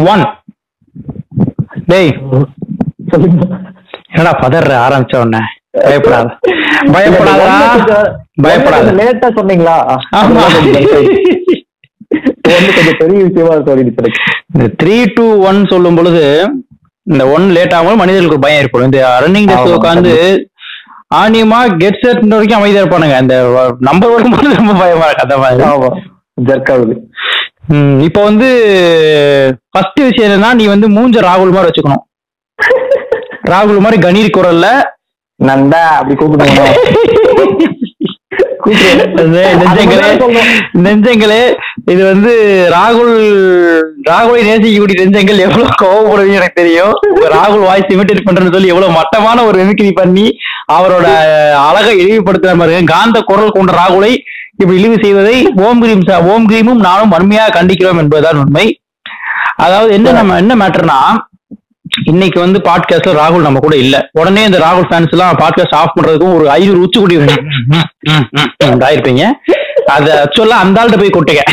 One டேய் சொல்லுங்க என்னடா பதற ஆரம்பிச்ச உடனே பயப்படாத பயப்படாதா பயப்படாத லேட்டா சொன்னீங்களா ஆமா இது வந்து கொஞ்சம் பெரிய விஷயமா தோணிடுச்சு எனக்கு இந்த த்ரீ டூ ஒன் சொல்லும் பொழுது இந்த ஒன் லேட் ஆகும் மனிதர்களுக்கு ஒரு பயம் ஏற்படும் இந்த ரன்னிங் டேஸ் ஆமா, உட்காந்து ஆணியமா கெட் செட் வரைக்கும் அமைதியா இருப்பானுங்க இந்த நம்பர் வரும்போது ரொம்ப பயமா இருக்கு அந்த மாதிரி ஆமா ஜர்க் ஆகுது ம், இப்போ வந்து ஃபர்ஸ்ட் விஷயம் என்னன்னா நீ வந்து மூஞ்ச ராகுல் மாதிரி வச்சுக்கணும் ராகுல் மாதிரி கணீர் குரல்ல நண்டா அப்படி கூப்பிடுங்க அதே, நெஞ்சங்களே நெஞ்சங்களே இது வந்து ராகுல் ராகுலை நேசிக்கக்கூடிய நெஞ்சங்கள் எவ்வளவு கோவப்படுவீங்க எனக்கு தெரியும் ராகுல் வாய்ஸ் இமிட்டேட் பண்றேன்னு சொல்லி எவ்வளவு மட்டமான ஒரு மிமிக்ரி பண்ணி அவரோட அழகை இழிவுபடுத்துற மாதிரி காந்த குரல் கொண்ட ராகுலை இப்படி இழிவு செய்வதை ஓம் கிரீம் சா- ஓம் கிரீமும் நானும் வன்மையாக கண்டிக்கிறோம் என்பதுதான் உண்மை அதாவது என்ன நம்ம என்ன மேட்டர்னா இன்னைக்கு வந்து பாட்காஸ்ட்ல ராகுல் நம்ம கூட இல்ல உடனே இந்த ராகுல் ஃபேன்ஸ் எல்லாம் பாட்காஸ்ட் ஆஃப் பண்றதுக்கும் ஒரு ஐநூறு உச்சி குடி ஆயிருப்பீங்க அத சொல்ல அந்த ஆள்கிட்ட போய் கொட்டுங்க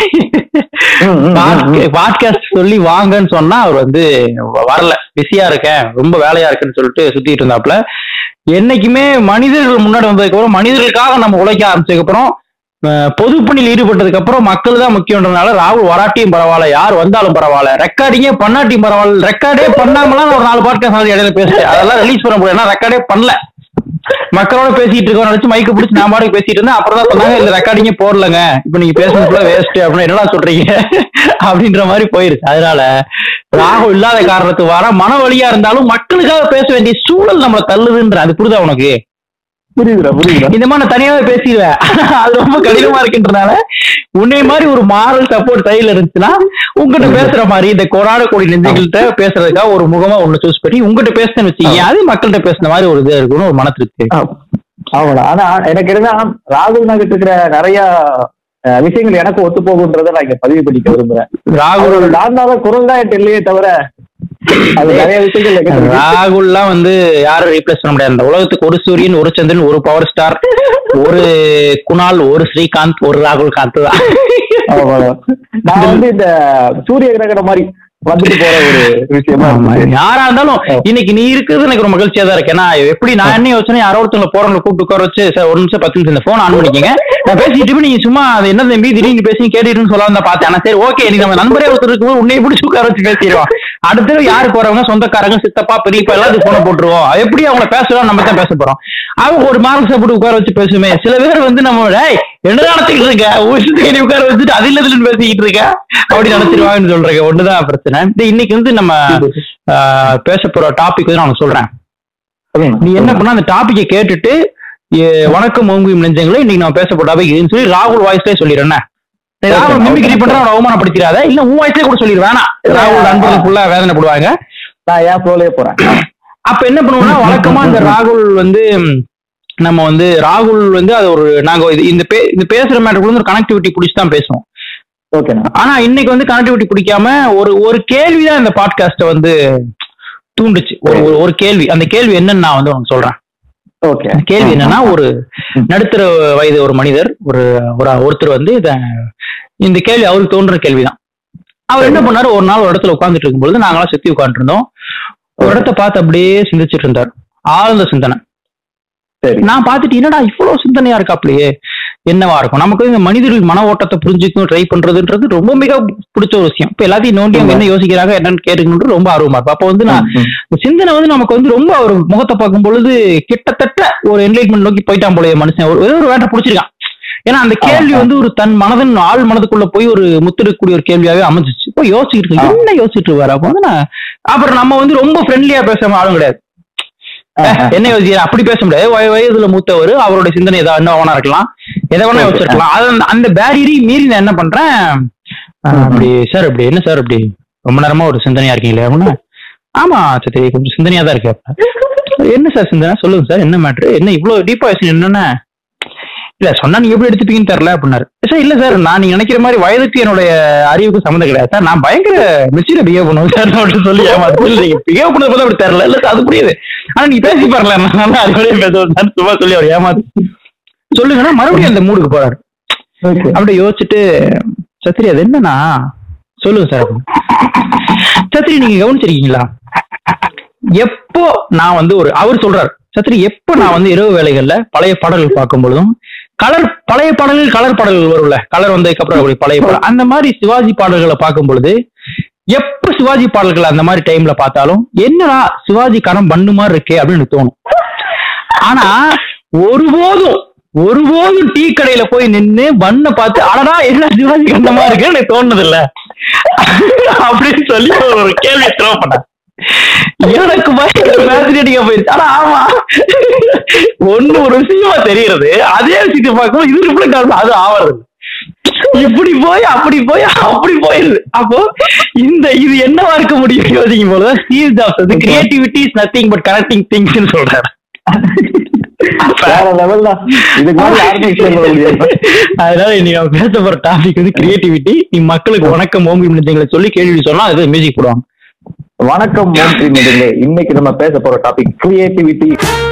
பாட்காஸ்ட் சொல்லி வாங்கன்னு சொன்னா அவர் வந்து வரல பிஸியா இருக்கேன் ரொம்ப வேலையா இருக்குன்னு சொல்லிட்டு சுத்திட்டு இருந்தாப்ல என்னைக்குமே மனிதர்கள் முன்னாடி வந்ததுக்கு அப்புறம் மனிதர்களுக்காக நம்ம உழைக்க ஆரம்பிச்சதுக்கு அப்புறம் அஹ், பொதுப்பணியில் ஈடுபட்டதுக்கு அப்புறம் மக்கள் தான் முக்கியன்றதுனால ராகுல் வராட்டியும் பரவாயில்ல யார் வந்தாலும் பரவாயில்ல ரெக்கார்டிங்கே பண்ணாட்டியும் பரவாயில்ல ரெக்கார்டே பண்ணாமலாம் ஒரு நாலு பாட்காஸ்ட் இடையில பேசுறேன் அதெல்லாம் ரிலீஸ் பண்ண முடியாது ஏன்னா ரெக்கார்டே பண்ணல மக்களோட பேசிட்டு இருக்கோம் நினைச்சு மைக்க பிடிச்சி நான் பாட்டுக்கு பேசிட்டு இருந்தேன் அப்புறம் தான் சொன்னாங்க இந்த ரெக்கார்டிங்கே போடலங்க இப்ப நீங்க பேசுனதுக்குள்ள வேஸ்ட் அப்படின்னு என்னடா சொல்றீங்க அப்படின்ற மாதிரி போயிருச்சு அதனால ராகுல் இல்லாத காரணத்துக்கு வர மன வழியா இருந்தாலும் மக்களுக்காக பேச வேண்டிய சூழல் நம்மளை தள்ளுதுன்ற அது புரியுதா உனக்கு புரியுதுடா புரியுதுடா இந்த மாதிரி நான் தனியாவே பேசிடுவேன் அது ரொம்ப கடினமா இருக்குன்றனால உன்னை மாதிரி ஒரு மாரல் சப்போர்ட் கையில இருந்துச்சுன்னா உங்ககிட்ட பேசுற மாதிரி இந்த கொடாட கோடி நெஞ்சங்கள்கிட்ட பேசுறதுக்காக ஒரு முகமா ஒண்ணு சூஸ் பண்ணி உங்ககிட்ட பேசுறேன்னு வச்சுக்கீங்க அது மக்கள்கிட்ட பேசுன மாதிரி ஒரு இது இருக்கணும் ஒரு மன திருப்தி இருக்கு. ஆமாடா ஆனா எனக்கு என்னன்னா ராகுல் நகிட்ட இருக்கிற நிறைய அஹ், விஷயங்கள் எனக்கு ஒத்து போகுன்றதை நான் இங்க பதிவு பண்ணிக்க விரும்புறேன் ராகுல் அவரோட டாண்டால குரல் தான் என்கிட்ட இல்லையே தவிர அது நிறைய விஷயங்கள் என்கிட்ட இருக்கு. ராகுல்லாம் வந்து யாரும் ரீப்ளேஸ் பண்ண முடியாது அந்த உலகத்துக்கு ஒரு சூரியன் ஒரு சந்திரன் ஒரு பவர் ஸ்டார் ஒரு குணால் ஒரு ஸ்ரீகாந்த் ஒரு ராகுல் காந்த் தான் ஆமாடா. நான் வந்து இந்த சூரிய கிரகணம் மாதிரி வந்துட்டு போற ஒரு விஷயமா ஆமா. இருந்துச்சு. யாரா இருந்தாலும் இன்னைக்கு நீ இருக்கிறது எனக்கு ஒரு மகிழ்ச்சியா தான் இருக்கு ஏன்னா எப்படி நான் என்ன யோசனை யாரோ ஒருத்தவங்க போறவங்களை கூப்பிட்டு உட்கார வச்சு சார் ஒரு நிமிஷம் பத்து நிமிஷம் இந்த போன் ஆன் பண்ணிக்கங்க நான் பேசிட்டு இருப்பேன், நீங்க சும்மா அது என்ன தம்பி திடீர்னு பேசி கேட்டுட்டு சொல்ல தான் பார்த்தேன் ஆனா சரி ஓகே நீ நம்ம நண்பரே ஒருத்தர் இருக்கும்போது உன்னைய பிடிச்சி உட்கார வச்சு பேசிடுவோம் அடுத்தது யாரு போறவங்க சொந்தக்காரங்க சித்தப்பா பெரியப்பா எல்லாத்துக்கும் போன போட்டுருவோம் அது எப்படி அவங்கள பேசுறோம் நம்ம தான் பேச போறோம் அவங்க ஒரு மார்க் சாப்பிட்டு உட்கார வச்சு பேசுமே சில பேர் வந்து நம்ம "ஏய், என்ன நடத்திட்டு இருக்க ஊசத்துக்கு நீ உட்கார வச்சுட்டு அது இல்ல இதுலன்னு பேசிக்கிட்டு இருக்க அப்படி நினைச்சிருவாங்கன்னு சொல்றேன் ஒண்ணுதான் பிரச்சனை இந்த இன்னைக்கு வந்து நம்ம ஆஹ், பேச போற டாபிக் வந்து நான் உனக்கு சொல்றேன் சொல்லுங்க. நீ என்ன பண்ண அந்த டாபிக்கை கேட்டுட்டு ஏ, வணக்கம் ஓங்குயும் நெஞ்சங்களே இன்னைக்கு நம்ம பேச போற டாபிக் இதுன்னு சொல்லி ராகுல் வாய்ஸ்லயே சொல்லிடுறேன் நீ ராகுல் மிமிக்ரி பண்ற அவனை அவமானப்படுத்திடாத இல்ல உன் வாய்ஸ்லயே கூட சொல்லிடு வேணாம் ராகுல் நண்பர்கள் ஃபுல்லா வேதனைப்படுவாங்க நான் ஏன் ஃப்ளோலயே போறேன் அப்ப என்ன பண்ணுவோம்னா வழக்கமா இந்த ராகுல் வந்து ம், நம்ம வந்து ராகுல் வந்து அது ஒரு நாங்க இது- இந்த பே இந்த பேசுற மேட்டர் வந்து ஒரு கனெக்டிவிட்டி பிடிச்சி தான் பேசுவோம் ஓகேண்ணா ஆனா இன்னைக்கு வந்து கனெக்டிவிட்டி பிடிக்காம ஒரு ஒரு கேள்விதான் இந்த பாட்காஸ்ட வந்து தூண்டுச்சு ஒரு ஒரு- ஒரு கேள்வி அந்த கேள்வி என்னன்னு நான் வந்து உனக்கு சொல்றேன் ஓகே கேள்வி என்னன்னா ஒரு நடுத்தர வயது ஒரு மனிதர் ஒரு ஒரு ஒருத்தர் வந்து இத இந்த கேள்வி அவருக்கு தோன்ற கேள்விதான் அவர் என்ன பண்ணாரு ஒரு நாள் ஒரு இடத்துல உட்கார்ந்துட்டு இருக்கும்பொழுது நாங்களாம் சுத்தி உட்காந்துட்டு இருந்தோம் ஒரு இடத்த பார்த்து அப்படியே சிந்திச்சிட்டு இருந்தார் ஆழ்ந்த சிந்தனை சரி நான் பார்த்துட்டு என்னடா இவ்வளவு சிந்தனையா இருக்காப்லையே என்னவா இருக்கும் நமக்கு இந்த மனிதர்கள் மன ஓட்டத்தை புரிஞ்சுக்கணும் ட்ரை பண்றதுன்றது ரொம்ப மிக பிடிச்ச ஒரு விஷயம் இப்ப எல்லாத்தையும் நோண்டி அவங்க என்ன யோசிக்கிறாங்க என்னன்னு கேட்டுக்கணும்னு ரொம்ப ஆர்வமா இருக்கும் அப்ப வந்து நான் ம், ம். இந்த சிந்தனை வந்து நமக்கு வந்து ரொம்ப ஒரு முகத்தை பார்க்கும் பொழுது கிட்டத்தட்ட ஒரு என்லைட்மெண்ட் நோக்கி போயிட்டான் போலயே மனுஷன் ஒரு ஏதோ ஒரு வேட்டை பிடிச்சிருக்கான் ஏன்னா அந்த கேள்வி வந்து ஒரு தன் மனதின் ஆள் மனதுக்குள்ள போய் ஒரு முத்திருக்கக்கூடிய ஒரு கேள்வியாவே அமைஞ்சிச்சு இப்போ யோசிச்சுட்டு இருக்கு என்ன யோசிச்சுட்டு இருவாரு அப்போ வந்து நான் அப்புறம் நம்ம வந்து ரொம்ப ஃப்ரெண்ட்லியா பேசாம ஆளும் கிடையாது அஹ், என்ன யோசிக்கிற அப்படி பேச முடியாது வய- வயதுல மூத்தவர் அவரோட சிந்தனை ஏதாவது என்ன வேணா இருக்கலாம் எதை வேணா யோசிச்சிருக்கலாம் அது அந்த- அந்த பேரியரையும் மீறி நான் என்ன பண்றேன் அஹ், அப்படி சார் அப்படி என்ன சார் அப்படி ரொம்ப நேரமா ஒரு சிந்தனையா இருக்கீங்களே அப்படின்னா ஆமா சரி கொஞ்சம் சிந்தனையா தான் இருக்கு அப்ப. என்ன சார் சிந்தனை சொல்லுங்க சார் என்ன மேட்ரு என்ன இவ்வளவு டீப்பா என்னன்னா இல்ல சொன்னா நீங்க எப்படி எடுத்துப்பீங்கன்னு தெரியல அப்படின்னாரு சார் இல்ல சார் நான் நீங்க நினைக்கிற மாதிரி வயதுக்கு என்னுடைய அறிவுக்கு சம்மந்தம் கிடையாது சார் நான் பயங்கர மெச்சூரா பிஹேவ் பண்ணுவேன் சார் அப்படின்னு சொல்லி ஏமாத்து இல்ல நீங்க பிஹேவ் பண்ணது பார்த்தா அப்படி தெரியல இல்ல சார் அது புரியுது ஆனா நீங்க பேசி பாருல நான் அறிவுரையே பேசுவேன் சார் சும்மா சொல்லி அவர் ஏமாத்து சொல்லுங்கன்னா மறுபடியும் அந்த மூடுக்கு போறாரு ஓகே அப்படியே யோசிச்சுட்டு சத்திரி அது என்னன்னா சொல்லுங்க சார் அப்படின்னு. சத்திரி சத்ரி நீங்க கவனிச்சிருக்கீங்களா எப்போ நான் வந்து ஒரு அவர் சொல்றாரு சத்ரி எப்போ நான் வந்து இரவு வேலைகள்ல பழைய பாடல்கள் பார்க்கும் பொழுதும் கலர் பழைய பாடல்கள் கலர் பாடல்கள் வரும்ல கலர் வந்ததுக்கு அப்புறம் அப்படி பழைய பாடல் அந்த மாதிரி சிவாஜி பாடல்களை பார்க்கும் பொழுது எப்ப சிவாஜி பாடல்கள் அந்த மாதிரி டைம்ல பார்த்தாலும் என்னடா சிவாஜி கரம் பண்ணு மாதிரி இருக்கே அப்படின்னு எனக்கு தோணும் ஆனா ஒருபோதும் ஒருபோதும் டீ கடையில போய் நின்னு பண்ண பார்த்து அடடா என்ன சிவாஜி கண்டமா இருக்கு எனக்கு தோணுது இல்ல அப்படின்னு சொல்லி ஒரு கேள்வி த்ரோ பண்ணேன் எனக்கு பயங்கர fascinating-ஆ போயிருச்சு ஆனா ஆமா ஒண்ணு ஒரு விஷயமா தெரியுறது அதே விஷயத்தை பார்க்கும்போது இது ரிஃப்ளெக்ட் ஆகுது அது ஆவறது இப்படி போய் அப்படி போய் அப்படி போயிருது அப்போ இந்த இது என்னவா இருக்க முடியும் யோசிக்கும் போது ஸ்டீவ் ஜாப்ஸ் வந்து creativity is nothing but connecting things சொல்றாரு வேற லெவல் தான் இதுக்கு மேல யாருமே explain பண்ண முடியாது அதனால இன்னைக்கு நம்ம பேச போற டாபிக் வந்து கிரியேட்டிவிட்டி நீ மக்களுக்கு வணக்கம் ஓம்பி முடிஞ்சவங்களை சொல்லி கேள்வி சொன்னா அது மியூசிக் போடுவாங்க வணக்கம் மோன்ட்ரி நேயர்களே இன்னைக்கு நம்ம பேச போற டாபிக் கிரியேட்டிவிட்டி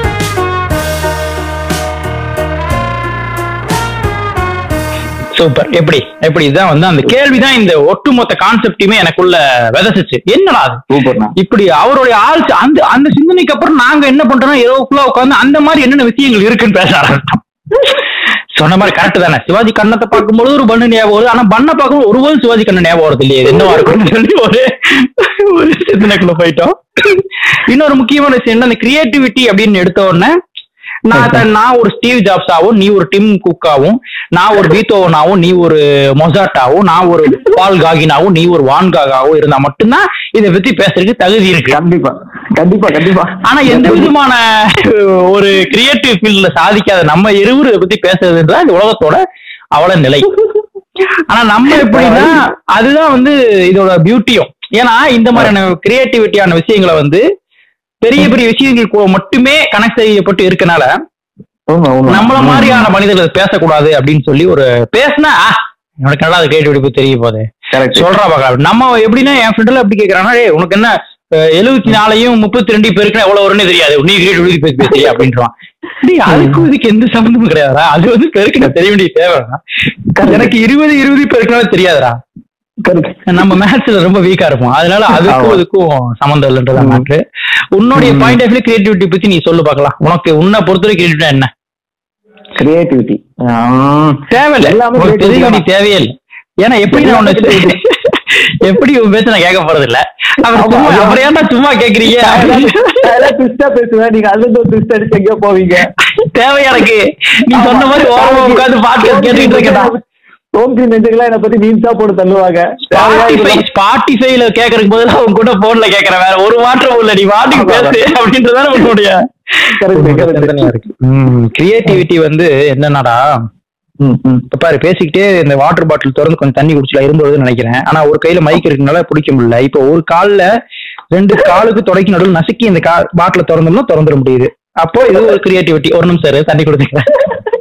சூப்பர் எப்படி எப்படி இதான் வந்து அந்த கேள்விதான் இந்த ஒட்டுமொத்த கான்செப்டையுமே எனக்குள்ள விதச்சிச்சு என்னடா அது சூப்பர்ண்ணா இப்படி அவருடைய ஆள் அந்த அந்த சிந்தனைக்கு அப்புறம் நாங்க என்ன பண்றோம்னா இரவு ஃபுல்லா உட்காந்து அந்த மாதிரி என்னென்ன விஷயங்கள் இருக்குன்னு பேச ஆரம்பிச்சோம் சொன்ன மாதிரி கரெக்ட் தானே சிவாஜி கண்ணத்தை பார்க்கும்போது ஒரு பண்ணு ஞாபகம் வருது ஆனா பண்ணை பார்க்கும்போது ஒருபோது சிவாஜி கண்ணு ஞாபகம் வருது இல்லையா இது என்னவா இருக்கும்னு சொல்லி ஒரு ஒரு சிந்தனைக்குள்ள போயிட்டோம் இன்னொரு முக்கியமான விஷயம் என்ன அந்த கிரியேட்டிவிட்டி அப்படின்னு எடுத்த உடனே நான் அத- நான் ஒரு ஸ்டீவ் ஜாப்ஸாவும் நீ ஒரு டிம் குக்காவும் நான் ஒரு பீத்தோவனாவும் நீ ஒரு மொசாட்டாவும் நான் ஒரு பால் காகினாவும் நீ ஒரு வான்காகாவும் இருந்தா மட்டும்தான் இதை பத்தி பேசுறதுக்கு தகுதி இருக்கு கண்டிப்பா கண்டிப்பா கண்டிப்பா ஆனா எந்த விதமான ஒரு கிரியேட்டிவ் ஃபீல்ட்ல சாதிக்காத நம்ம இருவரு இதை பத்தி பேசுறதுன்றதான் இந்த உலகத்தோட அவல நிலை ஆனா நம்ம எப்படின்னா அதுதான் வந்து இதோட பியூட்டியும் ஏன்னா இந்த மாதிரியான கிரியேட்டிவிட்டியான விஷயங்களை வந்து பெரிய பெரிய விஷயங்கள் கூட மட்டுமே கனெக்ட் செய்யப்பட்டு இருக்கனால உண்மை, உண்மை. நம்மள மாதிரியான மனிதர்கள் பேசக்கூடாது அப்படின்னு சொல்லி ஒரு பேசினா உனக்கு நல்லா அது கிரியேட்டிவிட்டி பத்தி தெரிய போகுது Correct. சொல்றா பாக்கலாம் நம்ம எப்படின்னா என் ஃப்ரெண்ட்ல எப்படி கேக்குறாங்கன்னா "ஏய், உனக்கு என்ன எழுபத்தி நாலையும் முப்பத்தி ரெண்டு பேருக்கு எவ்வளவு வரும்னு தெரியாது நீ கிரியேட்டிவிட்டி பேசி பேசுறியா அப்படின்றான் டேய், அதுக்கும் இதுக்கு எந்த சம்மந்தமும் கிடையாதுடா அது வந்து பெருக்கு நான் தெரிய வேண்டிய தேவைடா எனக்கு இருபது இருபது பேருக்குனால தெரியாதுடா Correct. நம்ம மேத்ஸ்ல ரொம்ப வீக்கா இருப்போம் அதனால அதுக்கும் ஆமா. இதுக்கும் சம்மந்தம் இல்லைன்றதா ம். மேட்ரு உன்னுடைய ம். பாயிண்ட் ஆஃப் வியூ கிரியேட்டிவிட்டி பத்தி நீ சொல்லு பார்க்கலாம் உனக்கு உன்னை பொறுத்தவரை கிரியேட்டிவிட்டி என்ன கிரியேட்டிவிட்டி தேவையில்லை எல்லாமே உனக்கு creativity தெரிய தான். வேண்டிய தேவையே இல்லை ஏன்னா எப்படி நான் எல்லாமே உன்னை எப்படி உன் பேச நான் கேட்க போறது இல்ல அப்புறம் ஆமா, சும்மா ஆமா. அப்புறம் ஏன்டா சும்மா கேக்குறீங்க ட்விஸ்டா பேசுவேன் நீங்க அதுல இருந்து ஒரு ட்விஸ்ட் அடிச்சு எங்கேயோ போவீங்க தேவை எனக்கு நீ சொன்ன மாதிரி ஓரமா உட்காந்து பாட்காஸ்ட் கேட்டுக்கிட்டு இருக்கேன்டா தோன்றி நெஞ்சுகளா என்ன பத்தி மீன்ஸா போட்டு தள்ளுவாங்க ஸ்பாட்டிஃபை ஸ்பாட்டிஃபைல கேக்குறதுக்கு பதிலா உன் கூட போன்ல கேக்குறேன் வேற ஒரு மாற்றம் இல்ல நீ வாட்டுக்கு ஆமா, பேசு அப்படின்றதான உன்னுடைய Correct, correct. கிரியேட்டிவிட்டி வந்து என்னன்னாடா ம், ம். இப்ப பாரு பேசிக்கிட்டே இந்த வாட்டர் பாட்டில் திறந்து கொஞ்சம் தண்ணி குடிச்சலாம் இருந்ததுன்னு நினைக்கிறேன் ஆனா ஒரு கையில மைக் இருக்கனால பிடிக்க முடியல இப்போ ஒரு கால்ல ரெண்டு காலுக்கு தொடக்கி நடுவில் நசுக்கி இந்த கா பாட்டில திறந்தோம்னா திறந்துட முடியுது அப்போ இது ஒரு கிரியேட்டிவிட்டி ஒரு நிமிஷம் இரு, தண்ணி கொடுத்துக்கிறேன்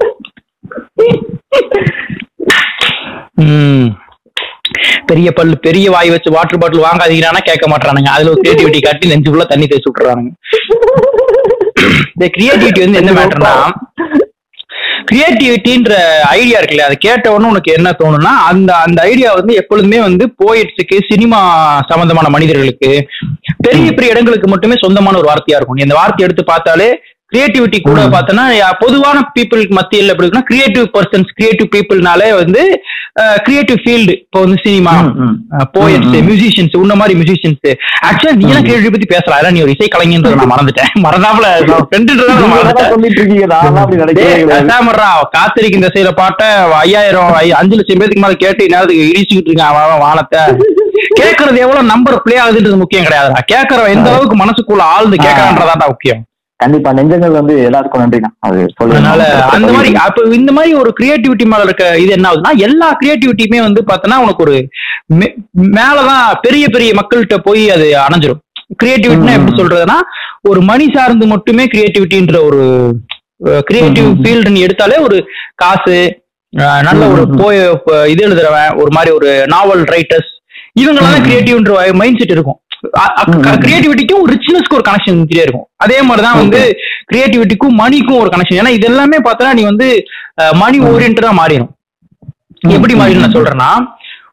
ம். பெரிய பல்லு பெரிய வாய் வச்சு வாட்டர் பாட்டில் வாங்காதீங்கன்னா கேட்க மாட்டானுங்க அதுல ஒரு கிரியேட்டிவிட்டி காட்டி நெஞ்சுக்குள்ள தண்ணி தேய்ச்சி விட்டுறானுங்க இந்த கிரியேட்டிவிட்டி வந்து என்ன மேட்டர்னா கிரியேட்டிவிட்டின்ற ஐடியா இருக்குல்ல அதை கேட்ட உடனே உனக்கு என்ன தோணும்னா அந்த அந்த ஐடியா வந்து எப்பொழுதுமே வந்து போயிட்ஸுக்கு சினிமா சம்பந்தமான மனிதர்களுக்கு பெரிய பெரிய இடங்களுக்கு மட்டுமே சொந்தமான ஒரு வார்த்தையா இருக்கும் நீ அந்த வார்த்தை எடுத்து பார்த்தாலே கிரியேட்டிவிட்டி கூட ம். பார்த்தோன்னா யா- பொதுவான பீப்புளுக்கு மத்தியில் எப்படி இருக்குன்னா கிரியேட்டிவ் பர்சன்ஸ் கிரியேட்டிவ் பீப்புள்னாலே வந்து கிரியேட்டிவ் ஃபீல்டு இப்போ வந்து சினிமா ம், ம். போயட்ஸ் ம், ம். மியூசிஷியன்ஸ் உன்ன மாதிரி மியூசிஷியன்ஸ் ஆக்சுவலா நீ எல்லாம் ம். கிரியேட்டிவ் பத்தி பேசலாம் அதான் நீ ஒரு இசை கலைஞன்றத நான் மறந்துட்டேன் மறந்தாப்புல ஃப்ரெண்டுன்றத நான் நீங்க மறந்துட்டேன் தான் சொல்லிட்டு இருக்கீங்க நான் அப்படி நினைக்கவே டேய், கிடையாது பேசாமட்றா, காத்திருக்கும் இந்த செய்யற பாட்ட ஐயாயிரம் ஐ- அஞ்சு லட்சம் பேருக்கு மேல கேட்டு நேரத்துக்கு இடிச்சுக்கிட்டு இருக்கான் அவன் அவன் வானத்தை கேக்குறது எவ்வளவு நம்பர் பிளே ஆகுதுன்றது முக்கியம் கிடையாதுடா கேக்குறவன் எந்த அளவுக்கு மனசுக்குள்ள ஆழ்ந்து கேட்கறான்றதாடா முக்கியம் கண்டிப்பா நெஞ்சங்கள் வந்து எல்லாருக்கும் நன்றிண்ணா அது சொல்லி அதனால அந்த மாதிரி அப்ப இந்த மாதிரி ஒரு கிரியேட்டிவிட்டி மேல இருக்க இது என்ன ஆகுதுன்னா எல்லா கிரியேட்டிவிட்டியுமே வந்து பார்த்தோன்னா உனக்கு ஒரு மே- மேலதான் பெரிய பெரிய மக்கள்கிட்ட போய் அது அணைஞ்சிரும் கிரியேட்டிவிட்டினா ம். எப்படி சொல்றதுன்னா ஒரு மணி சார்ந்து மட்டுமே கிரியேட்டிவிட்டின்ற ஒரு கிரியேட்டிவ் ம், ம், ம். ஃபீல்டு நீ எடுத்தாலே ஒரு காசு அஹ், நல்ல ஒரு ம், ம். போய் இது எழுதுறவன் ஒரு மாதிரி ஒரு நாவல் ரைட்டர்ஸ் இவங்களால ம், ம். கிரியேட்டிவ்ன்ற மைண்ட் செட் இருக்கும் ம், ம். கிரியேட்டிவிட்டிக்கும் ரிச்னஸ்க்கு ஒரு கனெக்ஷன் இருந்துட்டே இருக்கும் அதே மாதிரிதான் வந்து கிரியேட்டிவிட்டிக்கும் மணிக்கும் ஒரு கனெக்ஷன் ஏன்னா இது எல்லாமே பார்த்தா நீ வந்து மணி ஓரியன்டா மாறிடும் எப்படி மாறிடும் நான் சொல்றேன்னா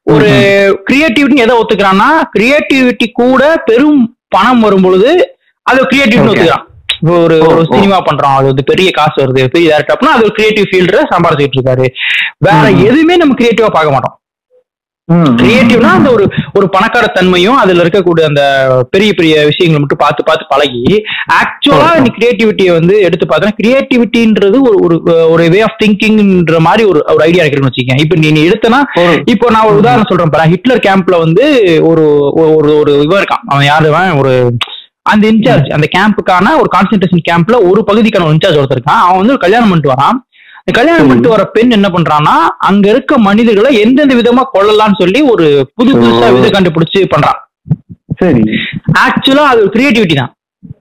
ஒரு கிரியேட்டிவிட்டி எதை ஒத்துக்கிறான்னா கிரியேட்டிவிட்டி கூட பெரும் பணம் வரும் பொழுது அது கிரியேட்டிவிட்டி Okay. ஒத்துக்கிறான் இப்போ ஒரு ஓ, ஒரு ஓ. சினிமா பண்றோம் அது வந்து பெரிய காசு வருது பெரிய டேரக்டர் அப்படின்னா அது ஒரு கிரியேட்டிவ் ஃபீல்ட சம்பாதிச்சிட்டு இருக்காரு வேற ம். எதுவுமே நம்ம கிரியேட்டிவா பார்க்க மாட்டோம் ம், ம். கிரியேட்டிவ்னா அந்த ஒரு ஒரு பணக்கார தன்மையும் அதுல இருக்கக்கூடிய அந்த பெரிய பெரிய விஷயங்களை மட்டும் பார்த்து பார்த்து பழகி ஆக்சுவலா Okay. நீ கிரியேட்டிவிட்டியை வந்து எடுத்து பார்த்தா கிரியேட்டிவிட்டின்றது ஒரு ஒரு ஒரு வே ஆஃப் திங்கிங்ன்ற மாதிரி ஒரு ஒரு ஐடியா இருக்குன்னு வச்சுக்கேன் இப்போ நீ நீ எடுத்தனா ஒரு- இப்போ நான் ஒரு உதாரணம் சொல்றேன் பாரு ஹிட்லர் கேம்ப்ல வந்து ஒரு ஒரு- ஒரு ஒரு இவன் இருக்கான் அவன் யாரு அவன் ஒரு அந்த இன்சார்ஜ் அந்த கேம்புக்கான ஒரு கான்சென்ட்ரேஷன் கேம்ப்ல ஒரு பகுதிக்கான ஒரு இன்சார்ஜ் ஒருத்தர் இருக்கான் அவன் வந்து ஒரு கல்யாணம் பண்ணிட்டு வரான் இந்த கல்யாணம் சரி. பண்ணிட்டு வர பெண் என்ன பண்றான்னா அங்க இருக்க மனிதர்களை எந்தெந்த விதமா கொள்ளலாம்னு சொல்லி ஒரு புது புதுசா ஓ. விதை கண்டுபிடிச்சு பண்றான் சரி ஆக்சுவலா அது ஒரு கிரியேட்டிவிட்டி தான்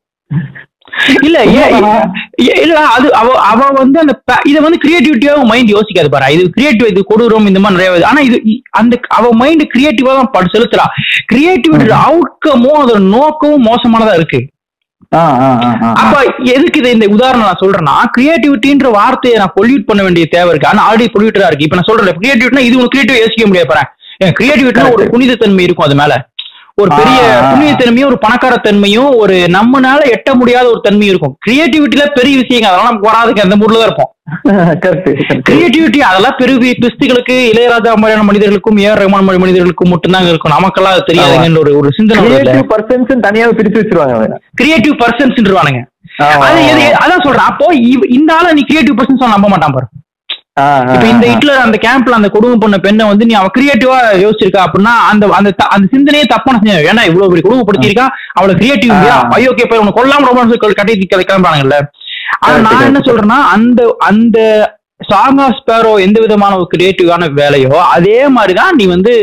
இல்ல ஏன் ஏ- இல்ல அது அவ அவ வந்து அந்த ப- இத வந்து கிரியேட்டிவிட்டியா மைண்ட் யோசிக்காது பாரு இது கிரியேட்டிவ் இது கொடூரம் இந்த மாதிரி நிறைய வருது. ஆனா இது இ- அந்த அவ மைண்ட் கிரியேட்டிவா தான் படு செலுத்துறா கிரியேட்டிவிட்டி அவுட்கமும் அதோட நோக்கமும் மோசமானதா இருக்கு ஆ, ஆ, ஆ, ஆ. அப்ப எதுக்கு இது இந்த உதாரணம் நான் சொல்றேன்னா கிரியேட்டிவிட்டின்ற வார்த்தையை நான் பொல்யூட் பண்ண வேண்டிய தேவை இருக்கு ஆனா ஆல்ரெடி பொல்யூட்டரா இருக்கு இப்ப நான் சொல்றேன் கிரியேட்டிவிட்டினா இது உனக்கு கிரியேட்டிவ் யோசிக்க முடியாது பாரு கிரியேட்டிவிட்டினா ஒரு Correct. புனிதத்தன்மை இருக்கும் அது மேல ஒரு பெரிய ஆ, ஆ. புண்ணியத்தன்மையும் ஒரு பணக்கார தன்மையும் ஒரு நம்மனால எட்ட முடியாத ஒரு தன்மையும் இருக்கும் கிரியேட்டிவிட்டில பெரிய விஷயங்க அதெல்லாம் நமக்கு வராதுக்கு அந்த மூட்ல தான் இருப்போம் Correct, correct. கிரியேட்டிவிட்டி அதெல்லாம் பெரிய பிஸ்துகளுக்கு இளையராஜா மாதிரியான மனிதர்களுக்கும் ஏஆர் ரஹ்மான் மாதிரி மனிதர்களுக்கும் மட்டும்தான் இருக்கும் நமக்கெல்லாம் அது தெரியாதுங்கன்ற ஒரு ஒரு சிந்தனை Creative persons ன்னு தனியாவே பிரிச்சு வச்சிருவாங்க அவங்க. கிரியேட்டிவ் பர்சன்ஸ்ன்றவானுங்க ஆமா, அது எது ஆமா. அதான் சொல்றேன் அப்போ இவ- இந்த ஆள நீ கிரியேட்டிவ் பர்சன் நம்ப மாட்டான் பாரு ஆ, ஆ, இப்ப இந்த ஆ. ஹிட்லர் அந்த கேம்ப்ல அந்த கொடுமை பண்ண பெண்ணை வந்து நீ அவ கிரியேட்டிவா யோசிச்சிருக்கா அப்படின்னா அந்த அந்த த- அந்த சிந்தனையே தப்பான சிந்தனை ஏன்னா இவ்வளவு பெரிய கொடுமைப்படுத்திருக்கா அவளை கிரியேட்டிவ் ஆ. ஐயோ ஓகே போய் உனக்கு கொல்லாம ரொம்ப கட்டி கிளம்புறாங்கல்ல ஆனா Correct, நான் என்ன correct. சொல்றேன்னா அந்த அந்த சாங் ஆஃப் ஸ்பேரோ எந்த விதமான ஒரு கிரியேட்டிவான வேலையோ அதே மாதிரிதான் நீ வந்து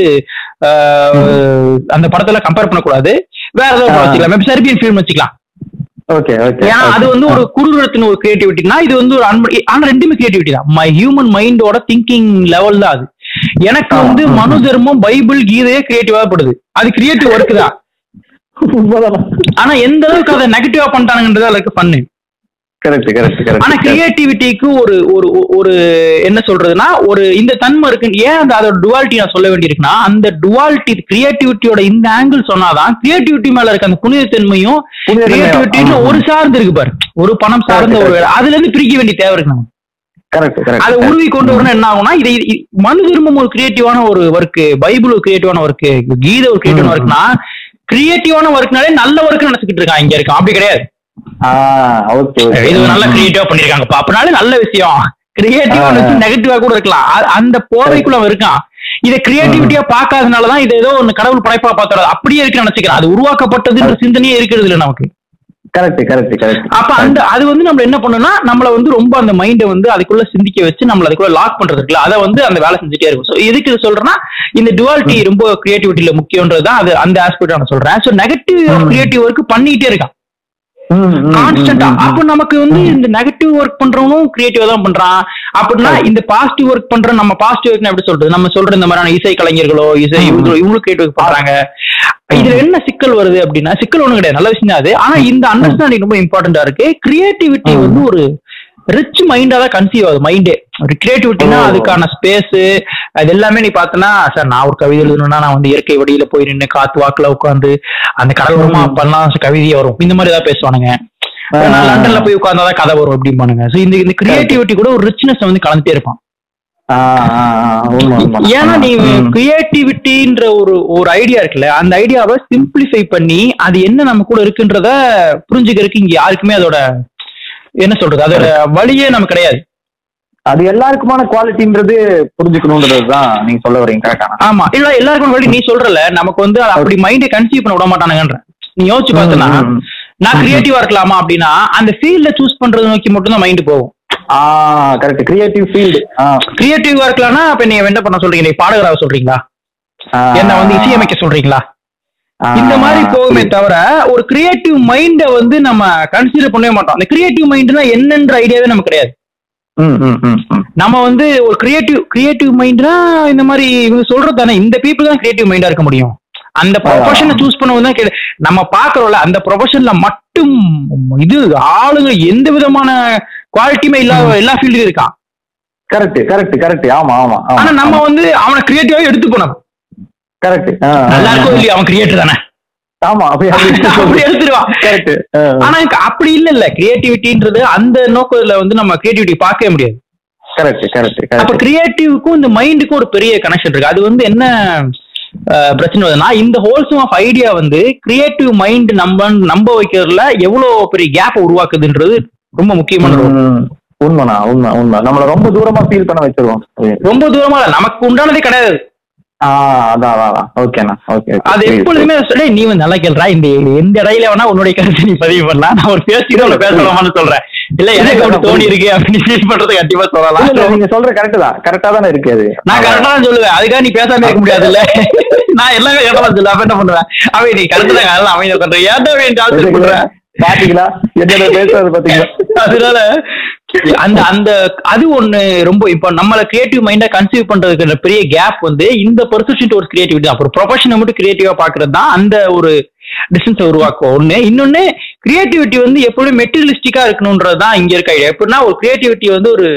ஆஹ், அந்த படத்துல கம்பேர் பண்ணக்கூடாது வேற ஏதாவது படம் ஆ. வச்சுக்கலாம் மேபி செர்பியன் ஃபிலிம் வச்சுக்கலாம் Okay, okay, ஏன்னா okay. அது வந்து ஒரு குருரத்தின் ஒரு கிரியேட்டிவிட்டினா இது வந்து ஒரு அன்பு ஆனா ரெண்டுமே கிரியேட்டிவிட்டி தான் மை ஹியூமன் மைண்டோட திங்கிங் லெவல் தான் அது எனக்கு ஆ, வந்து ஆ, ஆ. மனு தர்மம் பைபிள் கீதையே கிரியேட்டிவா படுது அது கிரியேட்டிவ் ஒர்க் தான் உண்மைதான். ஆனா எந்த அளவுக்கு அதை நெகட்டிவா பண்ணிட்டானுன்றது அதுக்கு பண்ணு Correct, correct, correct. ஆனா கிரியேட்டிவிட்டிக்கு ஒரு ஒரு ஒரு என்ன சொல்றதுன்னா ஒரு இந்த தன்மை இருக்கு ஏன் அந்த அதோட டுவாலிட்டி நான் சொல்ல வேண்டியிருக்குன்னா அந்த டுவாலிட்டி கிரியேட்டிவிட்டியோட இந்த ஆங்கிள் சொன்னாதான் கிரியேட்டிவிட்டி மேல இருக்க அந்த புனிதத்தன்மையும் புனிதத்தன்மை, கிரியேட்டிவிட்டின்னு ஆமா. ஒரு சார்ந்து இருக்கு பாரு ஒரு பணம் சார்ந்த Correct, ஒரு அதுல இருந்து பிரிக்க வேண்டிய தேவை இருக்கு நமக்கு Correct, correct, அதை correct. உருவி கொண்டு வரணும் என்ன ஆகும்னா இதை இ- மனு திரும்பும் ஒரு கிரியேட்டிவான ஒரு ஒர்க் பைபிள் ஒரு கிரியேட்டிவான ஒர்க் கீதை ஒரு கிரியேட்டிவான ம். ஒர்க்னா கிரியேட்டிவான ஒர்க்னாலே நல்ல ஒர்க் நினைச்சுக்கிட்டு இருக்கான் இங்க இருக்கான் அப்படி கிடையாது ஆ, okay, okay. இது நல்லா கிரியேட்டிவா பண்ணிருக்காங்கப்பா அப்படினாலே நல்ல விஷயம் கிரியேட்டிவா ஆ. வச்சு நெகட்டிவா கூட இருக்கலாம் அ- அந்த போதைக்குள்ள அவன் இருக்கான் இதை கிரியேட்டிவிட்டியா பார்க்காதனாலதான் இது ஏதோ ஒண்ணு கடவுள் படைப்பா பார்த்தோம் அப்படியே இருக்கு நினைச்சுக்கிறான் அது உருவாக்கப்பட்டதுன்ற சிந்தனையே இருக்கிறது இல்ல நமக்கு Correct, correct, correct. அப்ப அந்த அது வந்து நம்ம என்ன பண்ணணும்னா நம்மள வந்து ரொம்ப அந்த மைண்டை வந்து அதுக்குள்ள சிந்திக்க வச்சு நம்மள அதுக்குள்ள லாக் பண்றது இருக்குல்ல அதை வந்து அந்த வேலை செஞ்சுட்டே இருக்கும் ஸோ எதுக்கு இது சொல்றேன்னா இந்த டுவாலிட்டி ரொம்ப கிரியேட்டிவிட்டியில முக்கியன்றது தான் அது அந்த ஆஸ்பெக்ட் நான் சொல்றேன் ஸோ நெகட்டிவ் ம். கிரியேட்டிவ் ஒர்க் பண்ணிட்டே இருக்கான் ம், ம், ம், கான்ஸ்டன்டா ம், ம். அப்ப நமக்கு வந்து இந்த நெகட்டிவ் ஒர்க் பண்றவனும் கிரியேட்டிவா தான் பண்றான் அப்படின்னா Correct. இந்த பாசிட்டிவ் ஒர்க் பண்ற நம்ம பாசிட்டிவ் ஒர்க் எப்படி சொல்றது நம்ம சொல்ற இந்த மாதிரியான இசை கலைஞர்களோ இசை ம். இவங்க இவங்களும் கிரியேட்டிவ் பண்றாங்க இதுல என்ன சிக்கல் வருது அப்படின்னா சிக்கல் ஒண்ணும் கிடையாது நல்ல விஷயம் தான் அது ஆனா இந்த அண்டர்ஸ்டாண்டிங் ரொம்ப இம்பார்ட்டண்டா இருக்கு கிரியேட்டிவிட்டி ம். வந்து ஒரு ரிச் மைண்டா தான் கன்சீவ் ஆகுது மைண்டே ஒரு கிரியேட்டிவிட்டினா ஓ. அதுக்கான ஸ்பேஸ் அது எல்லாமே நீ பார்த்தனா சார் நான் ஒரு கவிதை எழுதணும்னா நான் வந்து இயற்கை வழியில போய் நின்று காத்து வாக்குல உட்காந்து அந்த கடலோரமா ம். பண்ணா கவிதையே வரும் இந்த மாதிரி ஏதாவது பேசுவானுங்க ஆ, நான் ஆ, லண்டன்ல ஆ. போய் உட்கார்ந்தாதான் கதை வரும் அப்படிம்பானுங்க சோ இந்த இந்த கிரியேட்டிவிட்டி கூட ஒரு ரிச்னஸ் வந்து கலந்துட்டே இருப்பான் ஆ, ஆ, ஆ, உண்மை, உண்மை. ஏன்னா நீ ம். கிரியேட்டிவிட்டின்ற ஒரு ஒரு ஐடியா இருக்குல்ல அந்த ஐடியாவை சிம்பிளிஃபை பண்ணி அது என்ன நம்ம கூட இருக்குன்றத புரிஞ்சுக்கிறதுக்கு இங்க யாருக்குமே அதோட என்ன சொல்றது அதோட வழியே நமக்கு கிடையாது அது எல்லாருக்குமான குவாலிட்டின்றது புரிஞ்சுக்கணும்ன்றது தான் நீங்க சொல்ல வரீங்க கரெக்டான ஆமா இல்ல எல்லாருக்கும் வழி நீ சொல்றல நமக்கு வந்து அது அப்படி மைண்டை கன்சீவ் பண்ண விட மாட்டானுங்கன்ற நீ யோசிச்சு பார்த்தனா ம், ம், ம். நான் கிரியேட்டிவா இருக்கலாமா அப்படின்னா அந்த ஃபீல்ட சூஸ் பண்றது நோக்கி மட்டும் தான் மைண்ட் போகும் ஆ கரெக்ட் கிரியேட்டிவ் ஃபீல்டு கிரியேட்டிவா இருக்கலாம்னா இப்ப நீங்க என்ன பண்ண சொல்றீங்க நீ பாடகராக சொல்றீங்களா என்ன வந்து இசையமைக்க சொல்றீங்களா இந்த மாதிரி போகுமே தவிர ஒரு கிரியேட்டிவ் மைண்ட வந்து நம்ம கன்சிடர் பண்ணவே மாட்டோம் அந்த கிரியேட்டிவ் மைண்ட்னா என்னன்ற ஐடியாவே நமக்கு கிடையாது நம்ம வந்து ஒரு கிரியேட்டிவ் கிரியேட்டிவ் மைண்ட்னா இந்த மாதிரி இவங்க சொல்றது தானே இந்த பீப்புள் தான் கிரியேட்டிவ் மைண்டா இருக்க முடியும் அந்த ப்ரொஃபஷனை சூஸ் பண்ணவும் தான் கே- நம்ம பாக்குறோம்ல அந்த ப்ரொஃபஷன்ல மட்டும் இது ஆளுங்க எந்த விதமான குவாலிட்டியுமே இல்லாத எல்லா ஃபீல்டும் இருக்கான் கரெக்ட் கரெக்ட் கரெக்ட் ஆமா ஆமா ஆமா. ஆனா நம்ம வந்து அவனை கிரியேட்டிவாவே எடுத்து போனோம் கரெக்ட் நல்லா இருக்கோ இல்லையோ அவன் கிரியேட்டர் தானே ஆமா அப்படி அப்படி எடுத்துருவான் கரெக்ட் ஆனா எனக்கு அப்படி இல்ல இல்ல கிரியேட்டிவிட்டின்றது அந்த நோக்கத்துல வந்து நம்ம கிரியேட்டிவிட்டி பார்க்கவே முடியாது கரெக்ட் கரெக்ட் அப்ப கரெக்ட் கிரியேட்டிவ்க்கும் இந்த மைண்டுக்கும் ஒரு பெரிய கனெக்ஷன் இருக்கு அது வந்து என்ன அஹ், பிரச்சனை வருதுன்னா இந்த ஹோல்சம் ஆஃப் ஐடியா வந்து கிரியேட்டிவ் மைண்ட் நம்ப நம்ப வைக்கிறதுல எவ்வளவு பெரிய கேப் உருவாக்குதுன்றது ரொம்ப முக்கியமான role. ம், உண்மைண்ணா உண்மை உண்மை நம்மள ரொம்ப தூரமா ஃபீல் பண்ண வச்சிருவோம் ரொம்ப தூரமா இல்ல நமக்கு உண்டானதே கிடையாது ஆஹ் அதான் அதான், அதான் ஓகேண்ணா ஓகே அது எப்பொழுதுமே சொல்லி நீ வந்து நல்லா கேள்றா இந்த எந்த இடையில வேணா உன்னுடைய கருத்தை நீ பதிவு பண்ணலாம் நான் ஒரு பேசிட்டு உன்னை பேசலாமான்னு சொல்றேன் இல்ல எனக்கு அப்படி தோணி இருக்கு அப்படின்னு ஃபீல் பண்றது கண்டிப்பா சொல்லலாம் நீங்க சொல்ற கரெக்ட் தான் கரெக்டா தானே இருக்கு அது நான் கரெக்டா தான் சொல்லுவேன் அதுக்காக நீ பேசாம இருக்க முடியாதுல்ல நான் எல்லாமே கரெக்டா தான் சொல்லுவேன் அப்ப என்ன பண்ணுவேன் அவன் நீ கரெக்ட் தான் அதெல்லாம் அமைதி உட்காந்து ஏன்டா அவன் டார்ச்சர் பண்ற பாத்தீங்களா என்னோட பேசுறது பாத்தீங்களா அதனால அந்த அந்த அது ஒண்ணு ரொம்ப இப்போ நம்மள கிரியேட்டிவ் மைண்டா கன்சீவ் பண்றதுக்கு பெரிய கேப் வந்து இந்த பர்சூஷன் ஒரு கிரியேட்டிவிட்டி தான் ஒரு ப்ரொஃபஷனை மட்டும் கிரியேட்டிவா பாக்குறது தான் அந்த ஒரு டிஸ்டன்ஸை உருவாக்கும் ஒண்ணு இன்னொன்னு கிரியேட்டிவிட்டி வந்து எப்பவுமே மெட்டீரியலிஸ்டிக்கா இருக்கணும்ன்றது தான் இங்க இருக்க ஐடியா எப்படின்னா ஒரு கிரியேட்டிவிட்டி வந்து ஒரு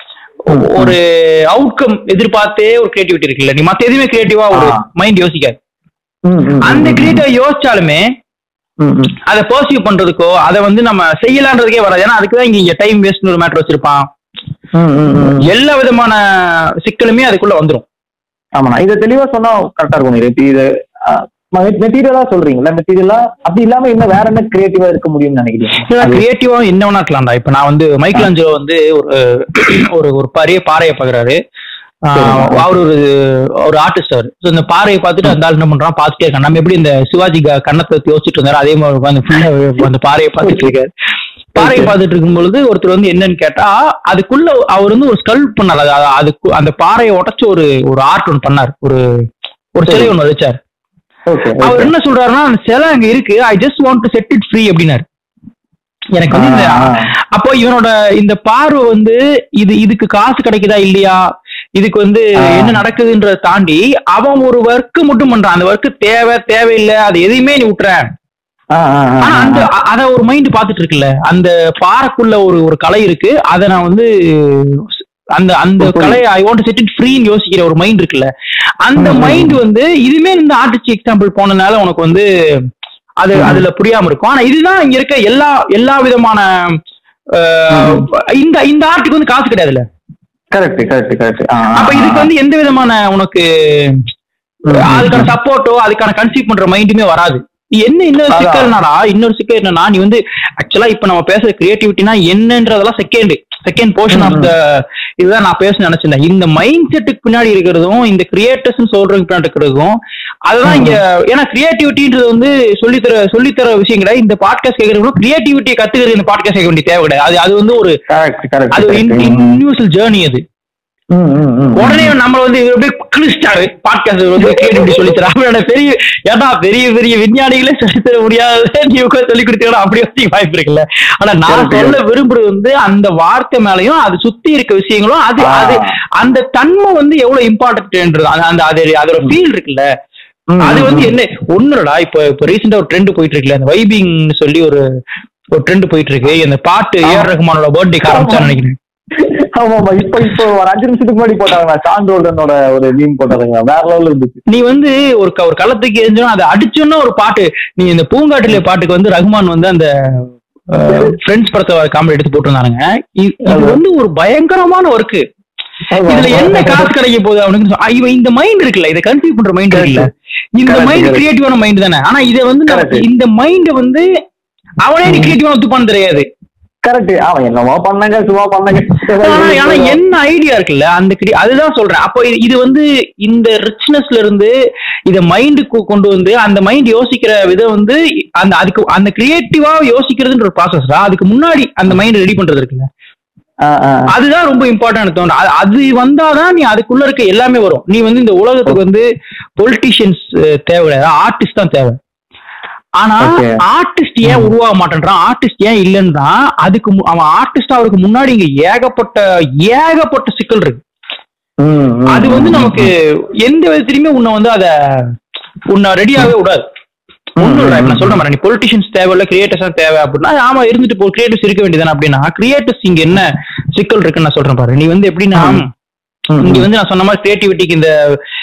ஒரு அவுட்கம் எதிர்பார்த்தே ஒரு கிரியேட்டிவிட்டி இருக்குல்ல நீ மத்த எதுவுமே கிரியேட்டிவா ஒரு ஆ. மைண்ட் யோசிக்காது ம், ம், அந்த ம், கிரியேட்டிவா யோசிச்சாலுமே ம், ம். அதை பர்சீவ் பண்றதுக்கோ அதை வந்து நம்ம செய்யலான்றதுக்கே வராது ஏன்னா அதுக்கு தான் இங்க டைம் வேஸ்ட் ஒரு மேட்டர் வச்சிருப்பான் ம், ம், ம். எல்லா விதமான சிக்கலுமே அதுக்குள்ள வந்துரும் ஆமாண்ணா இதை தெளிவா சொன்னா கரெக்டா இருக்கும் நீங்க. இப்ப இது மெட்டீரியலா சொல்றீங்களா மெட்டீரியலா அப்படி இல்லாம இன்னும் வேற என்ன கிரியேட்டிவா இருக்க முடியும்னு நினைக்கிறீங்க கிரியேட்டிவா என்ன வேணா இருக்கலாம்டா இப்ப நான் வந்து மைக்கேல் ஆஞ்சலோ வந்து ஒரு ஒரு ஒரு பெரிய பாறையை பாக்குறாரு ஆஹ் அவர் ஒரு ஒரு ஆர்டிஸ்ட் அவர் So, இந்த பாறையை பார்த்துட்டு அந்த ஆள் என்ன பண்றான் பார்த்துட்டே இருக்கான் நம்ம எப்படி இந்த சிவாஜி க- கண்ணத்தை யோசிச்சுட்டு இருந்தாரு அதே மாதிரி உட்கார்ந்து full ஆ அந்த பாறையை பார்த்துட்டு இருக்காரு பாறையை பார்த்துட்டு இருக்கும் பொழுது ஒருத்தர் வந்து என்னன்னு கேட்டா அதுக்குள்ள அவர் வந்து ஒரு ஸ்கல் பண்ணார் அது அது- அதுக்கு அந்த பாறையை உடைச்சு ஒரு ஒரு ஆர்ட் ஒன்று பண்ணார் ஒரு ஒரு சிலை ஒன்று வச்சார் ஓகே அவர் என்ன சொல்றாருன்னா அந்த சிலை அங்க இருக்கு I just want to set it free அப்படின்னாரு எனக்கு வந்து இந்த ஆ, ஆ. அப்போ இவனோட இந்த பார்வை வந்து இது இதுக்கு காசு கிடைக்குதா இல்லையா இதுக்கு வந்து ஆ. என்ன நடக்குதுன்றத தாண்டி அவன் ஒரு ஒர்க் மட்டும் பண்றான் அந்த ஒர்க் தேவை தேவையில்லை அது எதையுமே நீ விட்டுற ஆனா அந்த அ- அத ஒரு மைண்ட் பாத்துட்டு இருக்குல்ல அந்த பாறைக்குள்ள ஒரு ஒரு கலை இருக்கு அத நான் வந்து அந்த அந்த புரியுது. கலையை ஐ வாண்ட் செட் இட் ஃப்ரீன்னு யோசிக்கிற ஒரு மைண்ட் இருக்குல்ல அந்த ம், ம். மைண்ட் வந்து இதுமே இந்த ஆர்டிஸ்ட் எக்ஸாம்பிள் போனனால உனக்கு வந்து அது ம். அதுல புரியாம இருக்கும் ஆனா இதுதான் இங்க இருக்க எல்லா எல்லா விதமான அஹ், இந்த இந்த ஆர்ட்டுக்கு வந்து காசு கிடையாதுல்ல கரெக்ட் கரெக்ட் கரெக்ட் அப்ப இதுக்கு வந்து எந்த விதமான உனக்கு அதுக்கான சப்போர்ட்டோ அதுக்கான கன்சீவ் பண்ற மைண்டுமே வராது என்ன இன்னொரு அதான். சிக்கல்னாடா இன்னொரு சிக்கல் என்னன்னா நீ வந்து ஆக்சுவலா இப்ப நம்ம பேசுற கிரியேட்டிவிட்டினா என்னன்றதெல்லாம் second second portion of the இதுதான் நான் பேச நினைச்சிருந்தேன் இந்த மைண்ட் செட்டுக்கு பின்னாடி இருக்கிறதும் இந்த கிரியேட்டர்ஸ் சொல்றதுக்கு பின்னாடி இருக்கிறதும் அதுதான் இங்க ஏன்னா கிரியேட்டிவிட்டின்றது வந்து சொல்லித்தர சொல்லித்தர விஷயம் கிடையாது இந்த பாட்காஸ்ட் கேட்கறவங்களும் கிரியேட்டிவிட்டியை கத்துக்கிறது இந்த பாட்காஸ்ட் கேட்க வேண்டிய தேவை கிடையாது அது அது வந்து ஒரு கரெக்ட் அது ஒரு கரெக்ட் இன்டிவிஜுவல் ஜேர்னி அது உடனே நம்ம வந்து இவர் அப்படியே கிழிச்சிட்டாரு பாட்காஸ்ட் வந்து கிரியேட்டிவிட்டி சொல்லி தர அவரோட பெரிய ஏன்னா பெரிய பெரிய விஞ்ஞானிகளே சொல்லி தர முடியாத நீ உட்கார்ந்து சொல்லி கொடுத்தீங்கன்னா அப்படி வச்சு வாய்ப்பு இருக்குல்ல ஆனா நான் Correct. சொல்ல விரும்புறது வந்து அந்த வார்த்தை மேலயும் அது சுத்தி இருக்க விஷயங்களும் அது ஆ. அது அந்த தன்மை வந்து எவ்வளவு இம்பார்ட்டன்ட்ன்றது அந்த- அந்த அது அதோட ஃபீல் இருக்குல்ல அது வந்து என்ன ஒண்ணுடா இப்ப இப்ப ரீசெண்டா ஒரு ட்ரெண்ட் போயிட்டு இருக்குல்ல அந்த வைபிங் சொல்லி ஒரு ஒரு ட்ரெண்ட் போயிட்டு இருக்கு அந்த பாட்டு ஆமா. ஏஆர் ரஹ்மானோட பர்த்டே ஆரம்பிச்சான்னு நினைக்கிறேன் ஆமா ஆமா இப்ப இப்போ ஒரு அஞ்சு நிமிஷத்துக்கு முன்னாடி போட்டாங்க சான் ரோல்டனோட ஒரு மீன் போட்டாங்க வேற லெவல்ல இருந்துச்சு நீ வந்து ஒரு க- ஒரு களத்துக்கு எரிஞ்சோம் அதை அடிச்சோன்னா ஒரு பாட்டு நீ இந்த பூங்காட்டிலே பாட்டுக்கு வந்து ரஹ்மான் வந்து அந்த ஃப்ரெண்ட்ஸ் படத்தை காமெடி எடுத்து போட்டிருந்தானுங்க இ- இது வந்து ஒரு பயங்கரமான ஒர்க் இதுல என்ன காசு கிடைக்க போகுது அவனுக்கு சொ- இவன் இந்த மைண்ட் இருக்குல்ல இதை கன்சீவ் பண்ற மைண்ட் இருக்குல்ல இந்த Correct, மைண்ட் correct. கிரியேட்டிவான மைண்ட் தானே ஆனா இதை வந்து நமக்கு Correct. இந்த மைண்ட் வந்து அவனே நீ கிரியேட்டிவா ஒத்துப்பான்னு தெரியாது கரெக்ட் அவன் என்னமோ பண்ணாங்க சும்மா பண்ணாங்க ஆனா ஆனா என்ன ஐடியா இருக்குல்ல அந்த கிரி அதுதான் சொல்றேன் அப்போ இது- இது வந்து இந்த ரிச்னஸ்ல இருந்து இத மைண்டுக்கு கொண்டு வந்து அந்த மைண்ட் யோசிக்கிற விதம் வந்து அந்த அதுக்கு அந்த கிரியேட்டிவா யோசிக்கிறதுன்ற ஒரு ப்ராசஸ் அதுக்கு முன்னாடி அந்த மைண்ட் ரெடி பண்றது இருக்குல்ல ஆ, ஆ. அதுதான் ரொம்ப இம்பார்ட்டன்ட் தோணும் அது- அது வந்தாதான் நீ அதுக்குள்ள இருக்க எல்லாமே வரும் நீ வந்து இந்த உலகத்துக்கு வந்து பொலிட்டிஷியன்ஸ் தேவை கிடையாது ஆர்டிஸ்ட் தான் தேவை ஆனா Okay. ஆர்டிஸ்ட் ஏன் உருவாக மாட்டேன்றான் ஆர்டிஸ்ட் ஏன் இல்லைன்னா அதுக்கு மு- அவன் ஆர்டிஸ்ட் அவருக்கு முன்னாடி இங்க ஏகப்பட்ட ஏகப்பட்ட சிக்கல் இருக்கு ம், ம், அது வந்து ம், நமக்கு எந்த விதத்திலுமே உன்னை வந்து அத உன்னை ரெடியாவே விடாது ஒண்ணும் இல்ல இப்ப நான் சொல்றேன் பாரு, நீ பொலிட்டிஷியன்ஸ் தேவை இல்ல கிரியேட்டர்ஸ் தேவை அப்படின்னா ஆமா இருந்துட்டு போ கிரியேட்டர்ஸ் இருக்க வேண்டியதானே அப்படின்னா கிரியேட்டர்ஸ் இங்க என்ன சிக்கல் இருக்குன்னு நான் சொல்றேன் பாரு நீ வந்து எப்படின்னா ம், ம், இங்க வந்து நான் சொன்ன மாதிரி கிரியேட்டிவிட்டிக்கு இந்த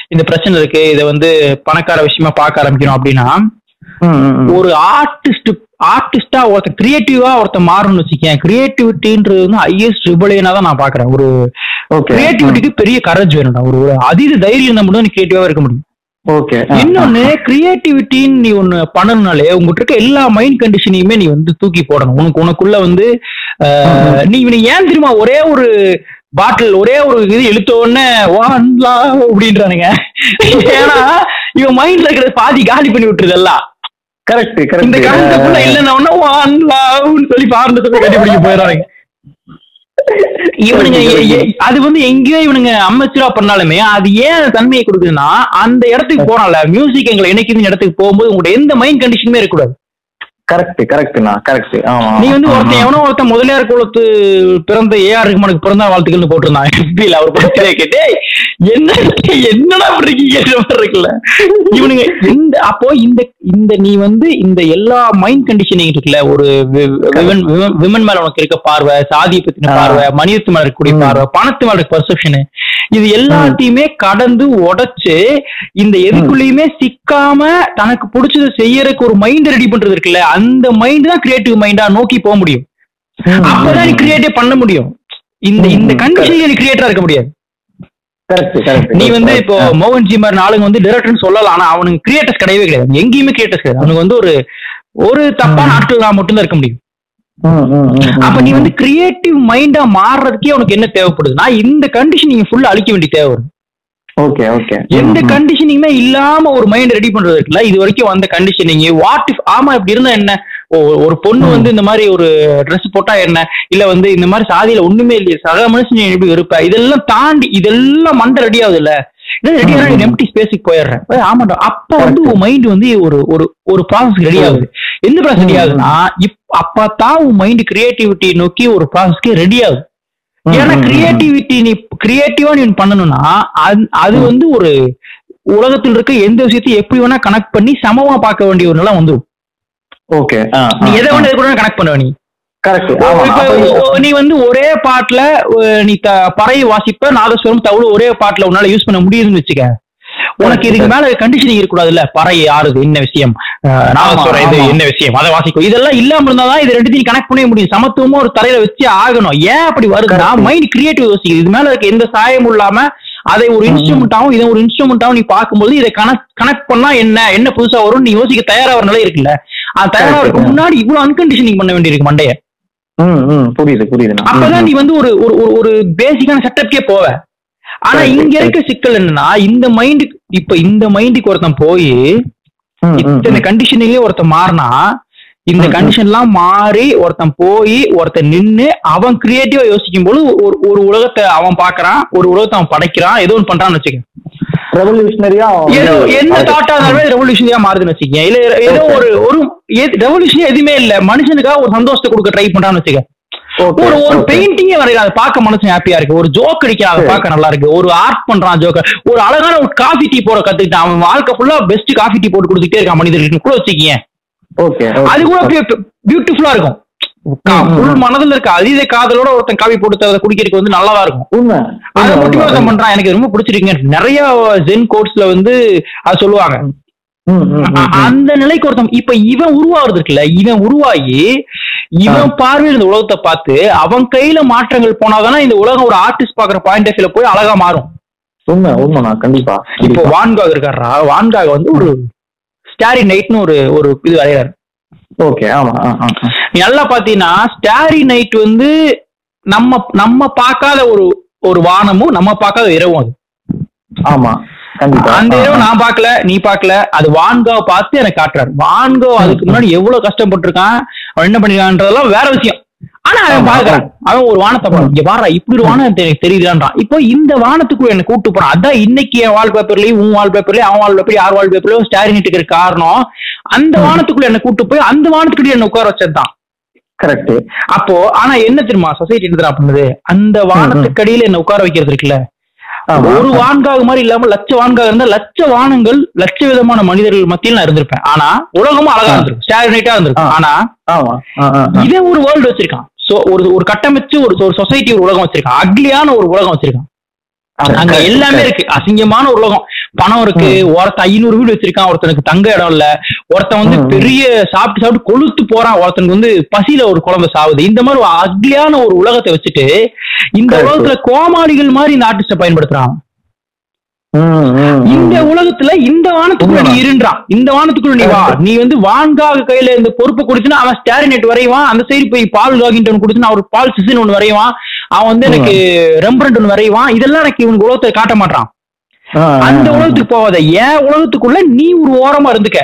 இந்த பிரச்சனை இருக்கு இதை வந்து பணக்கார விஷயமா பார்க்க ஆரம்பிக்கணும் அப்படின்னா ம், ம், ம். ஒரு ஆர்டிஸ்ட் ஆர்டிஸ்டா ஒருத்த கிரியேட்டிவா ஒருத்த மாறணும்னு வச்சுக்கேன் கிரியேட்டிவிட்டின்றது வந்து ஹையஸ்ட் ரிபலைனா தான் நான் பாக்குறேன் ஒரு ஓகே கிரியேட்டிவிட்டிக்கு பெரிய கரேஜ் வேணும்டா ஒரு ஒரு அதீத தைரியம் இருந்தா மட்டும் நீ கிரியேட்டிவா இருக்க முடியும் ஓகே ஆ, இன்னொன்னு கிரியேட்டிவிட்டின்னு நீ ஒண்ணு பண்ணணும்னாலே உங்ககிட்ட இருக்க எல்லா மைண்ட் கண்டிஷனையுமே நீ வந்து தூக்கி போடணும் உனக்கு உனக்குள்ள வந்து அஹ், நீ இவனை ஏன் தெரியுமா ஒரே ஒரு பாட்டில் ஒரே ஒரு இது இழுத்த உடனே வான்லா அப்படின்றானுங்க ஏன்னா இவன் மைண்ட்ல இருக்கிற பாதி காலி பண்ணி விட்டுருது எல்லாம் கரெக்ட் இந்த கரெக்ட் கான்செப்ட்ல இல்லைன்னா உடனே வான்லான்னு சொல்லி பாரம்பரியத்தை போய் கண்டுபிடிக்க போயிடுறாங்க இவனுங்க எ- எ- அது வந்து எங்கேயோ இவனுங்க அமைச்சரா பண்ணாலுமே அது ஏன் தன்மையை கொடுக்குதுன்னா அந்த இடத்துக்கு போறான்ல மியூசிக் எங்களை இணைக்குது இடத்துக்கு போகும்போது உங்களோட எந்த மைண்ட் கண்டிஷனுமே இருக்கக்கூடாது கரெக்ட் கரெக்ட்ண்ணா கரெக்ட் ஆமா நீ வந்து ஒருத்தன் எவனோ ஒருத்தன் முதலியார் குலத்து பிறந்த ஏஆர் ரஹ்மானுக்கு பிறந்த வாழ்த்துக்கள்னு போட்டிருந்தான் FB-ல அவர் படத்திலே கேட்டு என்ன என்னடா இப்படி இருக்கீங்க மாதிரி இருக்குல்ல இவனுங்க இந்த அப்போ இந்த இந்த நீ வந்து இந்த எல்லா மைண்ட் கண்டிஷனிங் இருக்குல்ல ஒரு விமன் மேல உனக்கு இருக்க பார்வை சாதியை பத்தின ஆ. பார்வை மனிதத்து மேல இருக்கக்கூடிய ம். பார்வை பணத்து மேல இருக்க பர்செப்ஷனு இது எல்லாத்தையுமே கடந்து உடைச்சு இந்த எதுக்குள்ளயுமே சிக்காம தனக்கு பிடிச்சதை செய்யறதுக்கு ஒரு மைண்ட் ரெடி பண்றது இருக்குல்ல அந்த மைண்ட் தான் கிரியேட்டிவ் மைண்டா நோக்கி போக முடியும் அப்பதான் நீ கிரியேட்டே பண்ண முடியும் இந்த ம், இந்த ம், கண்டிஷன்ல நீ கிரியேட்டரா இருக்க முடியாது கரெக்ட் கரெக்ட் நீ வந்து இப்போ மோகன் ஜி மாதிரி ஆளுங்க வந்து டைரக்டர்னு சொல்லலாம் ஆனா அவனுக்கு கிரியேட்டர்ஸ் கிடையவே கிடையாது எங்கேயுமே கிரியேட்டர்ஸ் கிடையாது அவனுக்கு வந்து ஒரு ஒரு தப்பான ஆட்கள் நான் மட்டும்தான் இருக்க முடியும் அப்ப நீ வந்து கிரியேட்டிவ் மைண்டா மாறுறதுக்கே உனக்கு என்ன தேவைப்படுதுன்னா இந்த கண்டிஷன் நீங்க ஃபுல்லா அழிக்க வேண்டிய தேவை வரும் ஓகே ஓகே எந்த கண்டிஷனிங்குமே இல்லாம ஒரு மைண்ட் ரெடி பண்றது இருக்குல்ல இது வரைக்கும் வந்த கண்டிஷனிங் வாட் இஃப் ஆமா இப்படி இருந்தா என்ன ஓ- ஒரு பொண்ணு வந்து இந்த மாதிரி ஒரு Dress போட்டா என்ன இல்ல வந்து இந்த மாதிரி சாதியில ஒண்ணுமே இல்லையே சக மனுஷன் நீ எப்படி இருப்ப இதெல்லாம் தாண்டி இதெல்லாம் மண்டை ரெடி ஆகுது இல்ல ரெடி ஆனா நீ எம்டி ஸ்பேஸுக்கு போயிடுறேன் ஏய், ஆமாடா அப்ப வந்து உன் மைண்ட் வந்து ஒரு ஒரு ஒரு ப்ராசஸ் ரெடி ஆகுது எந்த ப்ராசஸ் ரெடி ஆகுதுன்னா இப் அப்பதான் உன் மைண்ட் கிரியேட்டிவிட்டி நோக்கி ஒரு ப்ராசஸ்க்கு ரெடி ஆகுது ஏன்னா கிரியேட்டிவிட்டி நீ கிரியேட்டிவா நீ பண்ணணும்னா அது- அது வந்து ஒரு உலகத்தில் இருக்க எந்த விஷயத்தையும் எப்படி வேணா கனெக்ட் பண்ணி சமமா பார்க்க வேண்டிய ஒரு நிலை வந்துடும் ஓகே நீ எதை வேணா எது கூட கனெக்ட் பண்ணுவ நீ கரெக்ட் இப்ப ஒ- நீ வந்து ஒரே பாட்டுல அஹ், நீ த- பறையை வாசிப்ப நாதஸ்வரம் தவுளு ஒரே பாட்டுல உன்னால யூஸ் பண்ண முடியுதுன்னு வச்சுக்க உனக்கு இதுக்கு மேல கண்டிஷனிங் இருக்கக்கூடாதுல்ல பறை ஆறுது என்ன விஷயம் அஹ், நாதஸ்வரம் இது ஆமா. என்ன விஷயம் அதை வாசிக்கும் இதெல்லாம் இல்லாம இருந்தாதான் இது ரெண்டுத்தையும் கனெக்ட் பண்ணவே முடியும் சமத்துவமா ஒரு தரையில வச்சு ஆகணும் ஏன் அப்படி வருதுன்னா Correct. மைண்ட் கிரியேட்டிவ் யோசிக்குது இது மேல இருக்க எந்த சாயமும் இல்லாம அதை ஒரு இன்ஸ்ட்ருமெண்டாவும் இதை ஒரு இன்ஸ்ட்ருமெண்டாவும் நீ பார்க்கும்போது இதை கனெக்ட் கனெக்ட் பண்ணா என்ன என்ன புதுசா வரும் நீ யோசிக்க தயாரா ஒரு நிலை இருக்குல்ல அது தயாரா Correct. இருக்க முன்னாடி இவ்வளவு அன்கண்டிஷனிங் பண்ண வேண்டியிருக்கு மண்டைய ம் ம் புரியுது புரியுதுண்ணா அப்பதான் நீ வந்து ஒரு ஒரு ஒரு- ஒரு பேசிக்கான செட்டப்கே போவ ஆனா Correct, இங்க correct. இருக்க சிக்கல் என்னன்னா இந்த மைண்டு இப்ப இந்த மைண்டுக்கு ஒருத்தன் போய் ம், ம், இத்தனை ம். கண்டிஷனிலே ஒருத்தன் மாறினா இந்த ம், ம். கண்டிஷன்லாம் மாறி ஒருத்தன் போய் ஒருத்தன் நின்னு அவன் கிரியேட்டிவா யோசிக்கும் போது ஒரு ஒரு உலகத்தை அவன் பாக்குறான் ஒரு உலகத்தை அவன் படைக்கிறான் ஏதோ ஒன்று பண்றான்னு வச்சுக்க ரெவல்யூஷனரியா ஏதோ எந்த தாட்டா இருந்தாலும் ரெவல்யூஷனரியா மாறுதுன்னு வச்சுக்க இல்ல ஏதோ ஒரு ஒரு ரெவல்யூஷன் எதுவுமே இல்ல மனுஷனுக்காக ஒரு சந்தோஷத்தை கொடுக்க ட்ரை பண்றான்னு வச்சுக்க Okay, ஒரு ஒரு okay. பெயிண்டிங்கே வரையில அதை பார்க்க மனசு ஹாப்பியா இருக்கு ஒரு ஜோக் அடிக்கிறான் அதை சரி. பார்க்க நல்லா இருக்கு ஒரு ஆர்ட் பண்றான் ஜோக்க ஒரு அழகான ஒரு காஃபி டீ போட கத்துக்கிட்டான் அவன் வாழ்க்கை ஃபுல்லா பெஸ்ட் காஃபி டீ போட்டு கொடுத்துட்டே இருக்கான் மனிதர்களுக்கு கூட வச்சுக்கீங்க ஓகே அது கூட பியூட்டிஃபுல்லா இருக்கும் ம், ம், ஃபுல் ம். மனதுல இருக்க அதீத காதலோட ஒருத்தன் காஃபி போட்டு தரத குடிக்கிறதுக்கு வந்து நல்லாதான் இருக்கும் உண்மை அதை உண்மை, மட்டுமே உண்மை. ஒருத்தன் பண்றான் எனக்கு ரொம்ப பிடிச்சிருக்குங்க நிறைய ஜென் கோட்ஸ்ல வந்து அது சொல்லுவாங்க ம், ம், ம், அ- ம். அந்த நிலைக்கு ஒருத்தன் இப்ப இவன் உருவாகிறது இருக்குல்ல இவன் உருவாகி இவன் பார்வையில் இந்த உலகத்தை பார்த்து அவன் கையில மாற்றங்கள் போனாதானே இந்த உலகம் ஒரு ஆர்டிஸ்ட் பாக்குற பாயிண்ட் ஆஃப் வியூல போய் அழகா மாறும் உண்மை உண்மைண்ணா கண்டிப்பா இப்போ வான்காக் இருக்காரா வான்காக் வந்து ஒரு ஸ்டாரி நைட்னு ஒரு ஒரு இது வரைகிறாரு ஓகே ஆமா ஆ, ஆ, ஆ. நீ நல்லா பாத்தீங்கன்னா ஸ்டாரி நைட் வந்து நம்ம நம்ம பார்க்காத ஒரு ஒரு வானமும் நம்ம பார்க்காத இரவும் அது ஆமா கண்டிப்பா அந்த ஆ, இரவு ஆ. நான் பார்க்கல நீ பார்க்கல அது வான்காவை பார்த்து எனக்கு காட்டுறாரு வான்கோ அதுக்கு முன்னாடி எவ்வளவு கஷ்டப்பட்டிருக்கான் அவன் என்ன பண்ணிருக்கான்றதெல்லாம் வேற விஷயம் ஆனா அவன் ஆமா, பாக்குறான் அவன் ஒரு வானத்தை பாரு இங்க பாரு இப்படி ஒரு வானம் எனக்கு தெரியுதான்றான் இப்போ இந்த வானத்துக்குள்ள என்ன கூட்டு போறான் அதான் இன்னைக்கு என் வால் பேப்பர்லயும் உன் வால் பேப்பர்லயும் அவன் வால் பேப்பர்லயும் யார் வால் பேப்பர்லயும் ஸ்டாரி இருக்கிற காரணம் அந்த வானத்துக்குள்ள என்ன கூட்டு போய் அந்த வானத்துக்குள்ள என்ன உட்கார வச்சதுதான் கரெக்ட் அப்போ ஆனா என்ன தெரியுமா சொசைட்டி என்ன தெரியுமா பண்ணுது அந்த வானத்துக்கடியில என்ன உட்கார வைக்கிறது இருக்குல்ல ஆமா. ஒரு வான்காக மாதிரி இல்லாம லட்ச வான்காக இருந்தா லட்ச வானங்கள் லட்ச விதமான மனிதர்கள் மத்தியில் நான் இருந்திருப்பேன் ஆனா உலகமும் அழகா இருந்திருக்கும் ஸ்டாரி நைட்டா இருந்திருக்கும் ஆ. ஆனா ஆமா ஆ, ஆ, ஆ. இதே ஒரு வேர்ல்டு வச்சிருக்கான் சோ ஒரு ஒரு கட்டமைச்சு ஒரு ஒரு சொசைட்டி ஒரு உலகம் வச்சிருக்கான் அக்லியான ஒரு உலகம் வச்சிருக்கான் ஆமா, அங்க correct, எல்லாமே correct. இருக்கு அசிங்கமான ஒரு உலகம் பணம் இருக்கு ஒருத்தன் ஐநூறு வீடு வச்சிருக்கான் ஒருத்தனுக்கு தங்க இடம் இல்ல ஒருத்தன் வந்து ம். பெரிய சாப்பிட்டு சாப்பிட்டு கொழுத்து போறான் ஒருத்தனுக்கு வந்து பசியில ஒரு குழந்தை சாவுது இந்த மாதிரி ஒரு அக்லியான ஒரு உலகத்தை வச்சுட்டு இந்த Correct. உலகத்துல கோமாளிகள் மாதிரி இந்த ஆர்டிஸ்ட பயன்படுத்துறான் ம், ம், இந்த ம். உலகத்துல இந்த வானத்துக்குள்ள நீ உண்மைதான். இருன்றான் இந்த வானத்துக்குள்ள நீ வா நீ வந்து வான்காக கையில இந்த பொறுப்பு கொடுத்துனா அவன் ஸ்டாரினெட் வரைவான் அந்த சைடு போய் பால் காகின்ற கொடுத்துனா அவர் பால் சிசின் ஒன்று வரைவான் அவன் வந்து எனக்கு ரெம்பரண்ட் ஒன்று வரைவான் இதெல்லாம் எனக்கு இவனுக்கு உலகத்தை காட்ட மாட்டான் ஆ, ஆ, அந்த ஆ. உலகத்துக்கு போவாத என் உலகத்துக்குள்ள நீ ஒரு ஓரமா இருந்துக்க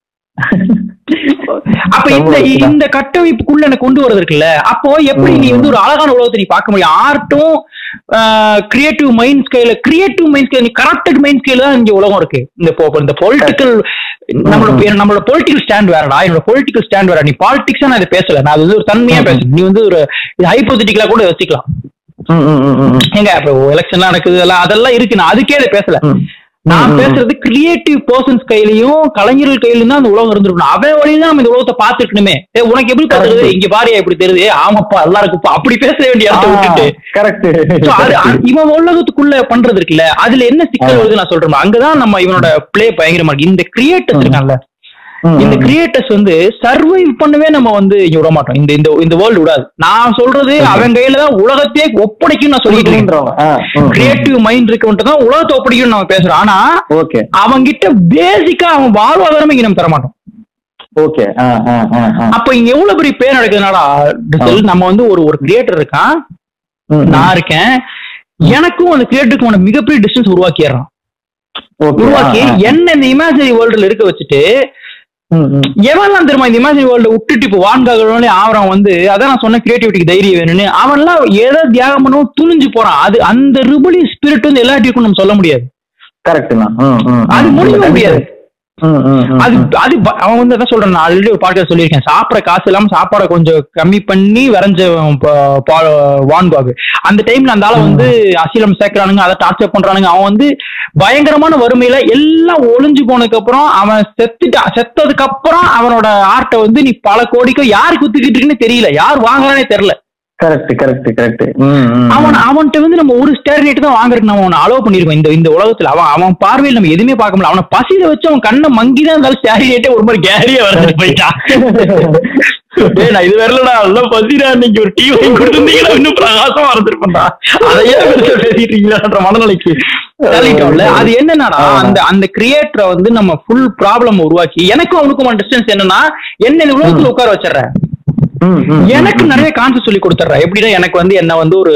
அப்ப இந்த ரொம்ப இந்த கட்டமைப்புக்குள்ள எனக்கு கொண்டு வரது இருக்குல்ல அப்போ எப்படி நீ வந்து ஒரு அழகான உலகத்தை நீ பார்க்க முடியும் ஆர்ட்டும் creative mind scale creative mind scale நீ கரப்டட் மைண்ட் ஸ்கேல் தான் இங்க உலகம் இருக்கு இந்த po- இந்த பொலிட்டிக்கல் நம்மளோட நம்மளோட பொலிட்டிக்கல் ஸ்டாண்ட் வேறடா என்னோட பொலிட்டிக்கல் ஸ்டாண்ட் வேற நீ பாலிடிக்ஸா நான் இதை பேசல நான் அது வந்து ஒரு தன்மையா பேசுறேன் நீ வந்து ஒரு ஹைப்போதிட்டிக்கலா கூட வச்சுக்கலாம் ம், ம், ம், ம், ம். ஏங்க இப்ப எலெக்ஷன்லாம் நடக்குது எல்லாம் அதெல்லாம் இருக்கு நான் அதுக்கே அதை பேசல ம். நான் ம், ம், பேசுறது கிரியேட்டிவ் பர்சன்ஸ் கையிலயும் கலைஞர்கள் கையிலும் தான் அந்த உலகம் இருந்திருக்கணும் அவன் வழியில தான் நம்ம இந்த உலகத்தை பார்த்துருக்கணுமே ஏய், உனக்கு எப்படி பாத்துருது Correct. இங்க பாரியா இப்படி தெரியுது ஏய், ஆமாப்பா நல்லா இருக்குப்பா அப்படி பேச வேண்டிய இடத்த விட்டுட்டு correct. So, அது அது- இவன் உலகத்துக்குள்ள பண்றது இருக்குல்ல அதுல என்ன சிக்கல் ஆ. வருது நான் சொல்றேன் அங்கதான் நம்ம இவனோட பிளே பயங்கரமா இருக்கு இந்த கிரியேட்டர்ஸ் ம். இருக்கான்ல ம், இந்த ம். கிரியேட்டர்ஸ் வந்து சர்வைவ் பண்ணவே நம்ம வந்து இங்க விட மாட்டோம் இந்த இந்த இந்த வேர்ல்டு விடாது நான் சொல்றது Okay. அவன் கையில தான் உலகத்தையே ஒப்படைக்கும் நான் சொல்லிட்டு இருக்கேன் புரியுதுன்றவங்க. ஆ, ம், ம். கிரியேட்டிவ் மைண்ட் இருக்கவன்ட்டு தான் உலகத்தை ஒப்படைக்கும் நம்ம பேசுறோம் ஆனா ஓகே அவன் கிட்ட பேசிக்கா அவன் வாழ்வாதாரமே இங்க நம்ம தர மாட்டோம் ஓகே ஆ, ஆ, ஆ, ஆ. அப்ப இங்க எவ்வளவு பெரிய பேர் நடக்குதுனாடா டிசல் நம்ம வந்து ஒரு ஒரு கிரியேட்டர் இருக்கான் ம், ம். நான் இருக்கேன் எனக்கும் அந்த கிரியேட்டருக்கும் மிகப்பெரிய டிஸ்டன்ஸ் உருவாக்கிடுறான் ஓகே, உருவாக்கி ஆ, ஆ. என்ன இந்த இமேஜினரி வேர்ல்டுல இருக்க வச்சுட்டு ம், ம். எவன்லாம் தெரியுமா இந்த இமேஜினரி வேர்ல்டு விட்டுட்டு இப்போ வான்காக ஆவறான் வந்து அதான் நான் சொன்ன கிரியேட்டிவிட்டிக்கு தைரியம் வேணும்னு அவன்லாம் எதை தியாகம் பண்ணவும் துணிஞ்சு போறான் அது அந்த ரிபலி ஸ்பிரிட் வந்து எல்லாத்தையும் நம்ம சொல்ல முடியாது correct தான். ம், ம், ம். அது முடியவே முடியாது ம், ம், ம், அது ம். அது ப- அவன் வந்து அதான் சொல்றேன் நான் ஆல்ரெடி ஒரு பாட்காஸ்ட் சொல்லியிருக்கேன் சாப்பிட காசு இல்லாம சாப்பாடை கொஞ்சம் கம்மி பண்ணி வரைஞ்ச வான்காகு அந்த டைம்ல அந்த ஆளை வந்து அசீலம் சேர்க்கிறானுங்க அதை டார்ச்சர் பண்றானுங்க அவன் வந்து பயங்கரமான வறுமையில எல்லாம் ஒளிஞ்சு போனதுக்கு அப்புறம் அவன் செத்துட்டா செத்ததுக்கு அப்புறம் அவனோட ஆர்ட்டை வந்து நீ பல கோடிக்கோ யாருக்கு குத்துக்கிட்டு இருக்குன்னு தெரியல யார் வாங்குறானே தெரியல correct, correct, correct. ம், ம், அவன் ம். அவன்கிட்ட வந்து நம்ம ஒரு ஸ்டேர் ரேட் தான் வாங்குறதுக்கு நம்ம அவனை அலோவ் பண்ணிருக்கோம் இந்த இந்த உலகத்துல அவன் அவன் பார்வையில் நம்ம எதுவுமே பார்க்க முடியல அவனை பசியில வச்சு அவன் கண்ணை மங்கி தான் இருந்தாலும் ஸ்டேர் ரேட்டே ஒரு மாதிரி கேரியா வரது போயிட்டான் டேய் நான் இது வரலடா எல்லாம் பசிடா இன்னைக்கு ஒரு டீ வாங்கி கொடுத்துருந்தீங்கன்னா இன்னும் பிரகாசமா இருந்திருப்பேன்டா அதையே பெருசா பேசிட்டு இருக்கீங்களான்ற மனநிலைக்கு தள்ளிட்டோம்ல அது என்னன்னா அந்த அந்த கிரியேட்டரை வந்து நம்ம ஃபுல் ப்ராப்ளம் உருவாக்கி எனக்கும் அவனுக்கும் டிஸ்டன்ஸ் என்னன்னா என்ன இந்த உலகத்துல உட்கார வச்சிடுறேன் ம், ம், எனக்கு நிறைய கான்செப்ட் சொல்லி கொடுத்துட்றேன் எப்படின்னா எனக்கு வந்து என்ன வந்து ஒரு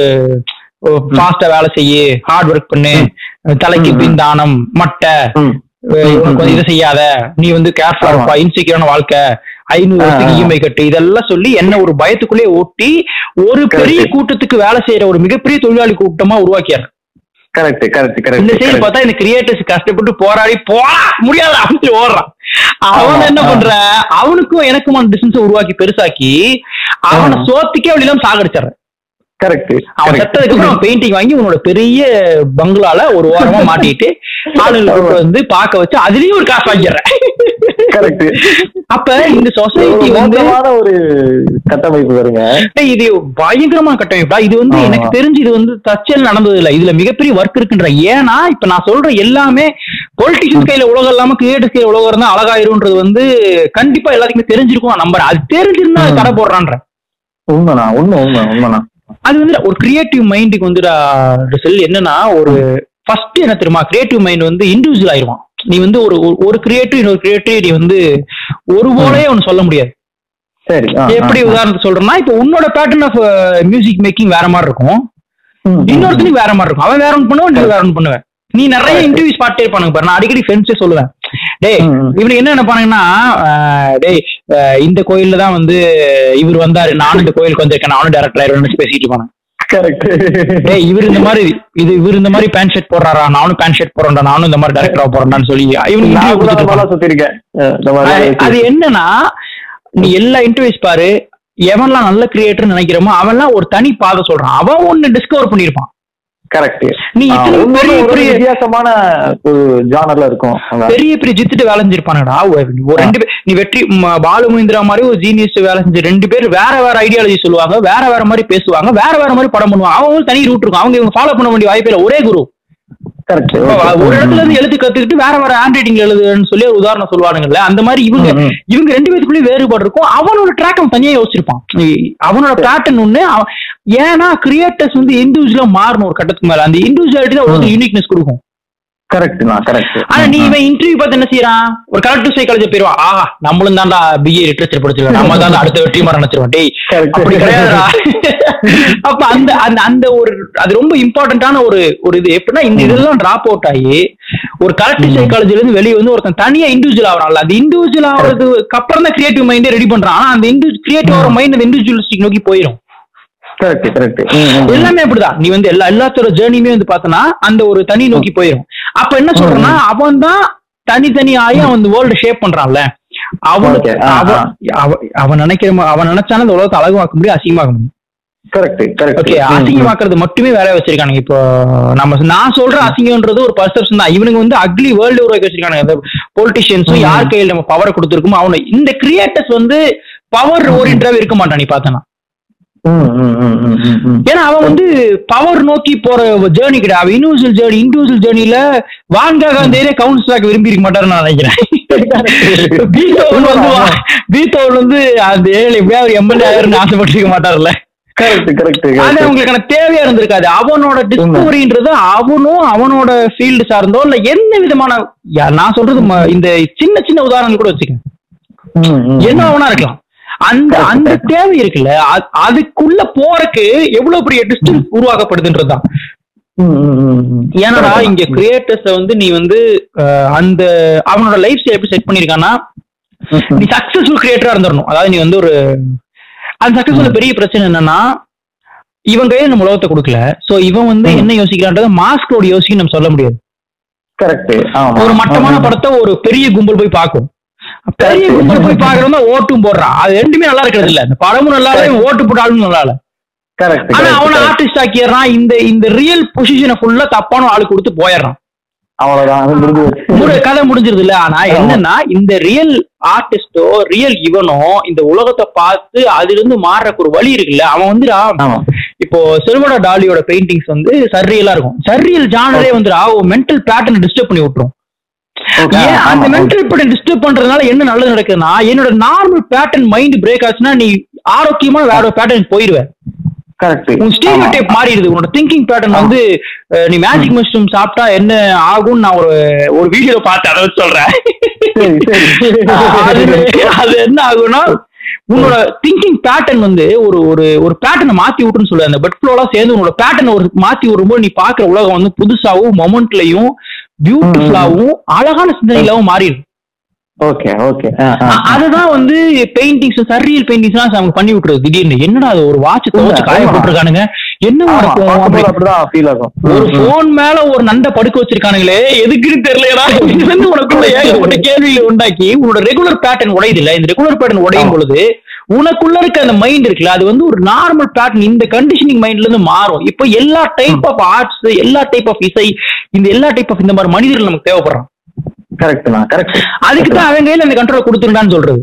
ஃபாஸ்டா வேலை செய்யு ஹார்ட் ஒர்க் பண்ணு தலைக்கு ம், ம். பின் தானம் மட்டை ம். அஹ் உனக்கு வந்து ம், இதை செய்யாத நீ வந்து கேர்ஃபுல்லா ஆமா. இருப்பா இன்செக்யூரான வாழ்க்கை ஐநூறு ஆ, வருஷத்துக்கு ஆ. இஎம்ஐ கட்டு இதெல்லாம் சொல்லி என்ன ஒரு பயத்துக்குள்ளே ஓட்டி ஒரு பெரிய Correct. கூட்டத்துக்கு வேலை செய்யற ஒரு மிகப்பெரிய தொழிலாளி கூட்டமா உருவாக்கியாரு correct, correct, correct, இந்த சைடு correct. பார்த்தா இந்த கிரியேட்டர்ஸ் கஷ்டப்பட்டு போராடி போடா முடியாது அப்படின்னு ஓடுறான் அவன் ஆமா, என்ன ஆ. பண்ற அவனுக்கும் எனக்குமான டிஸ்டன்ஸ் உருவாக்கி பெருசாக்கி அவனை ஆ. சோத்துக்கே அப்படி எல்லாம் சாகடிச்சிடுறேன் correct, அவன் correct. செத்ததுக்கு அப்புறம் பெயிண்டிங் வாங்கி உன்னோட பெரிய பங்களால ஒரு ஓரமா மாட்டிட்டு ஆளுங்களை கூட்டு வந்து பார்க்க வச்சு அதுலயும் ஒரு காசு வாங்கிடுறேன் correct. அப்ப இந்த சொசைட்டி ஒரு வந்து மோசமான ஒரு கட்டமைப்பு வருங்க டேய், இது பயங்கரமான கட்டமைப்பா இது வந்து ஆமா. எனக்கு தெரிஞ்சு இது வந்து தச்சல் நடந்தது இல்ல இதுல மிகப்பெரிய ஒர்க் இருக்குன்ற ஏன்னா இப்ப நான் சொல்ற எல்லாமே பொலிட்டிஷியன்ஸ் கையில உலகம் இல்லாம கிரியேட்டர்ஸ் கையில உலகம் இருந்தா அழகாயிரும்ன்றது வந்து கண்டிப்பா எல்லாத்துக்குமே தெரிஞ்சிருக்கும் நான் நம்புறேன் அது தெரிஞ்சிருந்தா அது ம். கடை போடுறான்ற உண்மைண்ணா உண்மை உண்மை உண்மைண்ணா அது வந்து ஒரு கிரியேட்டிவ் மைண்டுக்கு வந்து செல் என்னன்னா ஒரு ஃபர்ஸ்ட் என்ன தெரியுமா கிரியேட்டிவ் மைண்ட் வந்து இண்டிவிஜுவல் ஆயிருவான் நீ வந்து ஒரு ஒரு- ஒரு கிரியேட்டிவ் இன்னொரு கிரியேட்டிவ் நீ வந்து ஒரு போலே ஒன்னு சொல்ல முடியாது சரி ஆ, எப்படி ஆ, ஆ. உதாரணத்துக்கு சொல்றேன்னா இப்போ உன்னோட பேட்டர்ன் ஆஃப் மியூசிக் மேக்கிங் வேற மாதிரி இருக்கும் ம், ம். இன்னொருத்தனுக்கு வேற மாதிரி இருக்கும் அவன் வேற ஒன்று பண்ணுவான் நீ வேற ஒன்று பண்ணுவேன் நீ நிறைய Correct. இன்டர்வியூஸ் பார்ட்டே இருப்பானுங்க பாரு நான் அடிக்கடி ஃப்ரெண்ட்ஸே சொல்லுவேன் டேய் ம், ம். இவனுக்கு என்ன நினைப்பானுங்கன்னா ஆஹ், டேய் ஆஹ், இந்த கோயில்ல தான் வந்து இவர் வந்தாரு நானும் இந்த கோயிலுக்கு வந்திருக்கேன் நானும் டேரக்டர் ஆயிடுவேன் பேசிட்டு இருப்பானு correct. டேய் இவர் இந்த மாதிரி இது இவர் இந்த மாதிரி பேண்ட் ஷர்ட் போடுறாரா நானும் பேண்ட் ஷர்ட் போடுறேன்டா நானும் இந்த மாதிரி டேரக்டரா போறேன்டான்னு சொல்லி இவனுக்கு நான் interview கூட கொடுத்துட்டு அந்த இருப்பான். மாதிரிலாம் சுத்திருக்கேன் அஹ், இந்த மாதிரி அது- அது என்னன்னா நீ எல்லா இன்டர்வியூஸ் பாரு எவன்லாம் நல்ல கிரியேட்டர் நினைக்கிறோமோ அவன்லாம் ஒரு தனி பாதை சொல்றான் அவன் ஒன்னு டிஸ்கவர் பண்ணிருப்பான் கரெக்ட் நீ இத்தனை பெரிய பெரிய வித்தியாசமான ஒரு ஜானர்ல இருக்கும் அங்க. பெரிய பெரிய ஜித்துட்டு வேலை செஞ்சிருப்பானுடா ஒரு ஒரு ரெண்டு பேர் நீ வெற்றி ம- பாலு மஹிந்திரா மாதிரி ஒரு ஜீனியஸ் வேலை செஞ்சு ரெண்டு பேர் வேற வேற ஐடியாலஜி சொல்லுவாங்க வேற வேற மாதிரி பேசுவாங்க வேற வேற மாதிரி படம் பண்ணுவாங்க அவங்க தனி ரூட் இருக்கும் அவங்க இவங்க ஃபாலோ பண்ண வேண்டிய வாய்ப்பே இல்லை ஒரே குரு கரெக்ட் ஒரு இடத்துல இருந்து எழுத்து கத்துக்கிட்டு வேற வேற ஹேண்ட் ரைட்டிங்ல எழுதுன்னு சொல்லி ஒரு உதாரணம் சொல்லுவானுங்கல்ல அந்த மாதிரி இவங்க ம், ம். இவங்க ரெண்டு பேத்துக்குள்ளேயும் வேறுபாடு இருக்கும் அவனோட ட்ராக் அவன் தனியா யோசிச்சிருப்பான் இ- அவனோட பேட்டர்ன் ஒண்ணு அவன் ஏன்னா கிரியேட்டர்ஸ் வந்து இண்டிவிஜுவலா மாறணும் ஒரு கட்டத்துக்கு மேல அந்த இண்டிவிஜுவாலிட்டி தான் ஒரு யூனிக்னஸ் கொடுக்கும் கரெக்ட்ண்ணா கரெக்ட் ஆனா நீ இவன் இன்டர்வியூ பார்த்து என்ன செய்யறான் ஒரு கலெக்டிவ் சைக்காலஜி போயிருவான் ஆஹா நம்மளும் தான்டா பிஏ லிட்டரேச்சர் படிச்சிருக்கோம் நம்ம தான் அடுத்த வெற்றி மாதிரி நினைச்சிருவோம் டேய் Correct. அப்படி கிடையாதுடா அப்ப அந்த அந்த அந்த ஒரு அது ரொம்ப இம்பார்ட்டன்டான ஒரு ஒரு இது எப்படின்னா இந்த இதெல்லாம் டிராப் அவுட் ஆகி ஒரு கலெக்டிவ் சைக்காலஜில இருந்து வெளியே வந்து ஒருத்தன் தனியா இண்டிவிஜுவல் ஆகிறான்ல அந்த இண்டிவிஜுவல் ஆகிறதுக்கு அப்புறம் தான் கிரியேட்டிவ் மைண்டே ரெடி பண்றான் ஆனா அந்த இண்டிவி கிரியேட்டிவ் ஆகிற மைண்ட் அந்த இண்டிவிஜுவலிஸ்டிக் நோக்கி போயிடும் கரெக்ட் கரெக்ட் எல்லாமே அப்படிதான் நீ வந்து எல்லா எல்லாத்தோட ஜேர்னியுமே வந்து பார்த்தனா அந்த ஒரு தனி நோக்கி போயிடும் அப்ப என்ன சொல்றேன்னா அவன் தான் தனித்தனி ஆகி அவன் இந்த வேர்ல்டு ஷேப் பண்றான்ல அவனுக்கு Okay. ஆ, அவன் ஆ. அவ- அவன் நினைக்கிற மா- அவன் நினைச்சான இந்த உலகத்தை அழகுவாக்க முடியும் அசிங்கமாக்க முடியும் கரெக்ட் கரெக்ட் ஓகே அசிங்கமாக்குறது மட்டுமே வேலையை வச்சிருக்கானுங்க இப்போ நம்ம நான் சொல்ற அசிங்கம்ன்றது ஒரு பர்செப்ஷன் தான் இவனுங்க வந்து அக்லி வேர்ல்டு உருவாக்கி வச்சிருக்கானுங்க இந்த பொலிட்டிஷியன்ஸும் ம். யார் கையில் நம்ம பவரை கொடுத்துருக்கோமோ அவனை இந்த கிரியேட்டர்ஸ் வந்து பவர் ஓரியன்டாவே இருக்க மாட்டான் நீ பார்த்தனா ஏன்னா அவன் வந்து பவர் நோக்கி போற ஜேர்னி கிடையாது அவன் இண்டிவிஜுவல் ஜேர்னி இண்டிவிஜுவல் ஜேர்னில வான்காக அந்த ஏரியா கவுன்சிலாக விரும்பி இருக்க மாட்டாருன்னு நான் நினைக்கிறேன் பீத்தோவன் வந்து வா- பீத்தோவன் வந்து அந்த ஏரியா எப்படியா ஒரு எம்எல்ஏ ஆயிருன்னு ஆசைப்பட்டிருக்க மாட்டார்ல கரெக்ட் கரெக்ட் அது அவங்களுக்கான தேவையா இருந்திருக்காது அவனோட டிஸ்கவரின்றது அவனும் அவனோட ஃபீல்டு சார்ந்தோ இல்ல என்ன விதமான யா, நான் சொல்றது ம- இந்த சின்ன சின்ன உதாரணங்கள் கூட வச்சுக்கேன் என்ன அவனா இருக்கலாம் அந்த Correct, அந்த correct. தேவை இருக்குல்ல அது- அதுக்குள்ள போறக்கு எவ்வளவு பெரிய டிஸ்டன்ஸ் உருவாக்கப்படுதுன்றதுதான் ஏன்னாடா இங்க கிரியேட்டர்ஸ் வந்து நீ வந்து அஹ், அந்த அவனோட லைஃப் ஸ்டைல் எப்படி செட் பண்ணிருக்கான்னா நீ சக்சஸ்ஃபுல் கிரியேட்டரா இருந்துடணும் அதாவது நீ வந்து ஒரு அந்த சக்சஸ்ஃபுல் பெரிய பிரச்சனை என்னன்னா இவன் கையில நம்ம உலகத்தை கொடுக்கல சோ இவன் வந்து ம். என்ன யோசிக்கிறான்றத மாஸ்கோட யோசிக்க நம்ம சொல்ல முடியாது கரெக்ட் ஒரு மட்டமான படத்தை ஒரு பெரிய கும்பல் போய் பார்க்கும் பெரிய Correct. கும்பல் போய் பாக்குறவங்க ஓட்டும் போடுறான் அது ரெண்டுமே நல்லா இருக்கிறது இல்ல இந்த படமும் நல்லா இல்ல இவன் ஓட்டு போட்டாலும் நல்லா இல்ல கரெக்ட் ஆனா அவன ஆர்டிஸ்ட் ஆக்கிடுறான் இந்த இந்த ரியல் பொசிஷனை ஃபுல்லா தப்பான ஆளு கொடுத்து போயிடுறான் அவ்வளவுதான் அது முடிஞ்சு போச்சு. ஒரு கதை முடிஞ்சிருது இல்ல ஆனா என்னன்னா இந்த ரியல் ஆர்டிஸ்டோ ரியல் இவனோ இந்த உலகத்தை பார்த்து அதுல இருந்து மாறுறக்கு ஒரு வழி இருக்குல்ல அவன் வந்து ஆமா இப்போ செல்வடா டாலியோட பெயிண்டிங்ஸ் வந்து சர்ரியலா இருக்கும் சர்ரியல் ஜானரே வந்து மென்டல் பேட்டர்ன் டிஸ்டர்ப் பண்ணி விட்டுரும் Okay, ஏன் ஆமா, அந்த okay. மென்டல் பேட்டர்ன் டிஸ்டர்ப் பண்றதுனால என்ன நல்லது நடக்குதுன்னா என்னோட நார்மல் பேட்டர்ன் மைண்ட் பிரேக் ஆச்சுன்னா நீ ஆரோக்கியமான வேற ஒரு பேட்டர்ன் போயிருவ கரெக்ட் உன் ஸ்டீரியோ டைப் மாறிடுது உன்னோட திங்கிங் பேட்டர்ன் வந்து அஹ், நீ மேஜிக் மஷ்ரூம் சாப்பிட்டா என்ன ஆகும்னு நான் ஒரு ஒரு வீடியோ பார்த்தேன் அதை வச்சு சொல்றேன் சரி சரி அது அது என்ன ஆகும்னா உன்னோட திங்கிங் பேட்டர்ன் வந்து ஒரு ஒரு ஒரு பேட்டர்னை மாத்தி விட்டுன்னு சொல்லு அந்த பெட் ஃப்ளோலாம் சேர்ந்து உன்னோட பேட்டர்னை ஒரு மாத்தி விடும்போது நீ பாக்குற உலகம் வந்து புதுசாவும் மொமெண்ட்லயும் பியூட்டிஃபுல்லாவும் அழகான சிந்தனையிலாவும் மாறிடும் ஓகே ஓகே அ- அதுதான் வந்து பெயிண்டிங்ஸ் சர்ரியல் பெயிண்டிங்ஸ் அவங்க பண்ணி விட்டுறது திடீர்னு என்னடா அது ஒரு வாட்ச் துவச்சு உண்மை, காய உண்மை. போட்டிருக்கானுங்க என்ன நடக்கும் அப்படி- அப்படிதான் ஃபீல் ஆகும் ஒரு போன் மேல ஒரு நண்டை படுக்க வச்சிருக்கானுங்களே எதுக்குன்னு தெரியலடா இது வந்து உனக்குள்ள ஏகப்பட்ட கேள்விகளை உண்டாக்கி உன்னோட ரெகுலர் பேட்டர்ன் உடையுது இல்ல இந்த ரெகுலர் பேட்டர்ன் உடையும் ஆமா. பொழுது உனக்குள்ள இருக்க அந்த மைண்ட் இருக்குல்ல அது வந்து ஒரு நார்மல் பேட்டர்ன் இந்த கண்டிஷனிங் மைண்ட்ல இருந்து மாறும் இப்போ எல்லா டைப் ஆஃப் ஆர்ட்ஸ் எல்லா டைப் ஆஃப் இசை இந்த எல்லா டைப் ஆஃப் இந்த மாதிரி மனிதர்கள் நமக்கு தேவைப்படுறான் கரெக்ட் தான் கரெக்ட் அதுக்கு தான் அவன் கையில அந்த கண்ட்ரோல் கொடுத்துருந்தான்னு சொல்றது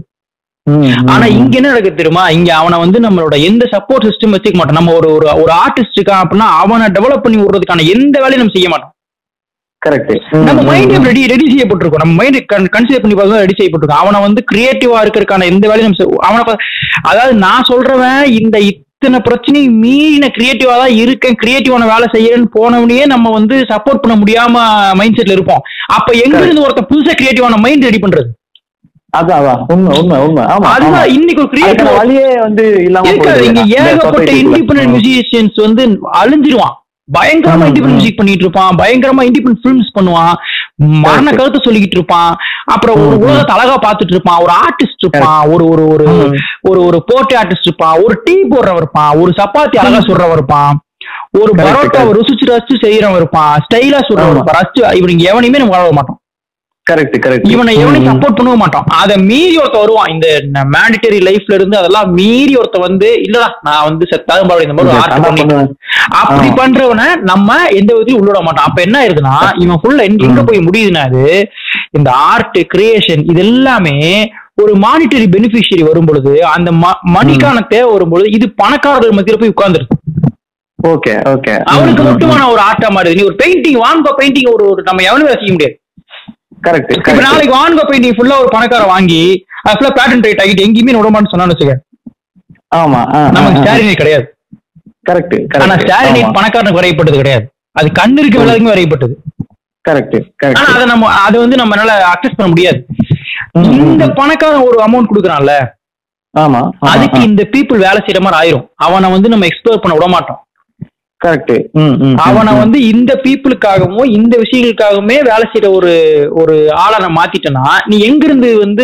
ஆனா இங்க என்ன நடக்குது தெரியுமா இங்க அவனை வந்து நம்மளோட எந்த சப்போர்ட் சிஸ்டம் வச்சுக்க மாட்டோம் நம்ம ஒரு ஒரு ஒரு ஆர்டிஸ்ட் இருக்கான் அப்படின்னா அவனை டெவலப் பண்ணி விடுறதுக்கான எந்த வேலையும் நம்ம செய்ய மாட்டோம் கரெக்ட் நம்ம மைண்ட் ரெடி ரெடி செய்யப்பட்டிருக்கோம் நம்ம மைண்ட் கன்சிடர் பண்ணி பார்த்தா ரெடி செய்யப்பட்டிருக்கோம் அவனை வந்து கிரியேட்டிவா இருக்கிறதுக்கான எந்த வேலையும் நம்ம செய்- அவனை பா- அதாவது நான் சொல்றவன் இந்த இத்தனை பிரச்சனையும் மீறின கிரியேட்டிவா தான் இருக்கேன் கிரியேட்டிவான வேலை செய்யறேன்னு போனவனையே நம்ம வந்து சப்போர்ட் பண்ண முடியாம மைண்ட் செட்ல இருப்போம் அப்ப எங்க இருந்து ஒருத்தன் புதுசா கிரியேட்டிவான மைண்ட் ரெடி பண்றது அதான் அதான் உண்மை உண்மை உண்மை ஆமா ஆமா. அதுதான் இன்னைக்கு ஒரு அதுக்கான கிரியேட்டிவ் வழியே வந்து இல்லாம இருக்காது போகுது. இங்க இந்த ஏகப்பட்ட society க்குள்ள. இண்டிபெண்டன்ட் மியூசிஷியன்ஸ் வந்து அழிஞ்சிருவான் பயங்கரமா ம், இண்டிபெண்டன்ட் ம். மியூசிக் பண்ணிட்டு இருப்பான் பயங்கரமா இண்டிபெண்டன்ட் ஃபிலிம்ஸ் பண்ணுவான் மரண Correct. கருத்தை சொல்லிக்கிட்டு இருப்பான் அப்புறம் ஒரு ம், ம். உலகத்தை அழகா பார்த்துட்டு இருப்பான் ஒரு ஆர்டிஸ்ட் இருப்பான் ஒரு ஒரு ஒரு ம். ஒரு ஒரு போர்ட்ரி ஆர்டிஸ்ட் இருப்பான் ஒரு டீ போடுறவன் இருப்பான் ஒரு சப்பாத்தி அழகா சுடுறவன் இருப்பான் ஒரு Correct, பரோட்டாவை correct. ருசிச்சு ரசிச்சு செய்யறவன் இருப்பான் ஸ்டைலா சுடுறவன் ஆமா. இருப்பான் ரசிச்சு இவனுக்கு எவனையுமே நம்ம வாழ மாட்டோம் கரெக்ட் கரெக்ட் இவனை எவனையும் சப்போர்ட் பண்ணவே மாட்டான் அதை மீறி ஒருத்த வருவான் இந்த மேண்டிட்டரி லைஃப்ல இருந்து அதெல்லாம் மீறி ஒருத்த வந்து இல்லடா நான் வந்து செத்தாலும் பரவாயில்ல இந்த மாதிரி ஆர்ட் பண்ணி அப்படி ஆ. பண்றவனை நம்ம எந்த விதத்திலும் உள்ளிட மாட்டோம் அப்ப என்ன ஆயிருதுன்னா இவன் ஃபுல்லா எங்க ம். போய் முடியுதுன்னா அது இந்த ஆர்ட் கிரியேஷன் இது எல்லாமே ஒரு மானிட்டரி பெனிஃபிஷியரி வரும் பொழுது அந்த ம- மணிக்கான தேவை வரும் பொழுது இது பணக்காரர்கள் மத்தியில போய் உட்கார்ந்துருது ஓகே ஓகே அவனுக்கு மட்டுமான ஒரு ஆட்டா மாறுது நீ ஒரு பெயிண்டிங் வான்கோ பெயிண்டிங் ஒரு ஒரு நம்ம எவனுமே ரசிக்க முடியாது கரெக்ட் இப்ப நாளைக்கு வான்கோ பெயிண்டிங் ஃபுல்லா ஒரு பணக்கார வாங்கி அது ஃபுல்லா பேட்டன் ரேட் ஆகிட்டு எங்கேயுமே விடமான்னு சொன்னான்னு வச்சுக்க ஆமா நமக்கு ஸ்டாரினேட் கிடையாது கரெக்ட் ஆனா ஸ்டாரினேட் பணக்காரனுக்கு வரையப்பட்டது கிடையாது அது கண்ணு இருக்க எல்லாருக்குமே வரையப்பட்டது கரெக்ட் ஆனா கரெக்ட் அதை நம்ம அதை வந்து நம்மளால அக்சஸ் பண்ண முடியாது இந்த பணக்காரன் ஒரு அமௌண்ட் கொடுக்குறான்ல ஆமா அதுக்கு இந்த பீப்புள் வேலை செய்யற மாதிரி ஆயிரும் அவனை வந்து நம்ம எக்ஸ்ப்ளோர் பண்ண விட மாட்டோம் கரெக்ட் அவனை வந்து இந்த பீப்புளுக்காகவும் இந்த விஷயங்களுக்காகவுமே வேலை செய்யற ஒரு ஒரு ஆளை நான் மாத்திட்டேன்னா நீ எங்க இருந்து வந்து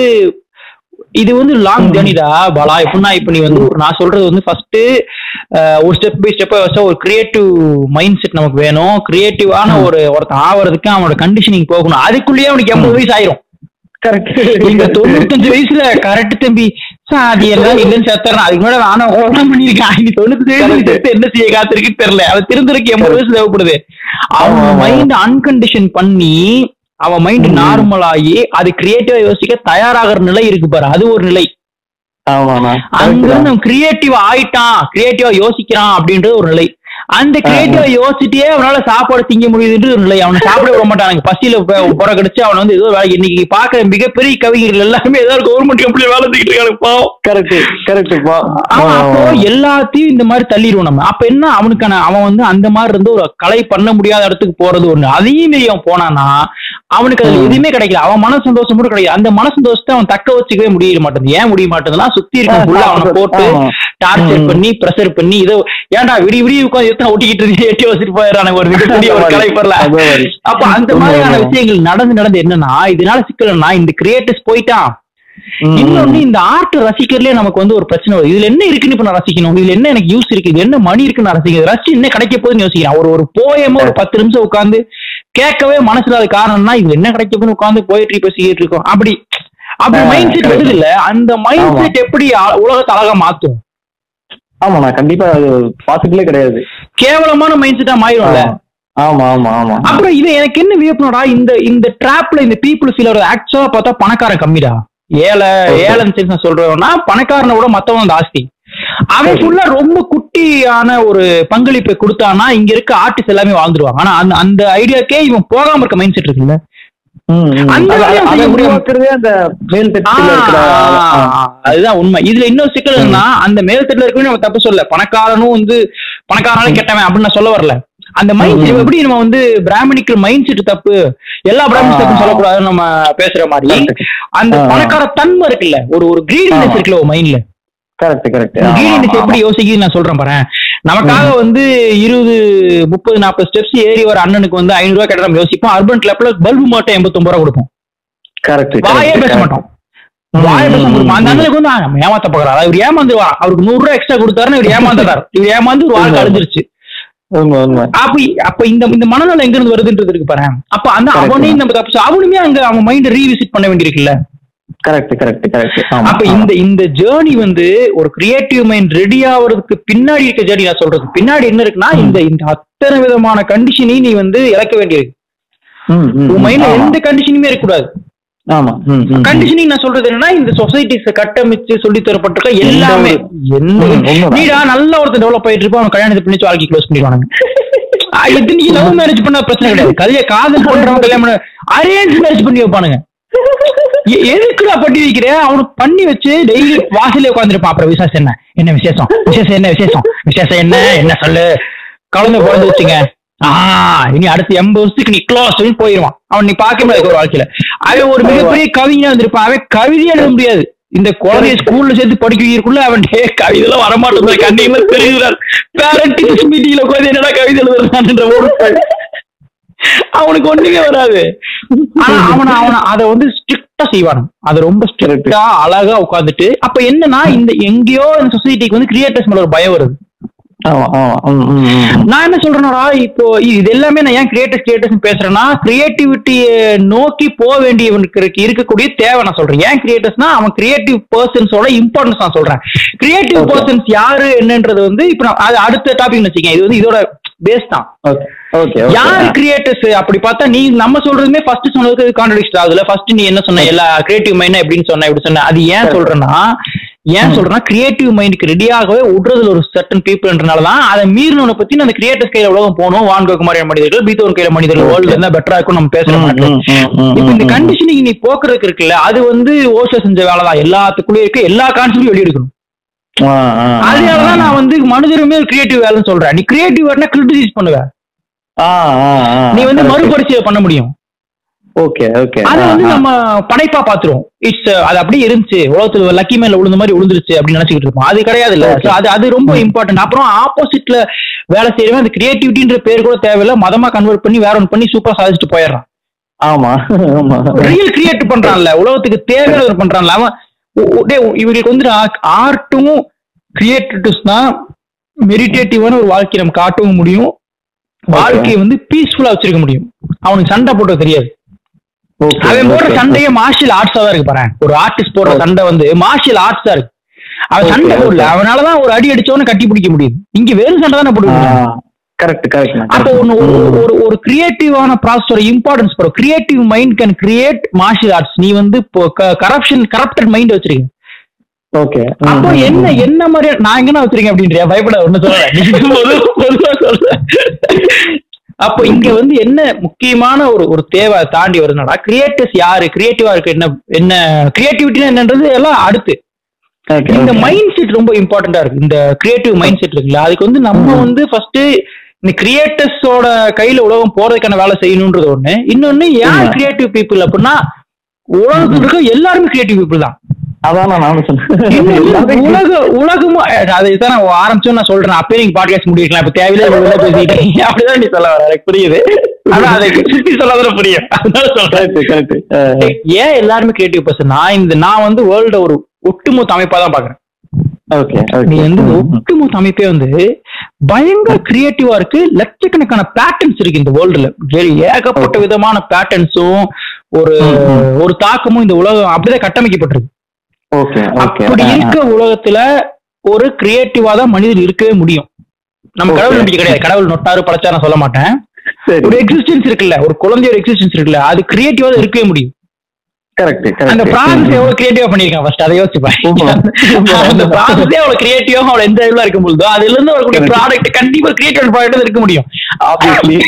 இது வந்து லாங் ஜேர்னிடா பாலா எப்படின்னா இப்ப நீ வந்து ஒரு நான் சொல்றது வந்து ஃபர்ஸ்ட் ஒரு ஸ்டெப் பை ஸ்டெப்பா வச்சா ஒரு கிரியேட்டிவ் மைண்ட் செட் நமக்கு வேணும் கிரியேட்டிவான ஒரு ஒருத்தன் ஆவறதுக்கு அவனோட கண்டிஷனிங் போகணும் அதுக்குள்ளேயே அவனுக்கு எண்பது வயசு ஆயிரும் கரெக்ட் இந்த தொண்ணூத்தஞ்சு வயசுல கரெக்ட் தம்பி சாதி எல்லாம் இல்லைன்னு சேர்த்துறேன் அதுக்கு முன்னாடி நானும் கொலை பண்ணிருக்கேன் நீ தொண்ணூத்தஞ்சு வயசுல சேர்த்து என்ன செய்ய காத்திருக்குன்னு தெரியல அவன் திருந்தருக்கு எண்பது வயசு தேவைப்படுது அவன் ஆமா, ஆமா. மைண்ட் அன்கண்டிஷன் பண்ணி அவன் மைண்ட் நார்மல் ஆகி அது கிரியேட்டிவா யோசிக்க தயாராகிற நிலை இருக்கு பாரு அது ஒரு நிலை ஆமாண்ணா அங்க இருந்து அவன் கிரியேட்டிவா ஆயிட்டான் கிரியேட்டிவா யோசிக்கிறான் அப்படின்றது ஒரு நிலை அந்த கிரியேட்டிவா யோசிச்சிட்டே அவனால சாப்பாடு திங்க முடியுதுன்ற ஒரு நிலை அவனை சாப்பிட விட மாட்டானுங்க பசியில புற கடிச்சு அவன் வந்து ஏதோ வேலை இன்னைக்கு பாக்குற மிகப்பெரிய கவிஞர்கள் எல்லாருமே ஏதாவது கவர்மெண்ட் கம்பெனி வேலை செஞ்சுட்டு இருக்காங்க பாவம் கரெக்ட் கரெக்ட் அவன் அப்போ எல்லாத்தையும் இந்த மாதிரி தள்ளிடுவோம் நம்ம அப்ப என்ன அவனுக்கான அவன் வந்து அந்த மாதிரி இருந்து ஒரு கலை பண்ண முடியாத இடத்துக்கு போறது ஒண்ணு அதையும் மீறி அவன் போனானா அவனுக்கு அதுல எதுவுமே கிடைக்கல அவன் மன சந்தோஷம் கூட கிடையாது அந்த மன சந்தோஷத்தை அவன் தக்க வச்சுக்கவே முடிய மாட்டேங்குது ஏன் முடிய மாட்டேங்குதுன்னா சுத்தி இருக்க ஃபுல்லா அவனை போட்டு ஆமா. டார்ச்சர் ம். பண்ணி பிரஷர் பண்ணி இதோ ஏன்டா விடி விடி உட்காந்து எத்தனை ஒட்டிக்கிட்டு இருந்து எட்டி வச்சுட்டு போயிடறான ஒரு மிகப்பெரிய ஒரு கலை பொருள அது மாதிரி. அப்ப அந்த மாதிரியான உண்மை, உண்மை. விஷயங்கள் நடந்து நடந்து என்னன்னா இதனால சிக்கலன்னா இந்த கிரியேட்டர்ஸ் போயிட்டான் ம், இன்னொன்னு இந்த ஆர்ட் ரசிக்கிறதுலயே நமக்கு வந்து ஒரு பிரச்சனை வருது இதுல என்ன இருக்குன்னு இப்ப நான் ரசிக்கணும் இதுல என்ன எனக்கு யூஸ் இருக்கு இது என்ன மணி இருக்குன்னு நான் ரசிக்கிறேன் ரசிச்சு என்ன கிடைக்க போகுதுன்னு யோசிக்கிறேன் ஒரு ஒரு போயமா ஒரு பத்து நிமிஷம் உட்காந்து கேட்கவே மனசுல அது காரணம்னா இது என்ன கிடைக்க போகுதுன்னு உட்காந்து போயிட்டு பேசிக்கிட்டு இருக்கோம் அப்படி அப்படி ஆ, மைண்ட் செட் correct. வருது இல்ல அந்த மைண்ட் ஆமா. செட் எப்படி அ- உலகத்தை அழகா மாத்தும் ஆமாண்ணா கண்டிப்பா அது பாசிபிளே கிடையாது கேவலமான மைண்ட் செட்டா மாறிடும்ல ஆமா ஆமா ஆமா அப்புறம் இது எனக்கு என்ன வியப்புனடா இந்த இந்த ட்ராப்ல இந்த பீப்புள் ஃபீல் ஆகுறது ஆக்சுவலா பார்த்தா பணக்காரன் கம்மிடா ஏழை ஏழன் சரி நான் சொல்றேன்னா பணக்காரனை விட மத்தவன் ஜாஸ்தி அவன் ஃபுல்லா ரொம்ப குட்டியான ஒரு பங்களிப்பை கொடுத்தானா இங்க இருக்க ஆர்டிஸ்ட் எல்லாமே வாழ்ந்துருவாங்க ஆனா அந்த அந்த ஐடியாக்கே இவன் போகாம இருக்க மைண்ட் செட் இருக்குல்ல ம், ம். அந்த அது- வேலையை அதை செய்ய முடியும். உருவாக்குறதே அந்த மேல் ஆ, தட்டில் இருக்கிற ஆ, அதுதான் உண்மை இதுல இன்னொரு சிக்கல் என்னன்னா அந்த மேல்தட்டுல இருக்கவே நம்ம தப்பு சொல்ல பணக்காரனும் வந்து பணக்காரனாலும் கெட்டவன் அப்படின்னு நான் சொல்ல வரல அந்த மைண்ட் செட் எப்படி நம்ம வந்து பிராமணிக்கு மைண்ட் செட் தப்பு எல்லா பிராமணிஸ் ஆ. தப்பு சொல்லக்கூடாதுன்னு நம்ம பேசுற மாதிரி Correct. அந்த ஆ. பணக்கார தன்மை இருக்குல்ல ஒரு ஒரு கிரீடினஸ் ஆமா. இருக்குல்ல ஒரு மைண்ட்ல கரெக்ட் கரெக்ட் கிரீடினஸ் எப்படி யோசிக்குது நான் சொல்றேன் பாரு நமக்காக வந்து இருபது முப்பது நாற்பது ஸ்டெப்ஸ் ஏறி வர அண்ணனுக்கு வந்து ஐநூறு ரூபாய் கட்ட நம்ம யோசிப்போம் அர்பன் கிளப்ல பல்பு மட்டும் எண்பத்தொன்பது ரூபா கொடுப்போம் கரெக்ட் வாயே பேச மாட்டோம் வாயை பேச கொடுப்போம் அந்த அண்ணனுக்கு வந்து ஆ, நம்ம ஏமாத்த போகிறாரா இவர் ஏமாந்துருவா அவருக்கு நூறு ரூபாய் எக்ஸ்ட்ரா கொடுத்தாருன்னு இவர் ஏமாந்துறாரு இவர் ஏமாந்து ஒரு வாழ்க்கை அழிஞ்சிருச்சு உண்மை உண்மை அப்ப அப்ப இந்த இந்த மனநலம் எங்க இருந்து வருதுன்றது இருக்கு பாரு அப்ப அந்த Correct. அவனையும் நம்ம தப்பு அவனுமே அங்க அவன் மைண்ட் ரீவிசிட் பண்ண வேண்டியிருக்குல்ல கரெக்ட் கரெக்ட் கரெக்ட் அப்ப இந்த இந்த ஜேர்னி வந்து ஒரு கிரியேட்டிவ் மைண்ட் ரெடி ஆவறதுக்கு பின்னாடி இருக்க ஜேர்னி நான் சொல்றது பின்னாடி என்ன இருக்குன்னா இந்த இந்த அத்தனை விதமான கண்டிஷனையும் நீ வந்து இழக்க வேண்டியிருக்கு உன் மைண்ட்ல எந்த கண்டிஷனுமே இருக்கக்கூடாது ஆமா ம், ம், ம். கண்டிஷனிங் நான் சொல்றது என்னன்னா இந்த சொசைட்டிஸ் கட்டமைச்சு சொல்லி தரப்பட்டிருக்க எந்த எல்லாமே ஒரு- எந்த ம், உண்மைதான். நீடா நல்ல ஒருத்தர் டெவலப் ஆயிட்டு இருப்பான் அவன் கல்யாணத்தை பண்ணி வச்சு வாழ்க்கை க்ளோஸ் பண்ணிடுவானுங்க ஆ, இது நீ லவ் மேரேஜ் பண்ண பிரச்சனை கிடையாது கல்ய காதல் பண்றவன் கல்யாணம் பண்ண அரேஞ்ச் மேரேஜ் பண்ணி வைப்பானுங்க எ- எதுக்குடா பண்ணி வைக்கிற அவனுக்கு பண்ணி வச்சு டெய்லி வாசலே உட்காந்துருப்பான் அப்புறம் விசேஷம் என்ன என்ன விசேஷம் விசேஷம் என்ன விசேஷம் விசேஷம் என்ன என்ன சொல்லு குழந்தை பிறந்து வச்சுங்க ஆ இனி அடுத்து எண்பது வருஷத்துக்கு நீ க்ளோஸ் போயிருவான் அவன் நீ பார்க்க முடியாது ஒரு வாழ்க்கையில அவன் ஒரு மிகப்பெரிய கவிஞனா வந்திருப்பான் அவன் கவிதையே எழுத முடியாது இந்த குழந்தைய ஸ்கூல்ல சேர்த்து படிக்க வைக்கிறக்குள்ள அவன் டே கவிதைலாம் வரமாட்டேன் கண்ணீர்ல தெரியுறாரு பேரண்ட் டீச்சர்ஸ் மீட்டிங்ல உட்காந்து என்னடா கவிதை எழுதுறான்ற ஒரு அவனுக்கு ஒண்ணுமே வராது ஆனா அவன அவன அத வந்து ஸ்ட்ரிக்டா செய்வானு அத ரொம்ப ஸ்ட்ரிக்டா அழகா உட்காந்துட்டு அப்ப என்னன்னா இந்த எங்கேயோ இந்த சொசைட்டிக்கு வந்து கிரியேட்டர்ஸ் மேல ஒரு பயம் வருது ஆமா ஆமா ம், ம், ம். நான் என்ன சொல்றேன்னா இப்போ இது எல்லாமே நான் ஏன் கிரியேட்டர்ஸ் கிரியேட்டர்ஸ் பேசுறேன்னா கிரியேட்டிவிட்டியை நோக்கி போக வேண்டியவனுக்கு இருக்கு- இருக்கக்கூடிய தேவை நான் சொல்றேன் ஏன் கிரியேட்டர்ஸ்னா அவன் கிரியேட்டிவ் பர்சன்ஸோட இம்பார்ட்டன்ஸ் நான் சொல்றேன் கிரியேட்டிவ் Okay. பர்சன்ஸ் யாரு என்னன்றது வந்து இப்போ நான் அது அடுத்த டாபிக் வச்சுக்கேன் இது வந்து இதோட பேஸ் தான் ஓகே ஓகே ஓகே. யாரு கிரியேட்டர்ஸ் அப்படி பார்த்தா நீ நம்ம சொல்றதுமே ஃபர்ஸ்ட் சொன்னதுக்கு கான்ட்ரடிக்ட் ஆகுதுல ஃபர்ஸ்ட் நீ என்ன சொன்ன எல்லா கிரியேட்டிவ் மைண்ட் எப்படின்னு சொன்ன இப்படி சொன்ன அது ஏன் Correct. சொல்றேன்னா ஏன் ம். சொல்றேன்னா கிரியேட்டிவ் மைண்டுக்கு ரெடியாகவே விடுறதுல ஒரு சர்டன் பீப்புள்ன்றனால தான் அதை மீறினவனை பத்தி அந்த கிரியேட்டர்ஸ் கையில உலகம் போகணும் வான்கோக்கு மாதிரியான மனிதர்கள் பீத்தோன் கையில மனிதர்கள் வேர்ல்டு இருந்தா பெட்டரா இருக்கும் நம்ம பேசுற மாட்டோம் இப்ப இந்த கண்டிஷனிங் நீ போக்குறதுக்கு இருக்குல்ல அது வந்து ஓஷோ செஞ்ச வேலை தான் எல்லாத்துக்குள்ளே இருக்க எல்லா கான்செப்டும் வெளியெடுக்கணும் அதனாலதான் நான் வந்து மனிதருமே கிரியேட்டிவ் வேலைன்னு சொல்றேன் நீ கிரியேட்டிவ் வேலைனா கிரிட்டிசைஸ் பண்ணுவ நீ வந்து மறுபரிசீலனை பண்ண முடியும் ஓகே ஓகே அது வந்து நம்ம படைப்பா பாத்துருவோம் இட்ஸ் அது அப்படியே இருந்துச்சு உலகத்துல லக்கி மேல விழுந்த மாதிரி விழுந்துருச்சு அப்படின்னு நினைச்சுக்கிட்டு இருப்போம் அது கிடையாது இல்ல Okay. So அது அது ரொம்ப இம்பார்ட்டன்ட் அப்புறம் ஆப்போசிட்ல வேலை செய்யறவன் அந்த கிரியேட்டிவிட்டின்ற பேர் கூட தேவையில்ல மதமா கன்வெர்ட் பண்ணி வேற ஒன்று பண்ணி சூப்பரா சாதிச்சுட்டு போயிடுறான் ஆமா ஆமா ரியல் கிரியேட் பண்றான்ல உலகத்துக்கு தேவையானது பண்றான்ல அவன் ஒ- ஒ- டேய், இவங்களுக்கு வந்து ஆர்ட்டும் கிரியேட்டிவ்ஸ் தான் மெடிடேட்டிவான ஒரு வாழ்க்கையை நம்ம காட்டவும் முடியும் வாழ்க்கையை வந்து பீஸ்ஃபுல்லா வச்சிருக்க முடியும் அவனுக்கு சண்டை போட்டு தெரியாது Okay, அவன் போடுற okay. சண்டையே மார்ஷியல் ஆர்ட்ஸா தான் இருக்கு பாரு ஒரு ஆர்டிஸ்ட் போடுற சண்டை வந்து மார்ஷியல் ஆர்ட்ஸ் தான் இருக்கு அவன் சண்டை Okay, போடல okay. அவனாலதான் ஒரு அடி அடிச்சவன கட்டி பிடிக்க முடியுது இங்க வெறும் சண்டை தானே போட்டு கரெக்ட் கரெக்ட் அப்போ ஒன்னு ஒரு- ஒரு ஒரு கிரியேட்டிவான ப்ராசஸோட இம்பார்ட்டன்ஸ் படும் creative mind can create martial arts நீ வந்து இப்போ கரப்ஷன் கரப்டட் மைண்ட் வச்சிருக்க ஓகே அப்போ என்ன என்ன மாதிரி நான் எங்கன்னா வச்சிருக்கேன் அப்படின்றியா பயப்பட ஒண்ணு சொல்லல நீ பொது- பொதுவா சொல்ற அப்போ இங்க வந்து என்ன முக்கியமான ஒரு ஒரு தேவை தாண்டி வருதுனாடா கிரியேட்டர்ஸ் யாரு கிரியேட்டிவா இருக்கு என்ன என்ன கிரியேட்டிவிட்டினா என்னன்றது எல்லாம் அடுத்து இந்த மைண்ட் செட் ரொம்ப இம்பார்ட்டண்டா இருக்கு இந்த கிரியேட்டிவ் மைண்ட் செட் இருக்குல்ல அதுக்கு வந்து நம்ம ம். வந்து ஃபர்ஸ்ட் இந்த கிரியேட்டர்ஸோட கையில உலகம் போறதுக்கான வேலை செய்யணும்ன்றது ஒண்ணு இன்னொன்னு யார் ம். கிரியேட்டிவ் பீப்புள் அப்படின்னா உலகத்துல இருக்க எல்லாருமே கிரியேட்டிவ் பீப்புள் தான் அதான் நானும் இன்னொன்னு சொன்னேன் உலக உலகமும் அதை தான் நான் ஆரம்பிச்சோம் நான் சொல்றேன் அப்பயே நீங்க பாட்காஸ்ட் முடிக்கலாம் இப்ப தேவையில்லை இவ்வளவு பேசிட்டீங்க அப்படிதான் நீ சொல்ல வர எனக்கு புரியுது ஆனா அதை சுத்தி சொல்லாத புரியும் அதனால சொல்றேன் கரெக்ட் கரெக்ட் ஏன் எல்லாருமே கிரியேட்டிவ் பர்சன் நான் இந்த நான் வந்து வேர்ல்ட ஒரு ஒட்டுமொத்த அமைப்பா தான் பாக்குறேன் ஓகே நீ வந்து ஒட்டுமொத்த அமைப்பே வந்து பயங்கர கிரியேட்டிவா இருக்கு லட்சக்கணக்கான பேட்டர்ன்ஸ் இருக்கு இந்த வேர்ல்டுல வெரி ஏகப்பட்ட விதமான பேட்டர்ன்ஸும் ஒரு ம், ஒரு தாக்கமும் இந்த உலகம் அப்படிதான் கட்டமைக்கப்பட்டிருக்கு ஓகே ஓகே அப்படி இருக்க உலகத்துல ஒரு கிரியேட்டிவா தான் மனிதன் இருக்கவே முடியும் நம்ம Okay. கடவுள் நம்பிக்கை கிடையாது கடவுள் நொட்டாரு படைச்சா நான் சொல்ல மாட்டேன் சரி ஒரு எக்ஸிஸ்டன்ஸ் இருக்குல்ல ஒரு குழந்தையோட எக்ஸிஸ்டன்ஸ் இருக்குல்ல அது கிரியேட்டிவா தான் இருக்கவே முடியும் கரெக்ட் அந்த கரெக்ட் ப்ராசஸ் எவ்வளவு கிரியேட்டிவா பண்ணிருக்கான் ஃபர்ஸ்ட் அதை யோசிச்சு ஆமா. பாரு அந்த ப்ராசஸே அவ்வளவு கிரியேட்டிவா அவ்வளவு என்ஜாயபிளா இருக்கும் பொழுது அதுல இருந்து வரக்கூடிய Correct. ப்ராடக்ட் கண்டிப்பா கிரியேட்டிவ் ப்ராடக்ட் இருக்க முடியும் ஆப்வியஸ்லி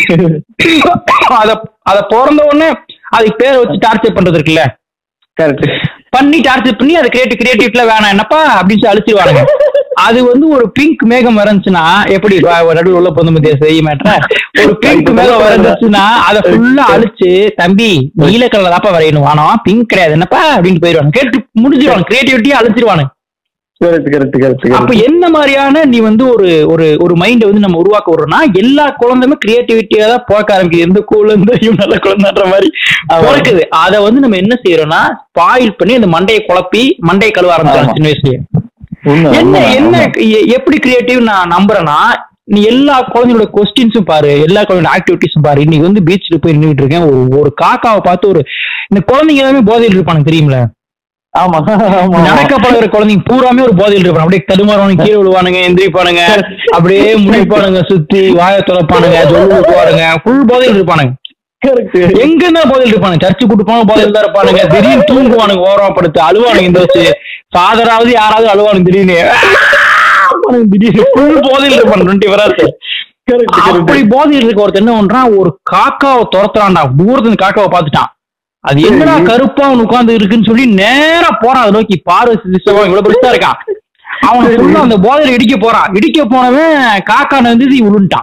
அத அத பிறந்த உடனே அதுக்கு பேரை வச்சு டார்ச்சர் பண்றது இருக்குல்ல கரெக்ட் பண்ணி டார்ச்சர் பண்ணி அது கிரியேட்டிவ் கிரியேட்டிவ்ல வேணாம் என்னப்பா அப்படின்னு சொல்லி அழிச்சிருவாங்க அது வந்து ஒரு பிங்க் மேகம் வரைஞ்சுன்னா எப்படி வ- ஒரு நடுவில் உள்ள பொந்து மத்திய செய்ய மாட்டேன் ஒரு பிங்க் மேகம் வரைஞ்சிச்சுன்னா அதை ஃபுல்லா அழிச்சு தம்பி நீல கலர் தாப்பா வரையணும் வேணாம் பிங்க் கிடையாது என்னப்பா அப்படின்னு போயிடுவாங்க கேட்டு முடிஞ்சிருவாங்க கிரியேட்டிவிட்டியா அழிச்சிருவாங்க கரெக்ட் கரெக்ட் கரெக்ட் அப்ப என்ன மாதிரியான நீ வந்து ஒரு ஒரு ஒரு மைண்டை வந்து நம்ம உருவாக்க விடுறோம்னா எல்லா குழந்தையுமே கிரியேட்டிவிட்டியா தான் போக்க ஆரம்பிக்குது எந்த குழந்தையும் நல்ல குழந்தைன்ற மாதிரி ஆமா. பிறக்குது அதை வந்து நம்ம என்ன செய்யறோம்னா ஸ்பாயில் பண்ணி அந்த மண்டையை குழப்பி மண்டையை கழுவ ஆரம்பிச்சோம் ஆமா. சின்ன வயசுலயே உண்மை, என்ன உண்மை, என்ன உண்மை. எ- எப்படி கிரியேட்டிவ் நான் நம்புறேன்னா நீ எல்லா குழந்தைங்களோட கொஸ்டின்ஸும் பாரு எல்லா குழந்தைங்களோட ஆக்டிவிட்டிஸும் பாரு இன்னைக்கு வந்து பீச்ல போய் நின்றுட்டு இருக்கேன் ஒரு ஒரு காக்காவை பார்த்து ஒரு இந்த குழந்தைங்க எல்லாமே போதையில் இருப்பானுங்க தெரியுமில ஆமா ஆமா நடக்க பழகுற குழந்தைங்க பூராமே ஒரு போதையில் இருப்பாங்க அப்படியே தடுமாறுவானுங்க கீழே விழுவானுங்க எந்திரிப்பானுங்க அப்படியே முடிப்பானுங்க சுத்தி வாயை துறப்பானுங்க சொல்லு போவானுங்க ஃபுல் போதையில் இருப்பானுங்க கரெக்ட் எங்க இருந்தா போதையில் இருப்பானுங்க சர்ச்சு கூட்டு போன போதையில் தான் இருப்பானுங்க திடீர்னு தூங்குவானுங்க ஓரமா படுத்து அழுவானுங்க இந்த வச்சு ஃபாதராவது யாராவது அழுவானுங்க திடீர்னு அழுவானுங்க திடீர்னு ஃபுல் போதையில் இருப்பானு டுவெண்ட்டி வராது கரெக்ட் அப்படி போதையில் இருக்க ஒருத்தர் என்ன பண்றான் ஒரு காக்காவை துரத்துறான்டா தூரத்துல இருந்து காக்காவை பார்த்துட்டான் அது என்னடா சரி. கருப்பா அவன் உட்கார்ந்து இருக்குன்னு சொல்லி நேரா போறான் அதை நோக்கி பாரு சிஸ்டமா இவ்வளவு பெருசா இருக்கான் அவன் சரி. ஃபுல்லா அந்த போதையில இடிக்க போறான் இடிக்க போனவன் காக்கா நந்து உருண்டான்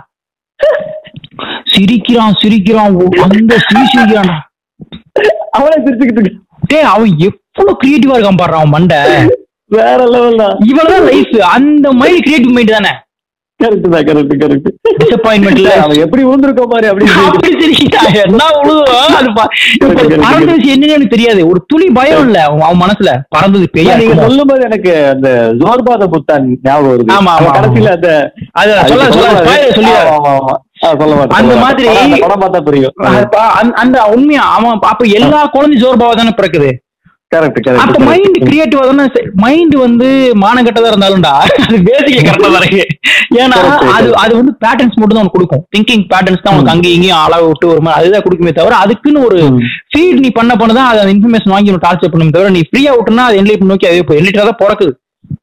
சிரிக்கிறான் சிரிக்கிறான் ஓ, அந்த சிரி சிரிக்கிறான்டா அவனே சிரிச்சுக்கிட்டு இருக்கு. டேய் அவன் எவ்வளவு கிரியேட்டிவா இருக்கான் பாடுறான் அவன் மண்டை வேற லெவல் தான் இவ்வளவுதான் லைஃப் அந்த மாதிரி கிரியேட்டிவ் மைண்ட் தானே கரெக்ட் தான் கரெக்ட் கரெக்ட் டிசப்பாயின்மெண்ட்ல அவன் எப்படி விழுந்திருக்க மாதிரி அப்படின்னு அப்படி தெரியுதா என்ன உழுதும் அது ப- இப்ப பறந்த விஷயம் என்னன்னு எனக்கு தெரியாது ஒரு துளி பயம் இல்ல அவன் அவன் மனசுல பறந்தது பெரிய ஐயா, நீங்க சொல்லும் போது எனக்கு அந்த ஜோர்பாத புத்தான் ஞாபகம் வருது ஆமா, அவன் ஆமா, கடைசியில அந்த அது அது சொல்ல சொல்ல சொல்ல spoiler மாட்டேன். சொல்லிடாத. ஆமா, ஆமா, ஆமா. ஆ, சொல்ல மாட்டேன், அந்த சொல்ல மாதிரி- மாட்டேன். படம் படம் பார்த்தா புரியும் அப்ப அந்த- அந்த உண்மையா அவன் அப்ப எல்லா குழந்தையும் ஜோர்பாவா தானே பிறக்குது கரெக்ட் அப்ப கரெக்ட் மைண்ட் கிரியேட்டிவா தானே மைண்ட் வந்து மானங்கட்டதா இருந்தாலும்டா அது பேசிக்க கரெக்டா தான் இருக்கு ஏன்னா Correct, அது correct. அது வந்து பேட்டர்ன்ஸ் மட்டும் தான் உனக்கு கொடுக்கும் திங்கிங் பேட்டர்ன்ஸ் தான் உனக்கு ம். அங்கேயும் இங்கேயும் அளவு விட்டு ஒரு மாதிரி அதுதான் கொடுக்குமே தவிர அதுக்குன்னு ஒரு ம். ஃபீட் நீ பண்ண பண்ணதான் அது இன்ஃபர்மேஷன் வாங்கி டார்ச்சர் பண்ணுமே தவிர நீ ஃப்ரீயா விட்டுனா அது என்லைட் நோக்கி அதே போய் என்லைட்டா தான் பிறக்குது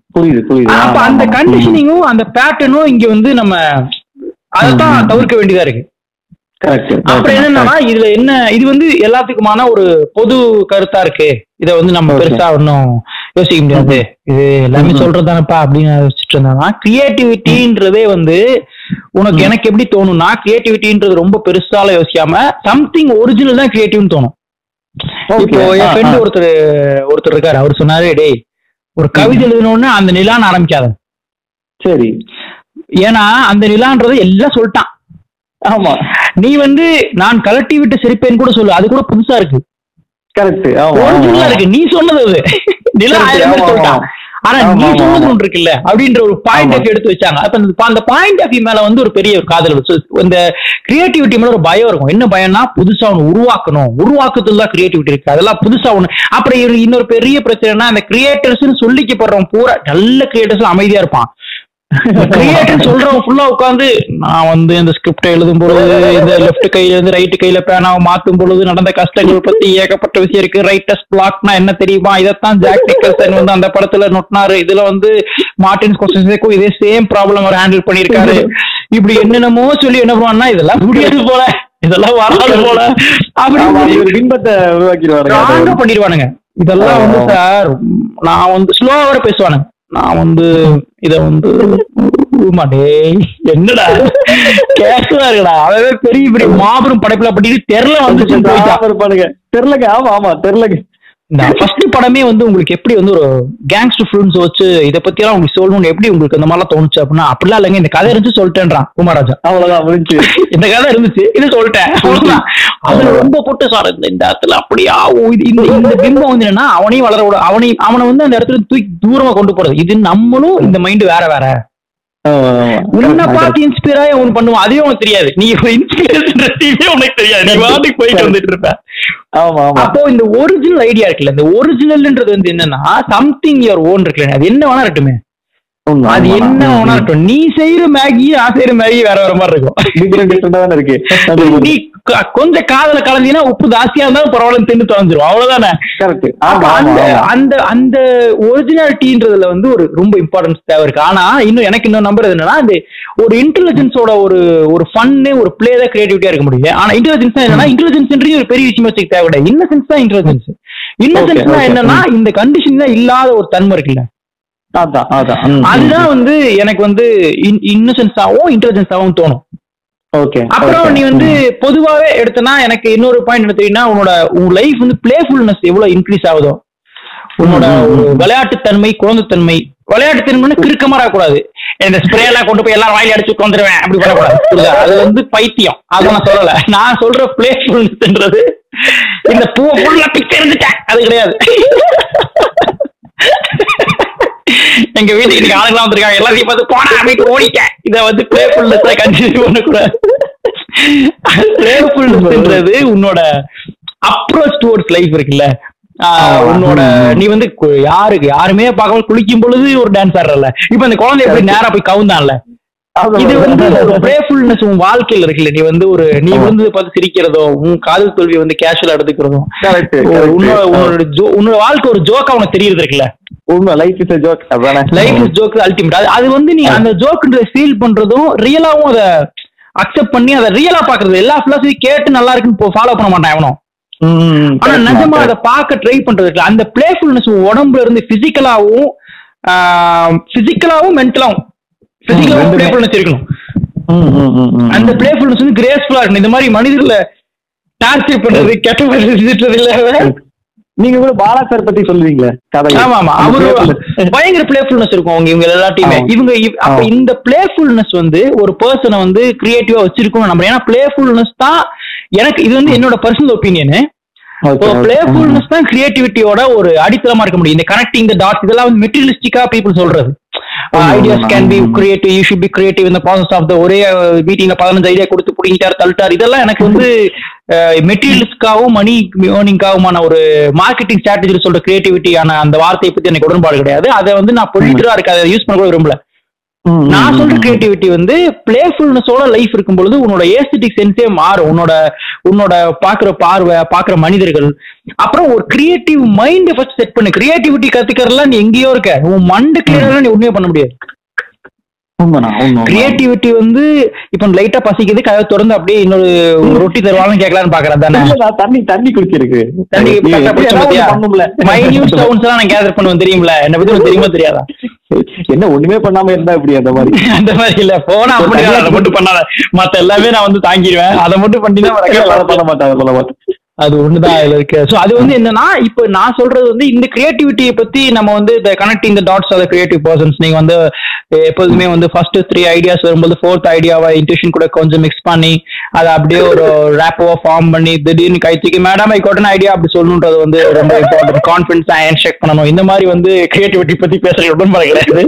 புரியுது புரியுது அப்ப அந்த கண்டிஷனிங்கும் அந்த பேட்டர்னும் இங்க வந்து நம்ம அதைத்தான் தவிர்க்க வேண்டியதா இருக்கு கரெக்ட் அப்புறம் என்னன்னா இதுல என்ன இது வந்து எல்லாத்துக்குமான ஒரு பொது கருத்தா இருக்கு இத வந்து நம்ம Okay. பெருசா ஒன்னும் யோசிக்க முடியாது இது எல்லாமே Mhm. சொல்றதானப்பா அப்படின்னு யோசிச்சுட்டு இருந்தா கிரியேட்டிவிட்டின்றதே வந்து உனக்கு எனக்கு எப்படி தோணும்னா கிரியேட்டிவிட்டின்றது ரொம்ப பெருசால யோசிக்காம சம்திங் ஒரிஜினல் தான் கிரியேட்டிவ்னு தோணும் இப்போ என் ஃப்ரெண்ட் ஒருத்தர் ஒருத்தர் இருக்காரு அவர் சொன்னாரு டேய் ஒரு கவிதை எழுதணும்னு அந்த நிலான்னு ஆரம்பிக்காத சரி ஏன்னா அந்த நிலான்றது எல்லாம் சொல்லிட்டான் ஆமா நீ வந்து நான் கலட்டி விட்டு சிரிப்பேன் கூட சொல்லு அது கூட புதுசா இருக்கு கரெக்ட் ஆமா ஒரிஜினலா ஆமா. இருக்கு நீ சொன்னது அது நிலா Correct, ஆயிரம் பேர் ஆமா, சொல்லிட்டான் ஆமா. ஆனா ஆமா, நீ ஆமா, சொன்னது ஆமா. ஒன்று இருக்குல்ல அப்படின்ற ஒரு பாயிண்ட் ஆமா. ஆஃப் எடுத்து வச்சாங்க அப்ப அந்த- அந்த பாயிண்ட் ஆஃப் மேல வந்து ஒரு பெரிய ஒரு காதல் இருக்கு. So, இந்த கிரியேட்டிவிட்டி மேல ஒரு பயம் இருக்கும் என்ன பயம்னா புதுசா ஒண்ணு உருவாக்கணும் உருவாக்கத்துல தான் கிரியேட்டிவிட்டி இருக்கு அதெல்லாம் புதுசா ஒண்ணு அப்புறம் இது இன்னொரு பெரிய பிரச்சனைனா அந்த கிரியேட்டர்ஸ் சொல்லிக்கப்படுறவன் பூரா நல்ல கிரியேட்டர்ஸ் அமைதியா இருப்பான் கிரியேட்டர் சொல்றவன் ஃபுல்லா உட்காந்து நான் வந்து இந்த ஸ்கிரிப்ட் எழுதும் பொழுது இந்த லெஃப்ட் கையில இருந்து ரைட் கையில பேனாவை மாத்தும் பொழுது நடந்த கஷ்டங்கள் பத்தி ஏகப்பட்ட விஷயம் இருக்கு ரைட்டர்ஸ் பிளாக்னா என்ன தெரியுமா இதைத்தான் ஜாக் நிக்கல்சன் வந்து அந்த படத்துல நொட்டினாரு இதுல வந்து மார்டின் கொஸ்டின்ஸேக்கும் இதே சேம் ப்ராப்ளம் அவர் ஹேண்டில் பண்ணிருக்காரு இப்படி என்னென்னமோ சொல்லி என்ன பண்ணுவான்னா இதெல்லாம் முடியாது போல இதெல்லாம் வராது போல ஆமா, அது அப்படி ஒரு பின்பத்தை உருவாக்கிடுவாருங்க ஸ்ட்ராங்கா பண்ணிடுவானுங்க இதெல்லாம் வந்து ஆமா. சார் நான் வந்து ஸ்லோவா பேசுவானுங்க நான் வந்து இத வந்து ஊமா டேய் என்னடா கேக்குறாருடா அவவே பெரிய பெரிய மாபெரும் படைப்புல பண்ணிட்டு தெருல வந்து போயிட்டான் இருப்பானுங்க தெரியலங்க ஆமா ஆமா தெரியலங்க இந்த ஃபர்ஸ்ட் படமே வந்து உங்களுக்கு எப்படி வந்து ஒரு கேங்ஸ்டர் ஃபிலிம்ஸ் வச்சு இத பத்தி எல்லாம் உங்களுக்கு சொல்லணும்னு எப்படி உங்களுக்கு இந்த மாதிரிலாம் தோணுச்சு அப்படின்னா அப்படிலாம் இல்லைங்க இந்த கதை இருந்துச்சு சொல்லிட்டேன்றான் குமாராஜா அவ்வளவுதான் முடிஞ்சு இந்த கதை இருந்துச்சு இது சொல்லிட்டேன் அவ்வளவுதான் அதுல ரொம்ப போட்டு சார் இந்த இந்த இடத்துல அப்படியா ஓ, இது இந்த இந்த பிம்பம் வந்து என்னன்னா அவனையும் வளர விட அவனையும் அவனை வந்து அந்த இடத்துல தூக்கி தூரமா கொண்டு போறது இது நம்மளும் இந்த மைண்ட் வேற வேற ஆமா, ஆமா. உன்னை Correct, பார்த்து இன்ஸ்பயர் ஆகி ஒன்று பண்ணுவான் அதையும் உனக்கு தெரியாது நீ இன்ஸ்பிரேஷன் உனக்கு தெரியாது நீ வாட்டுக்கு போயிட்டு வந்துட்டு இருப்ப ஆமா ஆமா அப்போ இந்த ஒரிஜினல் ஐடியா இருக்குல்ல இந்த ஒரிஜினல்ன்றது வந்து என்னன்னா சம்திங் யுவர் ஓன் இருக்குல்ல அது என்ன வேணா இருக்கட்டுமே உண்மை, அது உண்மை. என்ன ம், வேணா ம். இருக்கட்டும் நீ செய்யற மேகி நான் செய்யற மேகி வேற வேற மாதிரி இருக்கும் Different, different ஆ தானே இருக்கு நீ க- கொஞ்சம் காதல கலந்தீங்கன்னா உப்பு ஜாஸ்தியா இருந்தாலும் பரவாயில்ல தின்னு தொலைஞ்சிரும் அவ்வளவுதானே கரெக்ட் அப்ப ஆமா அந்த ஆமா ஆமா. அந்த அந்த ஒரிஜினாலிட்டின்றதுல வந்து ஒரு ரொம்ப இம்பார்ட்டன்ஸ் தேவை இருக்கு ஆனா இன்னும் எனக்கு இன்னும் நம்புறது என்னன்னா அந்த ஒரு இன்டெலிஜென்ஸோட ஒரு ஒரு ஃபன்னு ஒரு பிளே தான் கிரியேட்டிவிட்டியா இருக்க முடியும் ஆனா இன்டெலிஜென்ஸ் என்னன்னா இன்டெலிஜென்ஸ் ஒரு பெரிய விஷயம் வச்சுக்க தேவை கிடையாது இன்னசென்ஸ் தான் இன்டெலிஜென்ஸ் இன்னசென்ஸ்னா okay. என்னன்னா இந்த கண்டிஷன் தான் இல்லாத ஒரு தன்மை இருக்குல்ல அதான் அதான் ம், ம். அதுதான் வந்து எனக்கு வந்து இன்னசென்ஸாவும் இன்டெலிஜென்ஸாவும் தோணும் ஓகே அப்புறம் ஓகே. நீ வந்து ம். பொதுவாவே எடுத்தனா எனக்கு இன்னொரு பாயிண்ட் என்ன தெரியும்னா உன்னோட உன் லைஃப் வந்து பிளேஃபுல்னஸ் எவ்வளவு இன்க்ரீஸ் ஆகுதோ உன்னோட ம், ம், ஒரு ம். விளையாட்டுத்தன்மை குழந்தைத்தன்மை விளையாட்டுத்தன்மைன்னு கிறுக்கமா இருக்கக்கூடாது இந்த ஸ்ப்ரே எல்லாம் கொண்டு போய் எல்லாரும் வாயில அடிச்சு உட்காந்துருவேன் அப்படி பண்ணக்கூடாது புரியுதா? அது வந்து பைத்தியம் அதை நான் சொல்லல நான் சொல்ற பிளேஃபுல்னஸ்ன்றது இந்த பூ ஃபுல்லா பிச்சு இருந்துட்டேன் அது கிடையாது எங்க வீட்டுக்கு இன்னைக்கு ஆளுங்களாம் வந்திருக்காங்க எல்லாத்தையும் பார்த்து போனா வீட்டு ஓடிக்க இத வந்து பிளேஃபுல்னஸா கண்டினியூ பண்ணக்கூடாது பிளேஃபுல்னஸ்ன்றது உன்னோட அப்ரோச் டுவர்ட்ஸ் லைஃப் இருக்குல்ல ஆஹ், ஆமா. உன்னோட ம். நீ வந்து கு- யாருக்கு யாருமே பார்க்காம குளிக்கும் பொழுது ஒரு டான்ஸ் ஆடுறல இப்ப அந்த குழந்தை எப்படி நேரா போய் கவுந்தான்ல அதான், இது வந்து ஒரு அதான். பிளேஃபுல்னஸ் உன் வாழ்க்கையில இருக்குல்ல நீ வந்து ஒரு நீ ஆமா. வந்து பார்த்து சிரிக்கிறதோ உன் காதல் தோல்வி வந்து கேஷுவலா எடுத்துக்கிறதும் Correct, ஒரு correct. உன்னோட உன்னோட jo- உன்னோட வாழ்க்கை ஒரு ஜோக்கா உனக்கு தெரியறது இருக்குல்ல உண்மை லைஃப் இஸ் ஜோக் அதானே லைஃப் இஸ் ஜோக் அல்டிமேட் அது அது வந்து நீ அந்த ஜோக்குன்றத ஃபீல் பண்றதும் ரியலாவும் அதை அக்செப்ட் பண்ணி அதை ரியலா பாக்குறது எல்லா பிலாசபி கேட்டு நல்லா இருக்குன்னு ஃபாலோ பண்ண மாட்டான் எவனும் ம், ம், ஆனா correct, நிஜமா correct. அதை பார்க்க ட்ரை பண்றது இருக்குல்ல, அந்த பிளேஃபுல்னஸ் உடம்புல இருந்து பிசிக்கலாவும் பிசிக்கலாவும் மென்டலாவும் பிசிக்கலாவும் ரெண்டுமே. பிளேஃபுல்னஸ் இருக்கணும் ம், ம், ம், ம். அந்த பிளேஃபுல்னஸ் வந்து கிரேஸ்ஃபுல்லா இருக்கணும் இந்த மாதிரி மனிதர்ல டார்ச்சர் பண்றது கெட்ட பண்றது இல்ல நீங்க கூட பாலா சார் பத்தி சொல்லுவீங்களே கதை ஆமா ஆமா அவரு அந்த பயங்கர பிளேஃபுல்னஸ் இருக்கும் அவங்க இவங்க எல்லாத்தையுமே ஆமா. இவங்க இவ்- அப்ப ஆமா. இந்த பிளேஃபுல்னஸ் வந்து ஒரு பர்சனை வந்து கிரியேட்டிவா வச்சிருக்கணும் நம்ம ஏன்னா பிளேஃபுல்னஸ் தான் எனக்கு இது வந்து என்னோட personal opinion Okay, okay. Playfulness தான் கிரியேட்டிவிட்டியோட ஒரு அடித்தளமா இருக்க முடியும் இந்த கனெக்டிங் த டாட்ஸ் இதெல்லாம் வந்து மெட்டீரியலிஸ்டிக்கா பீப்புள் சொல்றது ஆமா, ஐடியாஸ் ஆமா, கேன் பி ஆமா. Creative you should be creative இந்த ப்ராசஸ் ஆஃப் த ஒரே மீட்டிங்ல பதினஞ்சு ஐடியா கொடுத்து பிடிங்கிட்டார் தள்ளிட்டார் இதெல்லாம் எனக்கு வந்து மெட்டீரியல்ஸ்க்காகவும் மணி ஏர்னிங்காவுமான ஒரு மார்க்கெட்டிங் ஸ்ட்ராட்டஜி சொல்ற கிரியேட்டிவிட்டியான அந்த வார்த்தையை பத்தி எனக்கு உடன்பாடு கிடையாது அதை வந்து நான் பொலிட்டரா இருக்க அதை யூஸ் பண்ண கூட விரும்பல நான் சொல்ற கிரியேட்டிவிட்டி வந்து பிளேஃபுல்னஸோட லைஃப் இருக்கும் பொழுது உன்னோட ஏஸ்தட்டிக் சென்ஸே மாறும் உன்னோட உன்னோட பாக்குற பார்வை பாக்குற மனிதர்கள் அப்புறம் ஒரு கிரியேட்டிவ் மைண்ட் ஃபர்ஸ்ட் செட் பண்ணு கிரியேட்டிவிட்டி கத்துக்கிறதுலாம் நீ எங்கேயோ இருக்க உன் மண்டு கிளியர்லாம் நீ உண்மையை பண்ண முடியாது உண்மைண்ணா உண்மை கிரியேட்டிவிட்டி வந்து இப்ப லைட்டா பசிக்குது கதை திறந்து அப்படியே இன்னொரு ரொட்டி தருவாங்கன்னு கேட்கலான்னு பாக்குறேன் தானே இல்ல, தண்ணி தண்ணி குடிச்சிருக்கு தண்ணி நீ கரெக்டா எப்படி பிடிச்ச ஏதாவது பாத்தியா? பண்ணும்ல. மைன்யூட் சவுண்ட்ஸ் எல்லாம் நான் கேதர் பண்ணுவேன் தெரியும்ல என்ன பத்தி உனக்கு தெரியுமா தெரியாதா என்ன ஒண்ணுமே பண்ணாம இருந்தா இப்படி அந்த மாதிரி அந்த மாதிரி இல்ல போனா அப்படி அதை மட்டும் பண்ணாத மத்த எல்லாமே நான் வந்து தாங்கிடுவேன் அதை மட்டும் பண்ணினா அதை பண்ண மாட்டேன் அதை பண்ண மாட்டேன் அது ஒண்ணுதான் அதுல இருக்கு சோ அது வந்து என்னன்னா இப்போ நான் சொல்றது வந்து இந்த கிரியேட்டிவிட்டியை பத்தி நம்ம வந்து இந்த connecting the dots of creative persons நீங்க வந்து எப்போதுமே வந்து ஃபர்ஸ்ட் த்ரீ ஐடியாஸ் வரும்போது ஃபோர்த் ஐடியாவை இன்ட்யூஷன் கூட கொஞ்சம் மிக்ஸ் பண்ணி அதை அப்படியே ஒரு ரேப்போவா ஃபார்ம் பண்ணி திடீர்னு கை தூக்கி மேடம் ஐ கோட்டன் ஐடியா அப்படி சொல்லணுன்றது வந்து ரொம்ப இம்பார்ட்டன்ட் கான்ஃபிடன்ஸ் ஹேண்ட் ஷேக் பண்ணணும் இந்த மாதிரி வந்து கிரியேட்டிவிட்டி பத்தி பேசுறது உடன்பட கிடையாது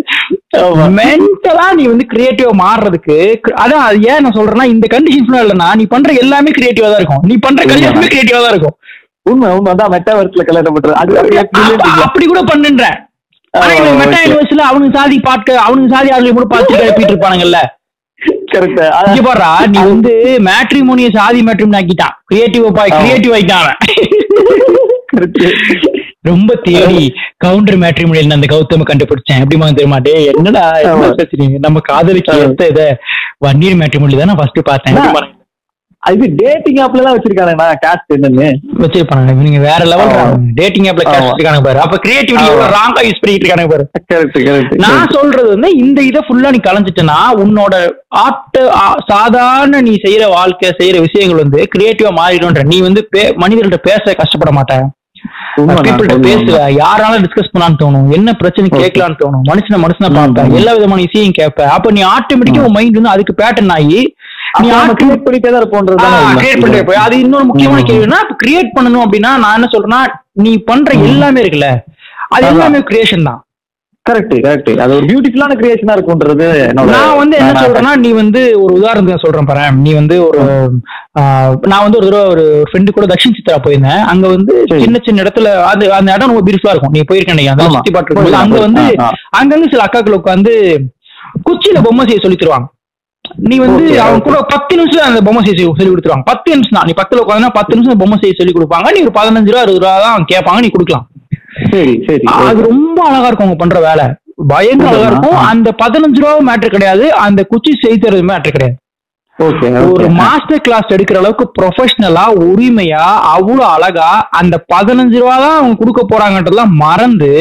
மென்டலா நீ வந்து கிரியேட்டிவா மாறுறதுக்கு அதான் அது ஏன் நான் சொல்றேன்னா இந்த கண்டிஷன்ஸ் இல்லைன்னா நீ பண்ற எல்லாமே கிரியேட்டிவா தான் இருக்கும் நீ பண்ற கல்யாணமே கிரியேட்டிவா தான் இருக்கும் உண்மை உண்மை அதான் மெட்டாவர்ஸ்ல கல்யாணம் பண்றது அது அது எப்படி அப்ப- இல்லைன்றீங்க? அப்படி கூட பண்ணுன்ற ஆனா ஆ, இவன் மெட்டா okay. யூனிவர்ஸ்ல அவனுக்கு சாதி பாட்டு அவனுக்கு சாதி ஆளுங்க கூட பார்த்து கிளப்பிட்டு இருப்பானுங்கல்ல Correct. இங்க அதான் பாடுறா நீ வந்து மேட்ரிமோனிய சாதி மேட்ரிமோனி ஆக்கிட்டான் கிரியேட்டிவ் கிரியேட்டிவ் ஆயிட்டான் அவன். correct. ரொம்ப தேடி கவுண்டர் மேட்ரிமோனியல் அந்த கௌதம கண்டுபிடிச்சேன் எப்படிமா தெரியுமா டே என்னடா என்ன ஆமா. பேசுறீங்க நம்ம காதலிக்கு ஆ. ஏத்த இத வன்னீர் மேட்ரிமோனியல் தான் நான் ஃபர்ஸ்ட் பார்த்தேன் ஆ. எப்படிம்மா? அது டேட்டிங் ஆப்ல எல்லாம் வச்சிருக்கானுங்கண்ணா காஸ்ட் என்னன்னு வச்சிருப்பாங்க நீங்க வேற லெவல் ஆமா. டேட்டிங் ஆப்ல ஆமா. கேஷ் இருக்கானுங்க பாரு அப்ப கிரியேட்டிவிட்டி ஆமா. ராங்கா யூஸ் பண்ணிட்டு இருக்கானுங்க பாரு கரெக்ட் கரெக்ட் நான் சொல்றது வந்து இந்த இதை ஃபுல்லா நீ கலைஞ்சிட்டனா உன்னோட ஆட்டு ஆ- சாதாரண நீ செய்யற வாழ்க்கை செய்யற விஷயங்கள் வந்து கிரியேட்டிவா மாறிடும்ன்ற நீ வந்து பே- மனிதர்கள்ட்ட பேச கஷ்டப்பட மாட்டேன் பீப்புள்கிட்ட பேசுவ யாராலும் டிஸ்கஸ் பண்ணலாம்னு தோணும் என்ன பிரச்சனை Okay. கேட்கலாம்னு தோணும் மனுஷனை மனுஷனை ம், பார்ப்ப ம். எல்லா விதமான விஷயம் கேட்ப அப்ப நீ ஆட்டோமேட்டிக்கா உன் மைண்ட் வந்து அதுக்கு பேட்டர்ன் ஆகி நீ கிரியேட் பண்ணிட்டே தான் இருப்போன்றது கிரியேட் பண்ணிட்டே போய் அது இன்னொரு முக்கியமான ம். கேள்வினா கிரியேட் பண்ணணும் அப்படின்னா நான் என்ன சொல்றேன்னா நீ பண்ற எல்லாமே இருக்குல்ல அது அதான். எல்லாமே கிரியேஷன் தான் கரெக்ட் கரெக்ட் அது ஒரு பியூட்டிஃபுல்லான கிரியேஷனா இருக்கும்ன்றது என்னோட நான் வந்து என்ன நான் சொல்றேன்னா நீ வந்து ஒரு உதாரணத்துக்கு சொல்றேன் பாரு நீ வந்து ஒரு ஆஹ், நான் வந்து ஒரு தடவை ஒரு ஃப்ரெண்டு கூட தக்ஷின் சித்ரா போயிருந்தேன் அங்க வந்து சரி. சின்ன சின்ன இடத்துல அது அந்த இடம் ரொம்ப பியூட்டிஃபுல்லா இருக்கும் நீ போயிருக்கேன் அந்த ஆமா. சுத்தி பாட்டு இருக்கும்போது அங்க வந்து ஆ, ஆ. அங்கங்க சில அக்காக்கள் உட்காந்து குச்சியில பொம்மை செய்ய சொல்லி தருவாங்க நீ வந்து Okay, அவங்க okay. கூட பத்து நிமிஷம் அந்த பொம்மை செய்ய சொல்லி சொல்லி கொடுத்துருவாங்க பத்து நிமிஷம் தான் நீ பத்துல உட்காந்து பத்து நிமிஷம் பொம்மை செய்ய சொல்லி கொடுப்பாங்க நீ ஒரு பதினஞ்சு ரூபா அறுபது ரூபா தான் கேட்பாங்க நீ கொடுக்கலாம் சரி சரி அது ரொம்ப அழகா இருக்கும் அவங்க பண்ற வேலை பயங்கர அழகா இருக்கும் ஆ. அந்த பதினஞ்சு ரூபா மேட்ரு கிடையாது அந்த குச்சி செய்தறது மேட்ரு கிடையாது ஓகே ஒரு மாஸ்டர் கிளாஸ் எடுக்கிற அளவுக்கு ப்ரொஃபஷனலா உரிமையா அவ்வளவு அழகா அந்த பதினஞ்சு ரூபா தான் அவங்க கொடுக்க போறாங்கன்றதெல்லாம் மறந்து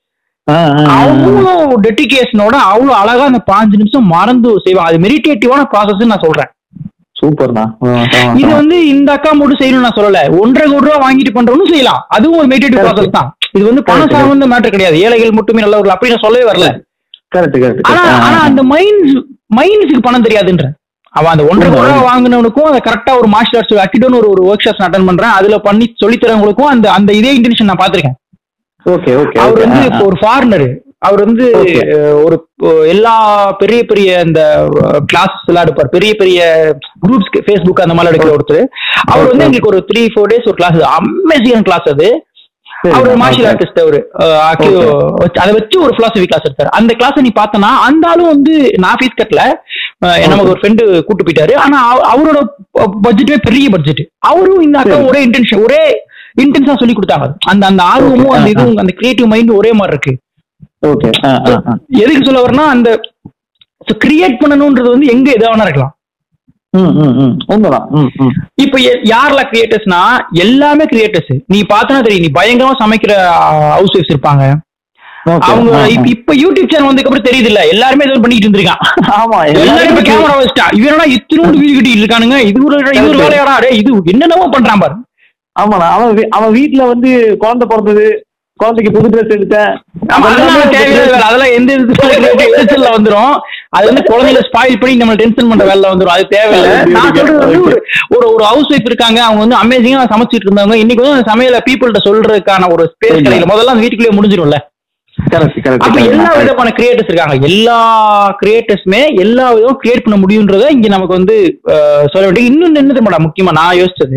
அவ்வளோ டெடிகேஷனோட அவ்வளவு அழகா அந்த பாஞ்சு நிமிஷம் மறந்து செய்வாங்க அது மெடிடேட்டிவான ப்ராசஸ் நான் சொல்றேன் சூப்பர்ண்ணா இது வந்து இந்த அக்கா மட்டும் செய்யணும்னு நான் சொல்லல ஒன்றரை கோடி ரூபா வாங்கிட்டு பண்றவனும் செய்யலாம் அதுவும் ஒரு மெடிடேட்டிவ் Correct. ப்ராசஸ் தான் இது வந்து பண Correct. சார்ந்த மேட்டர் கிடையாது ஏழைகள் மட்டுமே நல்லவர்கள் அப்படி நான் சொல்லவே வரல கரெக்ட் கரெக்ட் ஆனா ஆனா அந்த மைண்ட்ஸ் மைண்ட்ஸுக்கு பணம் தெரியாதுன்ற அவன் அந்த ஒன்றரை உண்மை. கோடி ரூபா வாங்கினவனுக்கும் அதை கரெக்டா ஒரு மார்ஷல் ஆர்ட்ஸ் அக்கிடோன்னு ஒரு ஒரு ஒர்க் ஷாப்ஸ் அட்டன் பண்றேன் அதுல பண்ணி சொல்லித் தரவங்களுக்கும் அந்த அந்த இதே இன்டென்ஷன் நான் பாத்திருக்கேன் ஓகே ஓகே அவர் வந்து இப்போ ஒரு ஃபாரினர் அவர் வந்து Okay. அஹ், ஒரு அஹ், எல்லா பெரிய பெரிய இந்த கிளாஸஸ் எல்லாம் எடுப்பார் பெரிய பெரிய குரூப்ஸ் ஃபேஸ்புக் அந்த மாதிரி எடுக்கிற ஒருத்தர் அவர் வந்து Okay. எங்களுக்கு ஒரு த்ரீ ஃபோர் டேஸ் ஒரு கிளாஸ் அமேசிங் கிளாஸ் அது அவர் ஒரு மார்ஷியல் ஆர்டிஸ்ட் அவரு அஹ், ஆக்கியோ வச்சு- அதை வச்சு ஒரு பிலாசபி கிளாஸ் எடுத்தாரு அந்த கிளாஸ் நீ பார்த்தனா அந்த ஆளும் வந்து நான் ஃபீஸ் கட்டல அஹ், நமக்கு ஒரு ஃப்ரெண்டு கூட்டு போயிட்டாரு ஆனா அவ- அவரோட பட்ஜெட்டே பெரிய பட்ஜெட் அவரும் இந்த அக்கா சரி. ஒரே இன்டென்ஷன் ஒரே இன்டென்ஸா சொல்லி கொடுத்தாங்க அந்த அந்த ஆர்வமும் Okay. அந்த ஆ, ஆ. இதுவும் அந்த கிரியேட்டிவ் மைண்ட் ஒரே மாதிரி இருக்கு ஓகே எதுக்கு சொல்ல வரேன்னா அந்த கிரியேட் பண்ணணும்ன்றது வந்து எங்க எதா வேணா இருக்கலாம் ம் ம் ம் உண்மைதான் ம் ம் இப்ப எ- யாரெல்லாம் கிரியேட்டர்ஸ்னா எல்லாமே கிரியேட்டர்ஸ் நீ பார்த்தனா தெரியும் நீ பயங்கரமா சமைக்கிற ஹவுஸ் ஒய்ஃப்ஸ் இருப்பாங்க Okay. அவங்க ஆ, ஆ. இப்ப இப்ப யூடியூப் சேனல் வந்ததுக்கு அப்புறம் தெரியுது இல்ல எல்லாருமே ஏதோ பண்ணிட்டு இருந்திருக்கான் ஆமா எல்லாரும் இப்ப எல்லாரும் கேமரா வச்சுட்டா இவனா இத்தினோண்டு வீடு கட்டிட்டு இருக்கானுங்க இது ஒரு இது ஒரு Correct. வேலையாடா டேய், இது என்னென்னவோ பண்றான் பாரு ஆமாண்ணா அவன் வீ- அவன் வீட்ல வந்து குழந்தை பிறந்தது குழந்தைக்கு புது ட்ரெஸ் எடுத்தேன் ஆமா, அதெல்லாம் தேவையில்லாத வேலை அதெல்லாம் எந்த எரிச்சல்ல வந்துரும் அது வந்து குழந்தைகளை ஸ்பாயில் பண்ணி நம்ம டென்ஷன் பண்ற வேலை வந்துரும் அது தேவையில்லை நான் சொல்றது வந்து ஒரு ஒரு ஒரு ஹவுஸ் ஒய்ஃப் இருக்காங்க அவங்க வந்து அமேசிங்கா சமைச்சிட்டு இருந்தாங்க இன்னைக்கு வந்து அந்த சமையல பீப்புள்கிட்ட சொல்றதுக்கான ஒரு ஸ்பேஸ் இல்ல. கிடைக்கல முதல்ல அந்த வீட்டுக்குள்ளேயே முடிஞ்சிரும்ல கரெக்ட் அப்ப எல்லா கரெக்ட் விதமான கிரியேட்டர்ஸ் இருக்காங்க எல்லா கிரியேட்டர்ஸுமே எல்லா விதமும் கிரியேட் பண்ண முடியுன்றத இங்க நமக்கு வந்து அஹ், சொல்ல வேண்டிய இன்னொன்னு என்ன தெரியுமாடா முக்கியமா நான் யோசிச்சது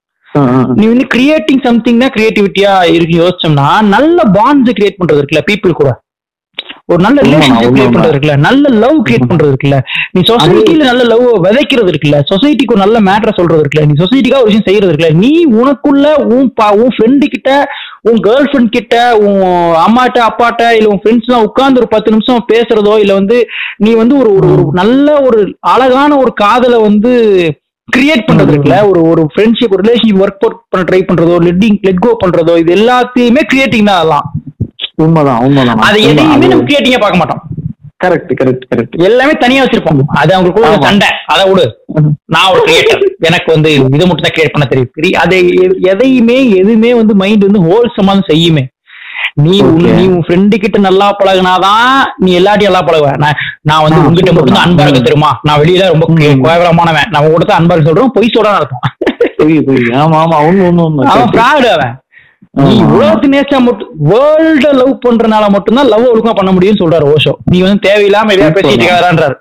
நீ வந்து கிரியேட்டிங் சம்திங் தான் கிரியேட்டிவிட்டியா இருக்கு யோசிச்சோம்னா நல்ல பாண்ட்ஸ் கிரியேட் பண்றது இருக்குல்ல பீப்புள் கூட ஒரு நல்ல உண்மைதான், ரிலேஷன்ஷிப் கிரியேட் உண்மைதான். பண்றது இருக்குல்ல நல்ல லவ் கிரியேட் பண்றது இருக்குல்ல நீ சொசைட்டில நல்ல லவ் விதைக்கிறது இருக்குல்ல சொசைட்டிக்கு ஒரு நல்ல மேட்டரை சொல்றது இருக்குல்ல நீ சொசைட்டிக்கா ஒரு விஷயம் செய்யறது இருக்குல்ல நீ உனக்குள்ள உன் பா உன் ஃப்ரெண்டு கிட்ட உன் கேர்ள் ஃப்ரெண்ட் கிட்ட உன் அம்மாட்ட அப்பாட்ட இல்ல உன் ஃப்ரெண்ட்ஸ் எல்லாம் உட்கார்ந்து ஒரு பத்து நிமிஷம் பேசுறதோ இல்ல வந்து நீ வந்து ஒரு ஒரு ஒரு நல்ல ஒரு அழகான ஒரு காதலை வந்து கிரியேட் பண்றது இருக்குல்ல ஒரு ஒரு ஃப்ரெண்ட்ஷிப் ஒரு ரிலேஷன்ஷிப் ஒர்க் அவுட் பண்ண ட்ரை பண்றதோ லெட்டிங் லெட் கோ பண்றதோ இது எல்லாத்தையுமே கிரியேட்டிங் தான் அதெல்லாம் உண்மைதான் உண்மைதான் அது எதையுமே நம்ம கிரியேட்டிங்கா பார்க்க மாட்டோம் கரெக்ட் கரெக்ட் கரெக்ட் எல்லாமே தனியா வச்சிருப்போம் அது அவங்களுக்குள்ள ஒரு ஆமா. சண்டை அதை விடு நான் ஒரு கிரியேட்டர் எனக்கு வந்து இது மட்டும் தான் கிரியேட் பண்ண தெரியும் கிரி- அதை எ- எதையுமே எதுவுமே வந்து மைண்ட் வந்து ஹோல்சமா செய்யுமே நீ உன் Okay. நீ உன் ஃப்ரெண்டு கிட்ட நல்லா பழகுனாதான் நீ எல்லாத்தையும் நல்லா பழகுவ நான் நான் வந்து ஆ, உங்ககிட்ட super மட்டும் தான் தான். அன்பா இருக்க ம். தெரியுமா நான் வெளியில ரொம்ப ம். கேவலமானவன் நான் கூட தான் அன்பா இருக்க சொல்றோம் பொய் சொல்றான்னு அர்த்தம் புரியுது புரியுது ஆமா ஆமா உண்மை உண்மை உண்மை அவன் fraud அவன் நீ ஆமா. உலகத்து நேசா மட்டும் வேர்ல்ட லவ் பண்றனால மட்டும்தான் லவ் ஒழுங்கா பண்ண முடியும்னு சொல்றாரு ஓஷோ நீ வந்து தேவையில்லாம எதையா Super பேசிட்டு தான். இருக்காரான்றாரு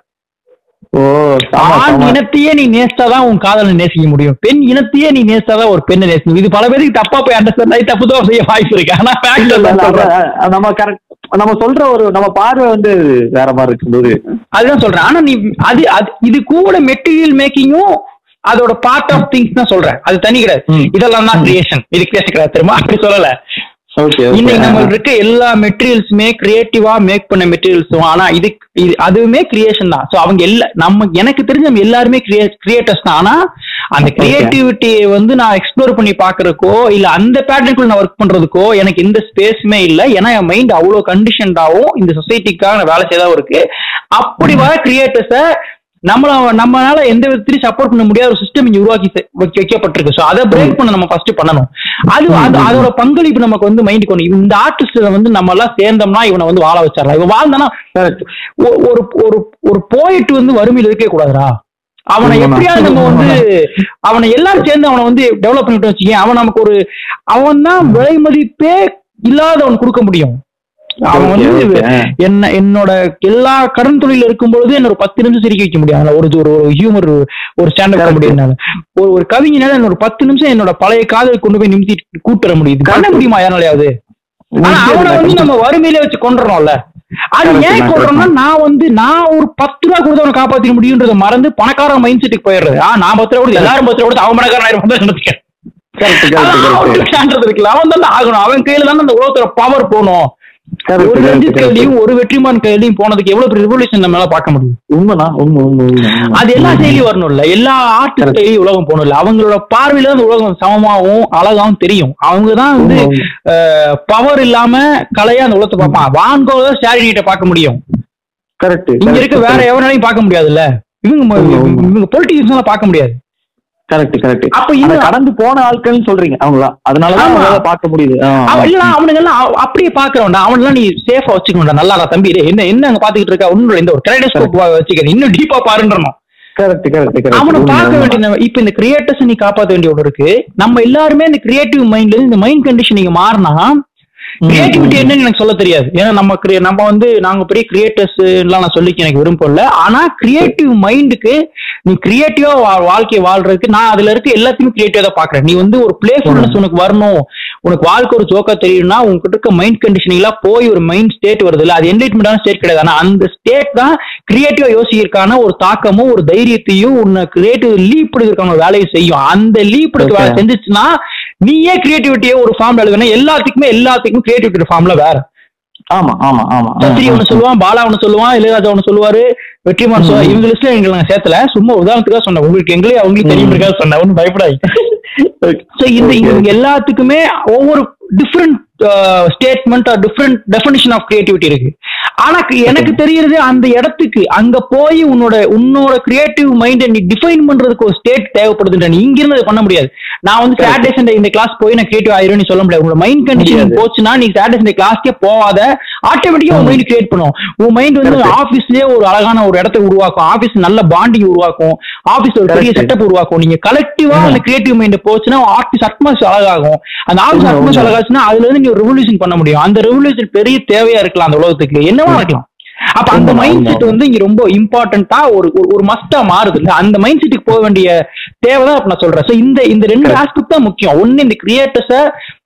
ஓ ஆமா ஆண் ஆமா இனத்தையே நீ நேசித்தாதான் உன் காதலை நேசிக்க முடியும் பெண் இனத்தையே நீ நேசித்தாதான் ஒரு பெண்ணை நேசிக்கும் இது பல பேருக்கு தப்பா போய் அண்டர்ஸ்டாண்ட் ஆகி தப்பு தான் செய்ய வாய்ப்பு இருக்கு ஆனா fact இல்ல, இல்ல, நான் இல்ல, சொல்றேன். அதான், நம்ம கரெக்ட் நம்ம சொல்ற ஒரு நம்ம பார்வை வந்து வேற மாதிரி இருக்கும்போது அதுதான் சொல்றேன் ஆனா நீ அது அது இது கூட மெட்டீரியல் மேக்கிங்கும் அதோட பார்ட் ஆஃப் திங்ஸ் தான் சொல்றேன் அது தனி கிடையாது ம். இதெல்லாம் தான் கிரியேஷன் இது கிரியேஷன் கிடையாது தெரியுமா அப்படி சொல்லல ஓகே இன்னைக்கு நம்ம இருக்க எல்லா மெட்டீரியல்ஸுமே கிரியேட்டிவா மேக் பண்ண மெட்டீரியல்ஸும் ஆனா இது இது அதுவுமே கிரியேஷன் தான் சோ அவங்க எல்லா நம்ம எனக்கு தெரிஞ்ச நம்ம எல்லாருமே கிரியேட்டர்ஸ் தான் ஆனா அந்த Okay. கிரியேட்டிவிட்டியை வந்து நான் எக்ஸ்ப்ளோர் பண்ணி பாக்குறதுக்கோ இல்ல அந்த பேட்டர்னுக்குள்ள நான் ஒர்க் பண்றதுக்கோ எனக்கு எந்த ஸ்பேஸுமே இல்ல ஏன்னா என் மைண்ட் அவ்வளவு கண்டிஷன்டாவும் இந்த சொசைட்டிக்காக நான் வேலை செய்யதாவும் இருக்கு அப்படி வர கிரியேட்டர்ஸ நம்மள நம்மளால எந்த விதத்திலையும் சப்போர்ட் பண்ண முடியாத ஒரு சிஸ்டம் இங்க உருவாக்கி செ- வைக்க- வைக்கப்பட்டிருக்கு ஸோ அதை பிரேக் பண்ண நம்ம ஃபர்ஸ்ட் பண்ணணும் அது அது அதோட பங்களிப்பு நமக்கு வந்து மைண்ட் கொண்டு இந்த ஆர்டிஸ்ட் வந்து நம்ம எல்லாம் சேர்ந்தோம்னா இவனை வந்து வாழ வச்சிடலாம் இவன் வாழ்ந்தானா கரெக்ட் ஒ- ஒரு ஒரு ஒரு போயிட்டு வந்து வறுமையில் இருக்கவே கூடாதுடா அவனை உண்மைதான். எப்படியாவது நம்ம வந்து அவனை எல்லாரும் சேர்ந்து அவனை வந்து டெவலப் பண்ணிட்டு வச்சுக்கேன் அவன் நமக்கு ஒரு அவன் தான் விலை மதிப்பே இல்லாதவன் கொடுக்க முடியும் அவன் Okay, வந்து okay. என்ன என்னோட எல்லா கடன் தொழில இருக்கும் பொழுது என்ன ஒரு பத்து நிமிஷம் சிரிக்க வைக்க முடியும் அதுல ஒரு ஒரு ஒரு ஹியூமர் ஒரு ஸ்டாண்டப் Correct. காமெடி என்னால ஒரு ஒரு கவிஞனால என்ன ஒரு பத்து நிமிஷம் என்னோட பழைய காதலை கொண்டு போய் நிமித்தி கூட்டு வர முடியுது பண்ண Correct. முடியுமா யாராலையாவது ஆனா அவனை வந்து நம்ம வறுமையிலே வச்சு கொண்டுறோம்ல அது Correct, ஏன் correct. கொள்றோம்னா நான் வந்து நான் ஒரு பத்து ரூபா கொடுத்து அவனை காப்பாத்திக்க முடியுன்றத மறந்து பணக்கார மைண்ட் செட்டுக்கு போயிடுறது ஆ நான் பத்து ரூபா கொடுத்து எல்லாரும் பத்து ரூபா கொடுத்து அவன் பணக்காரன் ஆயிரம் தான் நினைச்சுக்கேன் கரெக்ட் கரெக்ட் கரெக்ட் இருக்குல்ல அவன் தான் ஆகணும் அவன் கையில தானே அந்த உலகத்தோட பவர் போகணும் Correct, ஒரு correct, ரஞ்சித் correct. கையிலையும் ஒரு வெற்றிமான் கையிலையும் போனதுக்கு எவ்வளவு பெரிய ரெவல்யூஷன் நம்மளால பார்க்க முடியும் உண்மைதான் உண்மை உண்மை உண்மை உண்மை. அது எல்லா செயலியும் வரணும்ல எல்லா ஆர்டிஸ்ட் Correct. கையிலையும் உலகம் போகணும்ல அவங்களோட பார்வையில தான் அந்த உலகம் சமமாகவும் அழகாவும் தெரியும் அவங்க தான் வந்து உண்மை, உண்மை. பவர் இல்லாம கலையா அந்த உலகத்தை பார்ப்பான் வான்கோல ஸ்டாரி நீட்ட பார்க்க முடியும் கரெக்ட் இங்க இருக்க வேற எவனாலையும் பார்க்க முடியாதுல்ல இவங்க ம- உண்மை, உண்மை. இவங்க பொலிட்டிஷியன்ஸ் எல்லாம் பார்க்க முடியாது கரெக்ட் கரெக்ட் அப்ப அந்த இந்த கடந்து போன ஆட்கள்னு சொல்றீங்க அவங்களா அதனாலதான் ஆமா. அவங்களால பார்க்க முடியுது ஆ, ஆ. அவன் இல்ல அவனுங்க எல்லாம் அவ- அப்படியே பாக்குறவன்டா அவனெல்லாம் நீ சேஃபா வச்சுக்கணும்டா நல்லா தம்பி டேய், என்ன என்ன அங்க பாத்துக்கிட்டு இருக்க ஒன்னும் இந்த ஒரு கிரைடோஸ்கோப் வச்சுக்க இன்னும் டீப்பா பாருன்றணும் கரெக்ட் கரெக்ட் கரெக்ட் அவனை உண்மை, பார்க்க உண்மை. வேண்டிய இப்ப இந்த கிரியேட்டர்ஸ் நீ காப்பாத்த வேண்டிய ஒன்று இருக்கு நம்ம எல்லாருமே இந்த கிரியேட்டிவ் மைண்ட்ல இருந்து இந்த மைண்ட் கண்டிஷன் நீங்க மாறினா கிரியேட்டிவிட்டி என்னன்னு எனக்கு சொல்ல தெரியாது ஏன்னா நம்ம crea- நம்ம வந்து நாங்க பெரிய கிரியேட்டர்ஸ் எல்லாம் நான் சொல்லிக்க எனக்கு விருப்பம் இல்ல ஆனா கிரியேட்டிவ் மைண்டுக்கு நீ கிரியேட்டிவா வாழ்க்கையை வாழ்றதுக்கு நான் அதுல இருக்க எல்லாத்தையுமே கிரியேட்டிவா தான் பாக்குறேன் நீ வந்து ஒரு பிளேஃபுல்னஸ் உனக்கு வரணும் உனக்கு வாழ்க்கை ஒரு ஜோக்கா தெரியும்னா உங்ககிட்ட இருக்க மைண்ட் கண்டிஷனிங் எல்லாம் போய் ஒரு மைண்ட் ஸ்டேட் வருது இல்ல அது என்லைட்மெண்டான ஸ்டேட் கிடையாது ஆனா அந்த ஸ்டேட் தான் கிரியேட்டிவா யோசிக்கிறதுக்கான ஒரு தாக்கமும் ஒரு தைரியத்தையும் உன்னை கிரியேட்டிவ் லீப் எடுக்கிறதுக்கான ஒரு வேலையை செய்யும் அந்த லீப் எடுக்க வேலை Okay. செஞ்சுச்சுன்னா நீயே கிரியேட்டிவிட்டியே ஒரு ஃபார்ம்ல எழுதுனா எல்லாத்துக்குமே எல்லாத்துக்கும் கிரியேட்டிவிட்டி ஃபார்ம்ல வேற ஆமா ஆமா ஆமா ஆ, சத்ரி ஆ, ஒண்ணு சொல்லுவான் பாலா ஒண்ணு சொல்லுவான் இளையராஜா ஒண்ணு சொல்லுவாரு வெற்றிமான் சொல்லுவா ம். இவங்க லிஸ்ட்ல எங்களை நாங்க சேர்த்தல சும்மா உதாரணத்துக்காக சொன்னேன் உங்களுக்கு எங்களே அவங்களுக்கு தெரியும் சொன்னேன் ஒன்றும் பயப்படாது Okay. சோ இந்த Okay. இவங்க எல்லாத்துக்குமே ஒவ்வொரு different statement or different definition of creativity இருக்கு ஆனா கு- எனக்கு தெரியறது அந்த இடத்துக்கு அங்க போய் உன்னோட உன்னோட கிரியேட்டிவ் மைண்டை நீ டிஃபைன் பண்றதுக்கு ஒரு ஸ்டேட் தேவைப்படுதுன்ற நீ இங்க இருந்து அதை பண்ண முடியாது நான் வந்து Correct. சாட்டர்டே சண்டே இந்த கிளாஸ் போய் நான் கிரியேட்டிவ் ஆயிரும்னு சொல்ல முடியாது உங்களோட மைண்ட் கண்டிஷன் முடியாது. போச்சுன்னா நீ சாட்டர்டே சண்டே கிளாஸ்க்கே போகாத ஆட்டோமேட்டிக்கா உன் மைண்ட் கிரியேட் பண்ணும் உன் மைண்ட் வந்து Correct. ஆபீஸ்லயே ஒரு அழகான ஒரு இடத்தை உருவாக்கும் ஆபீஸ் நல்ல பாண்டிங் உருவாக்கும் ஆபீஸ் ஒரு பெரிய Correct. செட்டப் உருவாக்கும் நீங்க கலெக்டிவா ம். அந்த கிரியேட்டிவ் மைண்ட் போச்சுன்னா ஆர்டிஸ்ட் அட்மாஸ் அழகாகும் அந்த ஆர்டிஸ்ட் உண்மை, அட்மாஸ் உண்மை. அழகாச்சுன்னா அதுல இருந்து நீ ரெவல்யூஷன் பண்ண முடியும் அந்த ரெவல்யூஷன் பெரிய தேவையா இருக்கலாம் அந்த உலகத்துக்கு என்னவா இருக்கலாம் அப்ப அந்த உண்மை, மைண்ட் உண்மை, செட் வந்து இங்க ரொம்ப இம்பார்ட்டன்டா ஒரு ஒரு- ஒரு மஸ்டா மாறுது இல்ல அந்த மைண்ட் செட்டுக்கு போக வேண்டிய தேவைதான் இப்ப நான் சொல்றேன் So இந்த இந்த ரெண்டு Correct. ஆஸ்பெக்ட் தான் முக்கியம் ஒண்ணு இந்த கிரியேட்டர்ஸ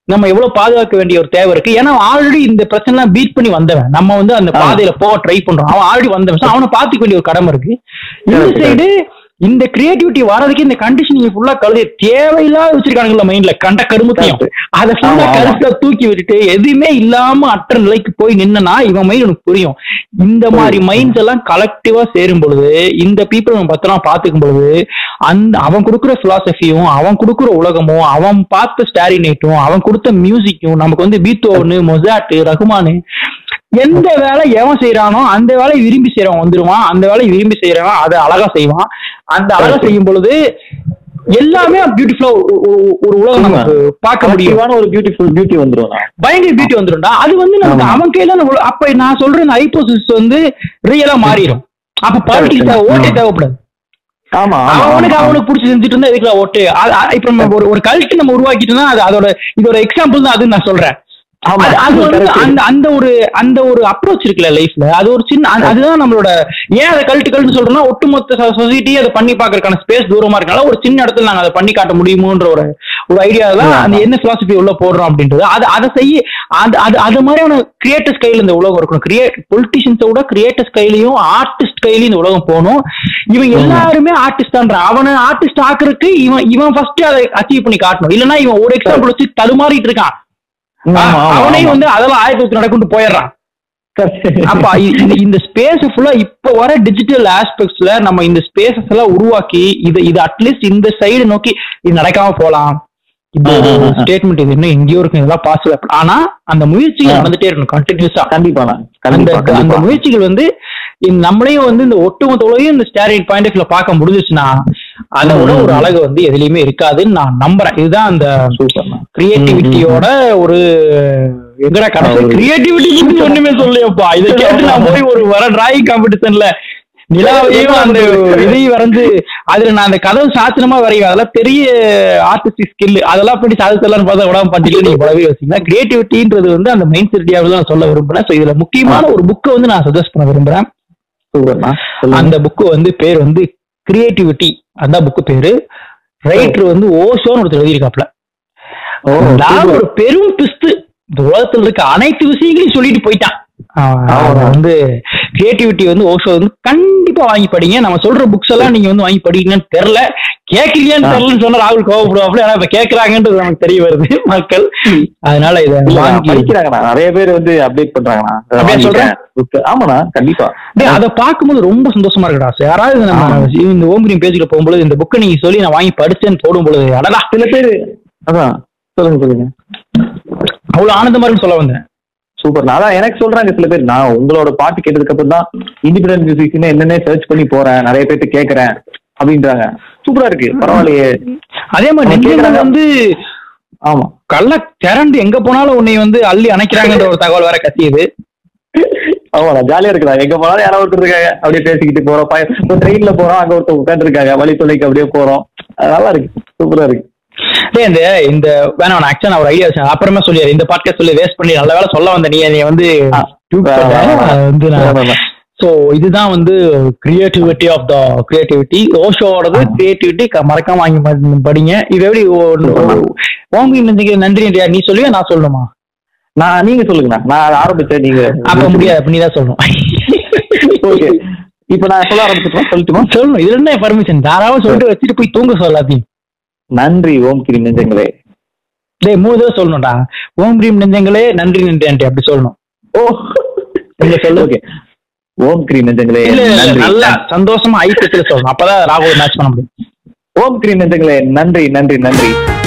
நம்ம எவ்வளவு பாதுகாக்க வேண்டிய ஒரு தேவை இருக்கு ஏன்னா ஆல்ரெடி இந்த பிரச்சனை எல்லாம் பீட் பண்ணி வந்தவன் நம்ம வந்து அந்த ஆமா. பாதையில போக ட்ரை பண்றோம் அவன் ஆல்ரெடி வந்தவன் So அவனை பாத்துக்க வேண்டிய ஒரு கடமை இருக்கு இந்த Correct, சைடு இந்த கிரியேட்டிவிட்டி வர்றதுக்கு இந்த கண்டிஷனிங் ஃபுல்லா கழுதி தேவையில்லாத வச்சிருக்கானுங்களா மைண்ட்ல கண்ட கருமத்தையும் Correct. அதை ஃபுல்லா ஆமா, ஆமா. கருத்துல தூக்கி விட்டுட்டு எதுவுமே இல்லாம அற்ற நிலைக்கு போய் நின்னா இவன் மைண்ட் உனக்கு புரியும் இந்த மாதிரி மைண்ட்ஸ் எல்லாம் கலெக்டிவா சேரும் பொழுது இந்த பீப்புள் நம்ம பத்திரமா பாத்துக்கும் பொழுது அந்த அவன் கொடுக்குற பிலாசபியும் அவன் கொடுக்குற உலகமும் அவன் பார்த்த ஸ்டாரி நைட்டும் அவன் கொடுத்த மியூசிக்கும் நமக்கு வந்து பீத்தோவனு மொசாட்டு ரகுமானு எந்த வேலை எவன் செய்யறானோ அந்த வேலையை விரும்பி செய்யறவன் வந்துருவான் அந்த வேலையை விரும்பி செய்யறவன் அதை அழகா செய்வான் அந்த அழகா செய்யும் பொழுது எல்லாமே பியூட்டிஃபுல்லா ஒரு உலகம் நமக்கு பார்க்க முடியும் கலெக்டிவான ஒரு பியூட்டிஃபுல் பியூட்டி வந்துரும் பயங்கர பியூட்டி வந்துரும்டா அது வந்து நமக்கு ஆமா. அவன் கையில நம்ம அப்ப நான் சொல்ற இந்த ஐபோசிஸ் வந்து ரியலா மாறிடும் அப்ப பாலிட்டிக்ஸ் Correct. ஓட்டே ஆமா. தேவைப்படாது ஆமா ஆமா, அவனுக்கு ஆமா. அவனுக்கு பிடிச்சி செஞ்சுட்டு இருந்தா எதுக்குல ஓட்டு அது- அது- இப்ப நம்ம ஒரு ஒரு கல்ட்டு நம்ம உருவாக்கிட்டோம்னா அது அதோட இதோட எக்ஸாம்பிள் தான் அது நான் சொல்றேன் ஆமா அது- அது வந்து correct. அந்த அந்த ஒரு அந்த ஒரு அப்ரோச் இருக்குல்ல லைஃப்ல அது ஒரு சின்ன அது- அதுதான் நம்மளோட ஏன் அதை கல்ட்டு கல்ட்டு சொல்றோம்னா ஒட்டுமொத்த சொசைட்டி அதை பண்ணி பார்க்கறதுக்கான ஸ்பேஸ் தூரமா இருக்கனால ஒரு சின்ன இடத்துல நாங்க அதை பண்ணி காட்ட முடியுமோன்ற ஒரு ஒரு ஐடியா தான் ஆமா. அந்த என்ன பிலாசபி உள்ள போடுறோம் அப்படின்றது அது அதை செய்ய அது அது அது மாதிரியான கிரியேட்டர்ஸ் கையில இந்த உலகம் இருக்கணும் கிரியேட் பொலிட்டிஷியன்ஸை விட கிரியேட்டர்ஸ் கையிலயும் ஆர்டிஸ்ட் கையிலயும் இந்த உலகம் போகணும் இவன் எல்லாருமே ஆர்டிஸ்டான்றான் அவனை ஆர்டிஸ்ட் ஆக்குறதுக்கு இவன் இவன் ஃபர்ஸ்ட் அதை அச்சீவ் பண்ணி காட்டணும் இல்லைன்னா இவன் ஒரு எக்ஸாம்பிள் வச்சு தடுமாறிட்டு இருக்கான் ஆமா, ஆமா, அவனே ஆமா. வந்து அதெல்லாம் ஆயிரத்தி தொள்ளாயிரத்தி நடக்கும்னு போயிடுறான் அப்ப இ- இந்த- இந்த ஸ்பேஸ் ஃபுல்லா இப்ப வர டிஜிட்டல் ஆஸ்பெக்ட்ஸ்ல நம்ம இந்த ஸ்பேசஸ் எல்லாம் உருவாக்கி இது இது அட்லீஸ்ட் இந்த சைடு நோக்கி இது நடக்காம போலாம் இந்த ஆ, ஆ, ஆ. ஸ்டேட்மெண்ட் இது இன்னும் எங்கேயோ இருக்கு இதெல்லாம் பாசிபிள் ஆனா அந்த முயற்சிகள் ஆ. நடந்துட்டே இருக்கணும் கண்டினியூஸா கண்டிப்பாண்ணா அந்த கண்டிப்பா அந்த கண்டிப்பா முயற்சிகள் வந்து இந்த நம்மளையும் வந்து இந்த ஒட்டுமொத்த உலகையும் இந்த ஸ்டேரிங் பாயிண்ட் ஆஃப் பார்க்க முடிஞ்சுச்சுன்னா அதை விட ஒரு அழகு வந்து எதுலயுமே இருக்காதுன்னு நான் நம்புறேன் இதுதான் அந்த சூப்பர்ண்ணா கிரியேட்டிவிட்டியோட ஒரு எங்கடா கடைசி ஒரு- கிரியேட்டிவிட்டி பத்தி ஒண்ணுமே சொல்லியப்பா இதை கேட்டு நான் போய் ஒரு வர டிராயிங் காம்படிஷன்ல நிலாவையும் அந்த இதையும் வரைஞ்சு அதுல நான் அந்த கதவு சாத்திரமா வரையும் அதெல்லாம் பெரிய ஆர்டிஸ்டிக் ஸ்கில் அதெல்லாம் பண்ணி சாதிச்சலாம்னு பார்த்தா விடாம பண்ணிட்டு நீங்க பலவே யோசிங்க கிரியேட்டிவிட்டின்றது வந்து அந்த மைண்ட் செட்டியாவது தான் சொல்ல விரும்புறேன் ஸோ இதுல முக்கியமான ஒரு புக்கை வந்து நான் சஜஸ்ட் பண்ண விரும்புறேன் சூப்பர்ண்ணா சொல்லுங்க. அந்த புக்கு வந்து பேர் வந்து கிரியேட்டிவிட்டி அந்த புக்கு பேரு ரைட்டர் வந்து ஓஷோன்னு ஒருத்தர் எழுதியிருக்காப்ல ஓ, நான் சூப்பர். ஒரு பெரும் பிஸ்து இந்த உலகத்துல இருக்க அனைத்து விஷயங்களையும் சொல்லிட்டு போயிட்டான் அவன் ஆமா. வந்து கிரியேட்டிவிட்டி வந்து ஓஷோ வந்து கண்டிப்பா வாங்கி படிங்க நம்ம சொல்ற புக்ஸ் எல்லாம் நீங்க வந்து வாங்கி படிக்கீங்கன்னு தெரியல கேட்கலையான்னு ஆ. தெரியலன்னு சொன்னா ராகுல் கோவப்படுவாப்ல ஆனா இப்ப கேக்குறாங்கன்றது நமக்கு தெரிய வருது மக்கள் அதனால இதை இல்ல, வாங்கி படிக்கிறாங்கண்ணா நிறைய பேர் வந்து அப்டேட் பண்றாங்கண்ணா அதை அப்படியா வாங்கிட்டேன். book. ஆமாண்ணா கண்டிப்பா டேய், அதை பார்க்கும்போது ரொம்ப சந்தோஷமா இருக்குடா சார் யாராவது நம்ம ஆமா. இந்த ஓம்கிரீம் பேஜ்ல போகும்போது இந்த புக்கை நீங்க சொல்லி நான் வாங்கி படிச்சேன்னு போடும் பொழுது அடடா சில பேர் அதான் சொல்லுங்க சொல்லுங்க அவ்வளவு ஆனந்தமா இருக்குன்னு சொல்ல வந்தேன் சூப்பர் அதான் எனக்கு சொல்றாங்க சில பேர் நான் உங்களோட பாட்டு கேட்டதுக்கு அப்புறம் தான் இண்டிபெண்டன்ட் மியூசிக்னு என்னென்ன சர்ச் பண்ணி போறேன் நிறைய பேர்ட்ட கேக்குறேன் அப்படின்றாங்க சூப்பரா இருக்கு பரவாயில்லையே அதே மாதிரி அவங்க நெஞ்சங்கள் கேக்குறாங்க. வந்து ஆமா கள்ள திரண்டு எங்க போனாலும் உன்னை வந்து அள்ளி அணைக்கிறாங்கன்ற ஒரு தகவல் வேற கத்தியது ஆமாடா ஜாலியா இருக்குடா எங்க போனாலும் யாராவது ஒருத்தர் இருக்காங்க அப்படியே பேசிக்கிட்டு போறோம் பய- இப்போ ட்ரெயின்ல போறோம் அங்க ஒருத்தர் உட்காந்து இருக்காங்க வழித்துணைக்கு அப்படியே போறோம் அது நல்லா இருக்கு சூப்பரா இருக்கு டேய் இந்த இந்த வேணாம் நான் ஆக்சுவலா ஒரு ஐடியா வச்சேன் அப்புறமா சொல்லியாரு இந்த பாட்காஸ்ட் சொல்லி வேஸ்ட் பண்ணி நல்ல வேலை சொல்ல வந்த நீ நீ வந்து ஆ. tube ஆ, போட்ட. ஆ, ஆ. அது வந்து ஆ, நான் ஆ, ஆ. ஸோ இதுதான் வந்து கிரியேட்டிவிட்டி ஆஃப் த கிரியேட்டிவிட்டி ஓஷோவோடது கிரியேட்டிவிட்டி மறக்காம வாங்கி ப- படிங்க இது எப்படி ஓங்கி நன்றி நன்றியா நீ சொல்லுவியா நான் சொல்லணுமா நான் நீங்க சொல்லுங்கண்ணா நான் அதை ஆரம்பிச்சேன் நீங்க அப்ப முடியாது அப்ப நீ தான் சொல்லணும் ஓகே இப்போ நான் சொல்ல ஆரம்பிச்சுட்டுமா சொல்லட்டுமா சொல்லணும் இதுல என்ன பர்மிஷன் தாராளமா சொல்லிட்டு வச்சுட்டு போய் தூங்க சொல்ல எல்லாத்தையும் நன்றி ஓம் கிரி நெஞ்சங்களே டேய் மூணு தடவை சொல்லணும்டா ஓம் கிரீம் நெஞ்சங்களே நன்றி நன்றி ஆண்டி அப்படி சொல்லணும் ஓ நீங்க சொல்லு. ஓகே ஓம் கிரி நெஞ்சங்களே இல்ல இல்ல, இல்ல, நன்றி நல்லா சந்தோஷமா ஐக்கியத்துல சொல்லணும் அப்பதான் ராகுல் மேட்ச் பண்ண முடியும் ஓம் கிரி நெஞ்சங்களே நன்றி நன்றி நன்றி